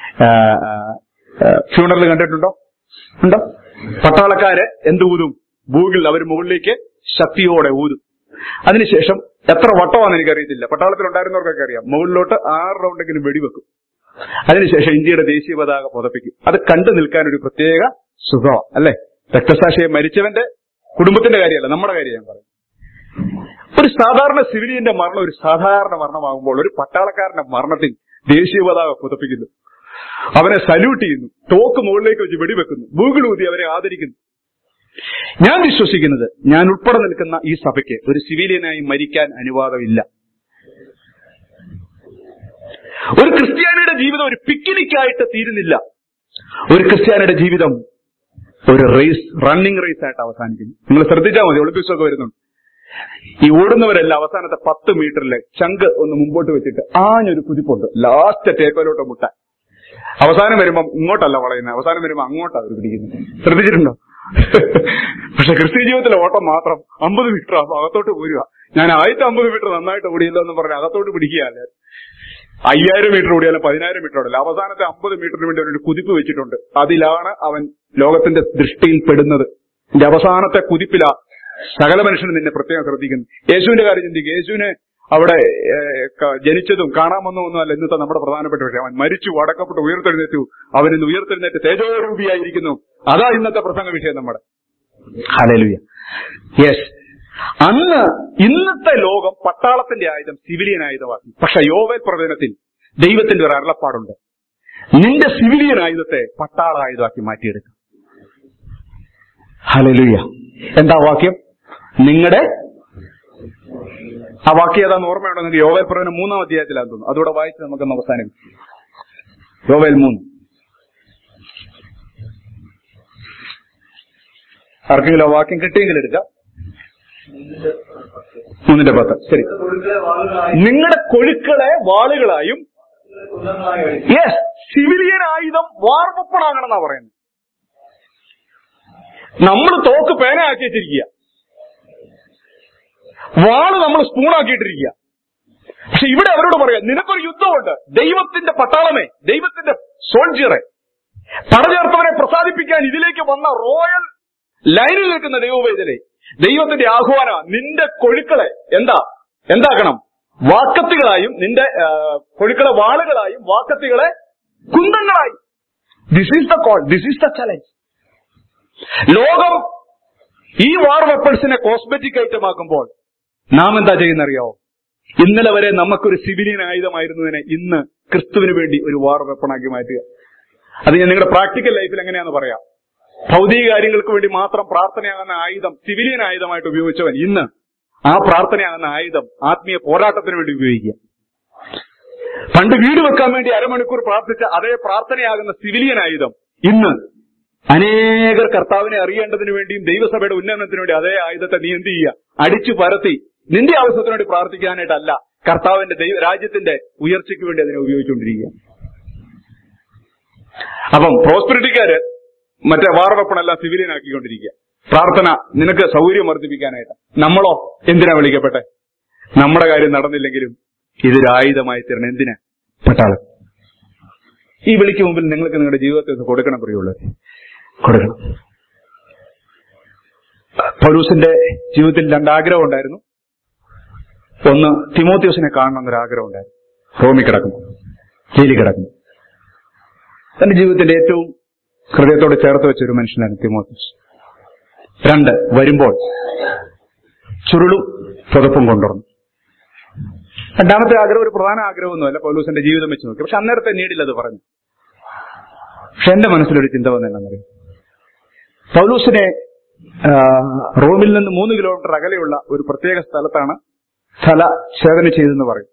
Speaker 1: ഫ്യൂണറൽ കണ്ടിട്ടുണ്ടോ ഉണ്ടോ പട്ടാളക്കാര് എന്ത് ഊതും ഭൂഗിൽ അവർ മുകളിലേക്ക് ശക്തിയോടെ ഊതും അതിനുശേഷം എത്ര വട്ടമാണെന്ന് എനിക്കറിയത്തില്ല പട്ടാളത്തിൽ ഉണ്ടായിരുന്നവർക്കൊക്കെ അറിയാം മുകളിലോട്ട് ആറ് റൗണ്ടെങ്കിലും വെടിവെക്കും അതിനുശേഷം ഇന്ത്യയുടെ ദേശീയ പതാക പുതപ്പിക്കും അത് കണ്ടു നിൽക്കാൻ ഒരു പ്രത്യേക സുഖമാണ് അല്ലെ രക്തസാക്ഷിയെ മരിച്ചവന്റെ കുടുംബത്തിന്റെ കാര്യമല്ല നമ്മുടെ കാര്യം ഞാൻ പറയും ഒരു സാധാരണ സിവിലിയന്റെ മരണം ഒരു സാധാരണ മരണമാകുമ്പോൾ ഒരു പട്ടാളക്കാരന്റെ മരണത്തിൽ ദേശീയ പതാക പുതപ്പിക്കുന്നു അവനെ സല്യൂട്ട് ചെയ്യുന്നു തോക്ക് മുകളിലേക്ക് വെച്ച് വെടിവെക്കുന്നു ബൂഗിളൂതി അവരെ ആദരിക്കുന്നു ഞാൻ വിശ്വസിക്കുന്നത് ഞാൻ ഉൾപ്പെടെ നിൽക്കുന്ന ഈ സഭയ്ക്ക് ഒരു സിവിലിയനായി മരിക്കാൻ അനുവാദമില്ല ഒരു ക്രിസ്ത്യാനിയുടെ ജീവിതം ഒരു പിക്നിക്കായിട്ട് തീരുന്നില്ല ഒരു ക്രിസ്ത്യാനിയുടെ ജീവിതം ഒരു റേസ് റണ്ണിംഗ് റേസ് ആയിട്ട് അവസാനിക്കുന്നു നിങ്ങൾ ശ്രദ്ധിച്ചാൽ മതി ഒളിമ്പിക്സ് ഒക്കെ വരുന്നുണ്ട് ഈ ഓടുന്നവരെല്ലാം അവസാനത്തെ പത്ത് മീറ്ററിലെ ചങ്ക് ഒന്ന് മുമ്പോട്ട് വെച്ചിട്ട് ആഞ്ഞൊരു കുതിപ്പുണ്ട് ലാസ്റ്റ് ടേക്കോലോട്ട് മുട്ടാൻ അവസാനം വരുമ്പം ഇങ്ങോട്ടല്ല വളയുന്നത് അവസാനം വരുമ്പോ അങ്ങോട്ടാണ് അവർ പിടിക്കുന്നത് ശ്രദ്ധിച്ചിട്ടുണ്ടോ പക്ഷെ ക്രിസ്ത്യ ജീവിതത്തിലെ ഓട്ടം മാത്രം അമ്പത് മീറ്റർ ആകുമ്പോൾ അകത്തോട്ട് പോരുക ഞാൻ ആദ്യത്തെ അമ്പത് മീറ്റർ നന്നായിട്ട് ഓടിയല്ലോ എന്ന് പറഞ്ഞ് അകത്തോട്ട് പിടിക്കുകയല്ലേ അയ്യായിരം മീറ്റർ ഓടിയാലും പതിനായിരം മീറ്റർ ഓടില്ല അവസാനത്തെ അമ്പത് മീറ്ററിന് വേണ്ടി ഒരു കുതിപ്പ് വെച്ചിട്ടുണ്ട് അതിലാണ് അവൻ ലോകത്തിന്റെ ദൃഷ്ടിയിൽ പെടുന്നത് ഇതിന്റെ അവസാനത്തെ കുതിപ്പിലാ സകല മനുഷ്യനും നിന്നെ പ്രത്യേകം ശ്രദ്ധിക്കുന്നു യേശുവിന്റെ കാര്യം ചിന്തിക്കുക യേശുവിനെ അവിടെ ജനിച്ചതും കാണാമെന്നോ ഒന്നും അല്ല ഇന്നത്തെ നമ്മുടെ പ്രധാനപ്പെട്ട വിഷയം അവൻ മരിച്ചു അടക്കപ്പെട്ട് ഉയർത്തെഴുന്നേറ്റു അവൻ ഇന്ന് ഉയർത്തെഴുന്നേറ്റ് തേജോരൂപിയായിരിക്കുന്നു അതാ ഇന്നത്തെ പ്രസംഗ വിഷയം നമ്മുടെ ഹലലുയ യെസ് അന്ന് ഇന്നത്തെ ലോകം പട്ടാളത്തിന്റെ ആയുധം സിവിലിയൻ ആയുധമാക്കി പക്ഷെ യോവേൽ പ്രവചനത്തിൽ ദൈവത്തിന്റെ ഒരു അരുളപ്പാടുണ്ട് നിന്റെ സിവിലിയൻ ആയുധത്തെ പട്ടാള ആയുധമാക്കി മാറ്റിയെടുക്കും ഹലലുയ എന്താ വാക്യം നിങ്ങളുടെ ആ വാക്യം ഏതാന്ന് ഓർമ്മയുണ്ടോ നിങ്ങൾക്ക് യോവേൽ പ്രവചനം മൂന്നാം അധ്യായത്തിലാന്ന് തോന്നുന്നു അതോടെ വായിച്ച് നമുക്കൊന്ന് അവസാനിപ്പിക്കും യോവേൽ മൂന്ന് ആർക്കെങ്കിലും ആ വാക്യം കിട്ടിയെങ്കിൽ എടുക്കാം മൂന്നിന്റെ പത്ത് ശരി നിങ്ങളുടെ കൊഴുക്കളെ വാളുകളായും യെസ് സിവിലിയൻ ആയുധം വാർവപ്പണാകണമെന്നാ പറയുന്നത് നമ്മൾ തോക്ക് പേനയാക്കി വെച്ചിരിക്കുക വാള് നമ്മൾ സ്പൂണാക്കിയിട്ടിരിക്കുക പക്ഷെ ഇവിടെ അവരോട് പറയാം നിനക്കൊരു യുദ്ധമുണ്ട് ദൈവത്തിന്റെ പട്ടാളമേ ദൈവത്തിന്റെ സോൾജിയറെ പടചേർത്തവനെ പ്രസാദിപ്പിക്കാൻ ഇതിലേക്ക് വന്ന റോയൽ ലൈനിൽ നിൽക്കുന്ന ദൈവവേദനെ ദൈവത്തിന്റെ ആഹ്വാന നിന്റെ കൊഴുക്കളെ എന്താ എന്താക്കണം വാക്കത്തികളായും നിന്റെ കൊഴുക്കളെ വാളുകളായും വാക്കത്തികളെ കുന്തങ്ങളായും this is the call this is the challenge ലോകം ഈ വാർ വെപ്പൺസിനെ കോസ്മെറ്റിക് ഐറ്റമാക്കുമ്പോൾ നാം എന്താ ചെയ്യുന്നറിയാവോ ഇന്നലെ വരെ നമുക്കൊരു സിവിലിയൻ ആയുധമായിരുന്നതിനെ ഇന്ന് ക്രിസ്തുവിന് വേണ്ടി ഒരു വാർ വെപ്പണാക്കി മാറ്റുക അത് ഞാൻ നിങ്ങളുടെ പ്രാക്ടിക്കൽ ലൈഫിൽ എങ്ങനെയാന്ന് പറയാം ഭൗതിക കാര്യങ്ങൾക്ക് വേണ്ടി മാത്രം പ്രാർത്ഥനയാകുന്ന ആയുധം സിവിലിയൻ ആയുധമായിട്ട് ഉപയോഗിച്ചവൻ ഇന്ന് ആ പ്രാർത്ഥനയാകുന്ന ആയുധം ആത്മീയ പോരാട്ടത്തിന് വേണ്ടി ഉപയോഗിക്കുക പണ്ട് വീട് വെക്കാൻ വേണ്ടി അരമണിക്കൂർ പ്രാർത്ഥിച്ച അതേ പ്രാർത്ഥനയാകുന്ന സിവിലിയൻ ആയുധം ഇന്ന് അനേകർ കർത്താവിനെ അറിയേണ്ടതിന് വേണ്ടിയും ദൈവസഭയുടെ ഉന്നമനത്തിന് വേണ്ടി അതേ ആയുധത്തെ നീ എന്ത് ചെയ്യുക അടിച്ചു പരത്തി നിന്റെ ആവശ്യത്തിന് വേണ്ടി പ്രാർത്ഥിക്കാനായിട്ടല്ല കർത്താവിന്റെ ദൈവ രാജ്യത്തിന്റെ ഉയർച്ചയ്ക്ക് വേണ്ടി അതിനെ ഉപയോഗിച്ചുകൊണ്ടിരിക്കുക അപ്പം പ്രോസ്പെരിറ്റിക്കാര് മറ്റേ വാർ വെപ്പണെല്ലാം സിവിലിയൻ ആക്കിക്കൊണ്ടിരിക്കുക പ്രാർത്ഥന നിനക്ക് സൗകര്യം വർദ്ധിപ്പിക്കാനായിട്ട് നമ്മളോ എന്തിനാ വിളിക്കപ്പെട്ടെ നമ്മുടെ കാര്യം നടന്നില്ലെങ്കിലും ഇതൊരു ആയുധമായി തീരണം എന്തിനാ പട്ടാളം ഈ വിളിക്ക് മുമ്പിൽ നിങ്ങൾക്ക് നിങ്ങളുടെ ജീവിതത്തിൽ ഒന്ന് കൊടുക്കണം പ്രിയുള്ളത് കൊടുക്കണം പൗലൂസിന്റെ ജീവിതത്തിൽ രണ്ടാഗ്രഹം ഉണ്ടായിരുന്നു ഒന്ന് തിമോത്യോസിനെ കാണണം എന്നൊരു ആഗ്രഹം ഉണ്ടായിരുന്നു റോമി കിടക്കുന്നു ജയിലിൽ കിടക്കുന്നു തന്റെ ജീവിതത്തിന്റെ ഏറ്റവും ഹൃദയത്തോട് ചേർത്ത് വെച്ച ഒരു മനുഷ്യനാണ് തിമോത്യോസ് രണ്ട് വരുമ്പോൾ ചുരുളും പുതപ്പും കൊണ്ടുവന്നു രണ്ടാമത്തെ ആഗ്രഹം ഒരു പ്രധാന ആഗ്രഹമൊന്നുമല്ല പൗലൂസിന്റെ ജീവിതം വെച്ച് നോക്കി പക്ഷെ അന്നേരത്തെ നീടിൽ അത് പറഞ്ഞു പക്ഷെ എന്റെ മനസ്സിലൊരു ചിന്ത വന്നെന്നറിയും പൗലൂസിനെ ആ, റോമിൽ നിന്ന് മൂന്ന് കിലോമീറ്റർ അകലെയുള്ള ഒരു പ്രത്യേക സ്ഥലത്താണ് സ്ഥല ഛേദന ചെയ്തെന്ന് പറയും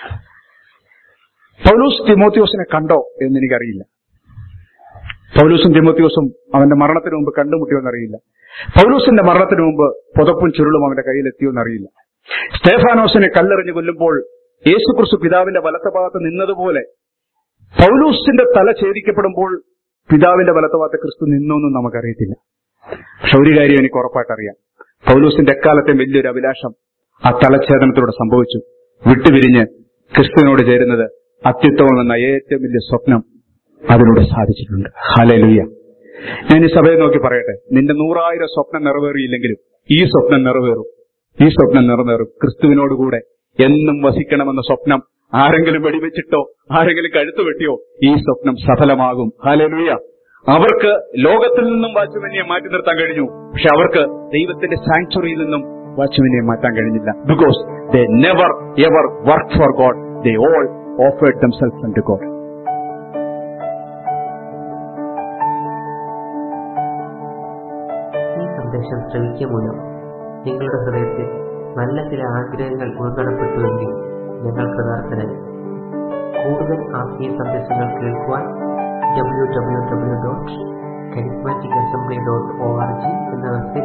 Speaker 1: പൗലൂസ് തിമോത്യോസിനെ കണ്ടോ എന്ന് എനിക്കറിയില്ല പൗലൂസും തിമോത്യോസും അവന്റെ മരണത്തിന് മുമ്പ് കണ്ടുമുട്ടിയോന്നറിയില്ല പൗലൂസിന്റെ മരണത്തിന് മുമ്പ് പുതപ്പും ചുരുളും അവന്റെ കയ്യിലെത്തിയോന്നറിയില്ല സ്റ്റേഫാനോസിനെ കല്ലെറിഞ്ഞ് കൊല്ലുമ്പോൾ യേശുക്രിസ്തു പിതാവിന്റെ വലത്ത ഭാഗത്ത് നിന്നതുപോലെ പൗലൂസിന്റെ തല ഛേദിക്കപ്പെടുമ്പോൾ പിതാവിന്റെ വലത്ത ഭാഗത്ത് ക്രിസ്തു നിന്നൊന്നും നമുക്കറിയത്തില്ല പക്ഷെ ഒരു കാര്യം എനിക്ക് ഉറപ്പായിട്ട് അറിയാം പൗലൂസിന്റെ എക്കാലത്തെ വലിയൊരു അഭിലാഷം ആ തലഛേദനത്തിലൂടെ സംഭവിച്ചു വിട്ടുപിരിഞ്ഞ് ക്രിസ്തുവിനോട് ചേരുന്നത് അത്യുത്തമം എന്ന ഏറ്റവും വലിയ സ്വപ്നം അതിലൂടെ സാധിച്ചിട്ടുണ്ട് ഹാലലുയ്യ ഞാൻ ഈ സഭയെ നോക്കി പറയട്ടെ നിന്റെ നൂറായിരം സ്വപ്നം നിറവേറിയില്ലെങ്കിലും ഈ സ്വപ്നം നിറവേറും ഈ സ്വപ്നം നിറവേറും ക്രിസ്തുവിനോടുകൂടെ എന്നും വസിക്കണമെന്ന സ്വപ്നം ആരെങ്കിലും വെടിവെച്ചിട്ടോ ആരെങ്കിലും കഴുത്ത് വെട്ടിയോ ഈ സ്വപ്നം സഫലമാകും ഹാലലുയ്യ അവർക്ക് ലോകത്തിൽ നിന്നും വാച്ച്മനിയെ മാറ്റി നിർത്താൻ കഴിഞ്ഞു പക്ഷെ അവർക്ക് ദൈവത്തിന്റെ സാങ്ച്വറിയിൽ നിന്നും വാച്ച്മനിയെ മാറ്റാൻ കഴിഞ്ഞില്ല because they never ever work for God they all offered themselves to God
Speaker 3: ഈ സന്ദേശം ശ്രവിക്കുക മൂലം നിങ്ങളുടെ ഹൃദയത്തിൽ നല്ല ചില ആഗ്രഹങ്ങൾ ഉൾക്കടപ്പെട്ടുവെങ്കിൽ ഞങ്ങൾ കൃതാർത്ഥനായി കൂടുതൽ ആത്മീയ സന്ദേശങ്ങൾ കേൾക്കുവാൻ W W W dot charismatic assembly dot O R G എന്ന വെബ്സൈറ്റ്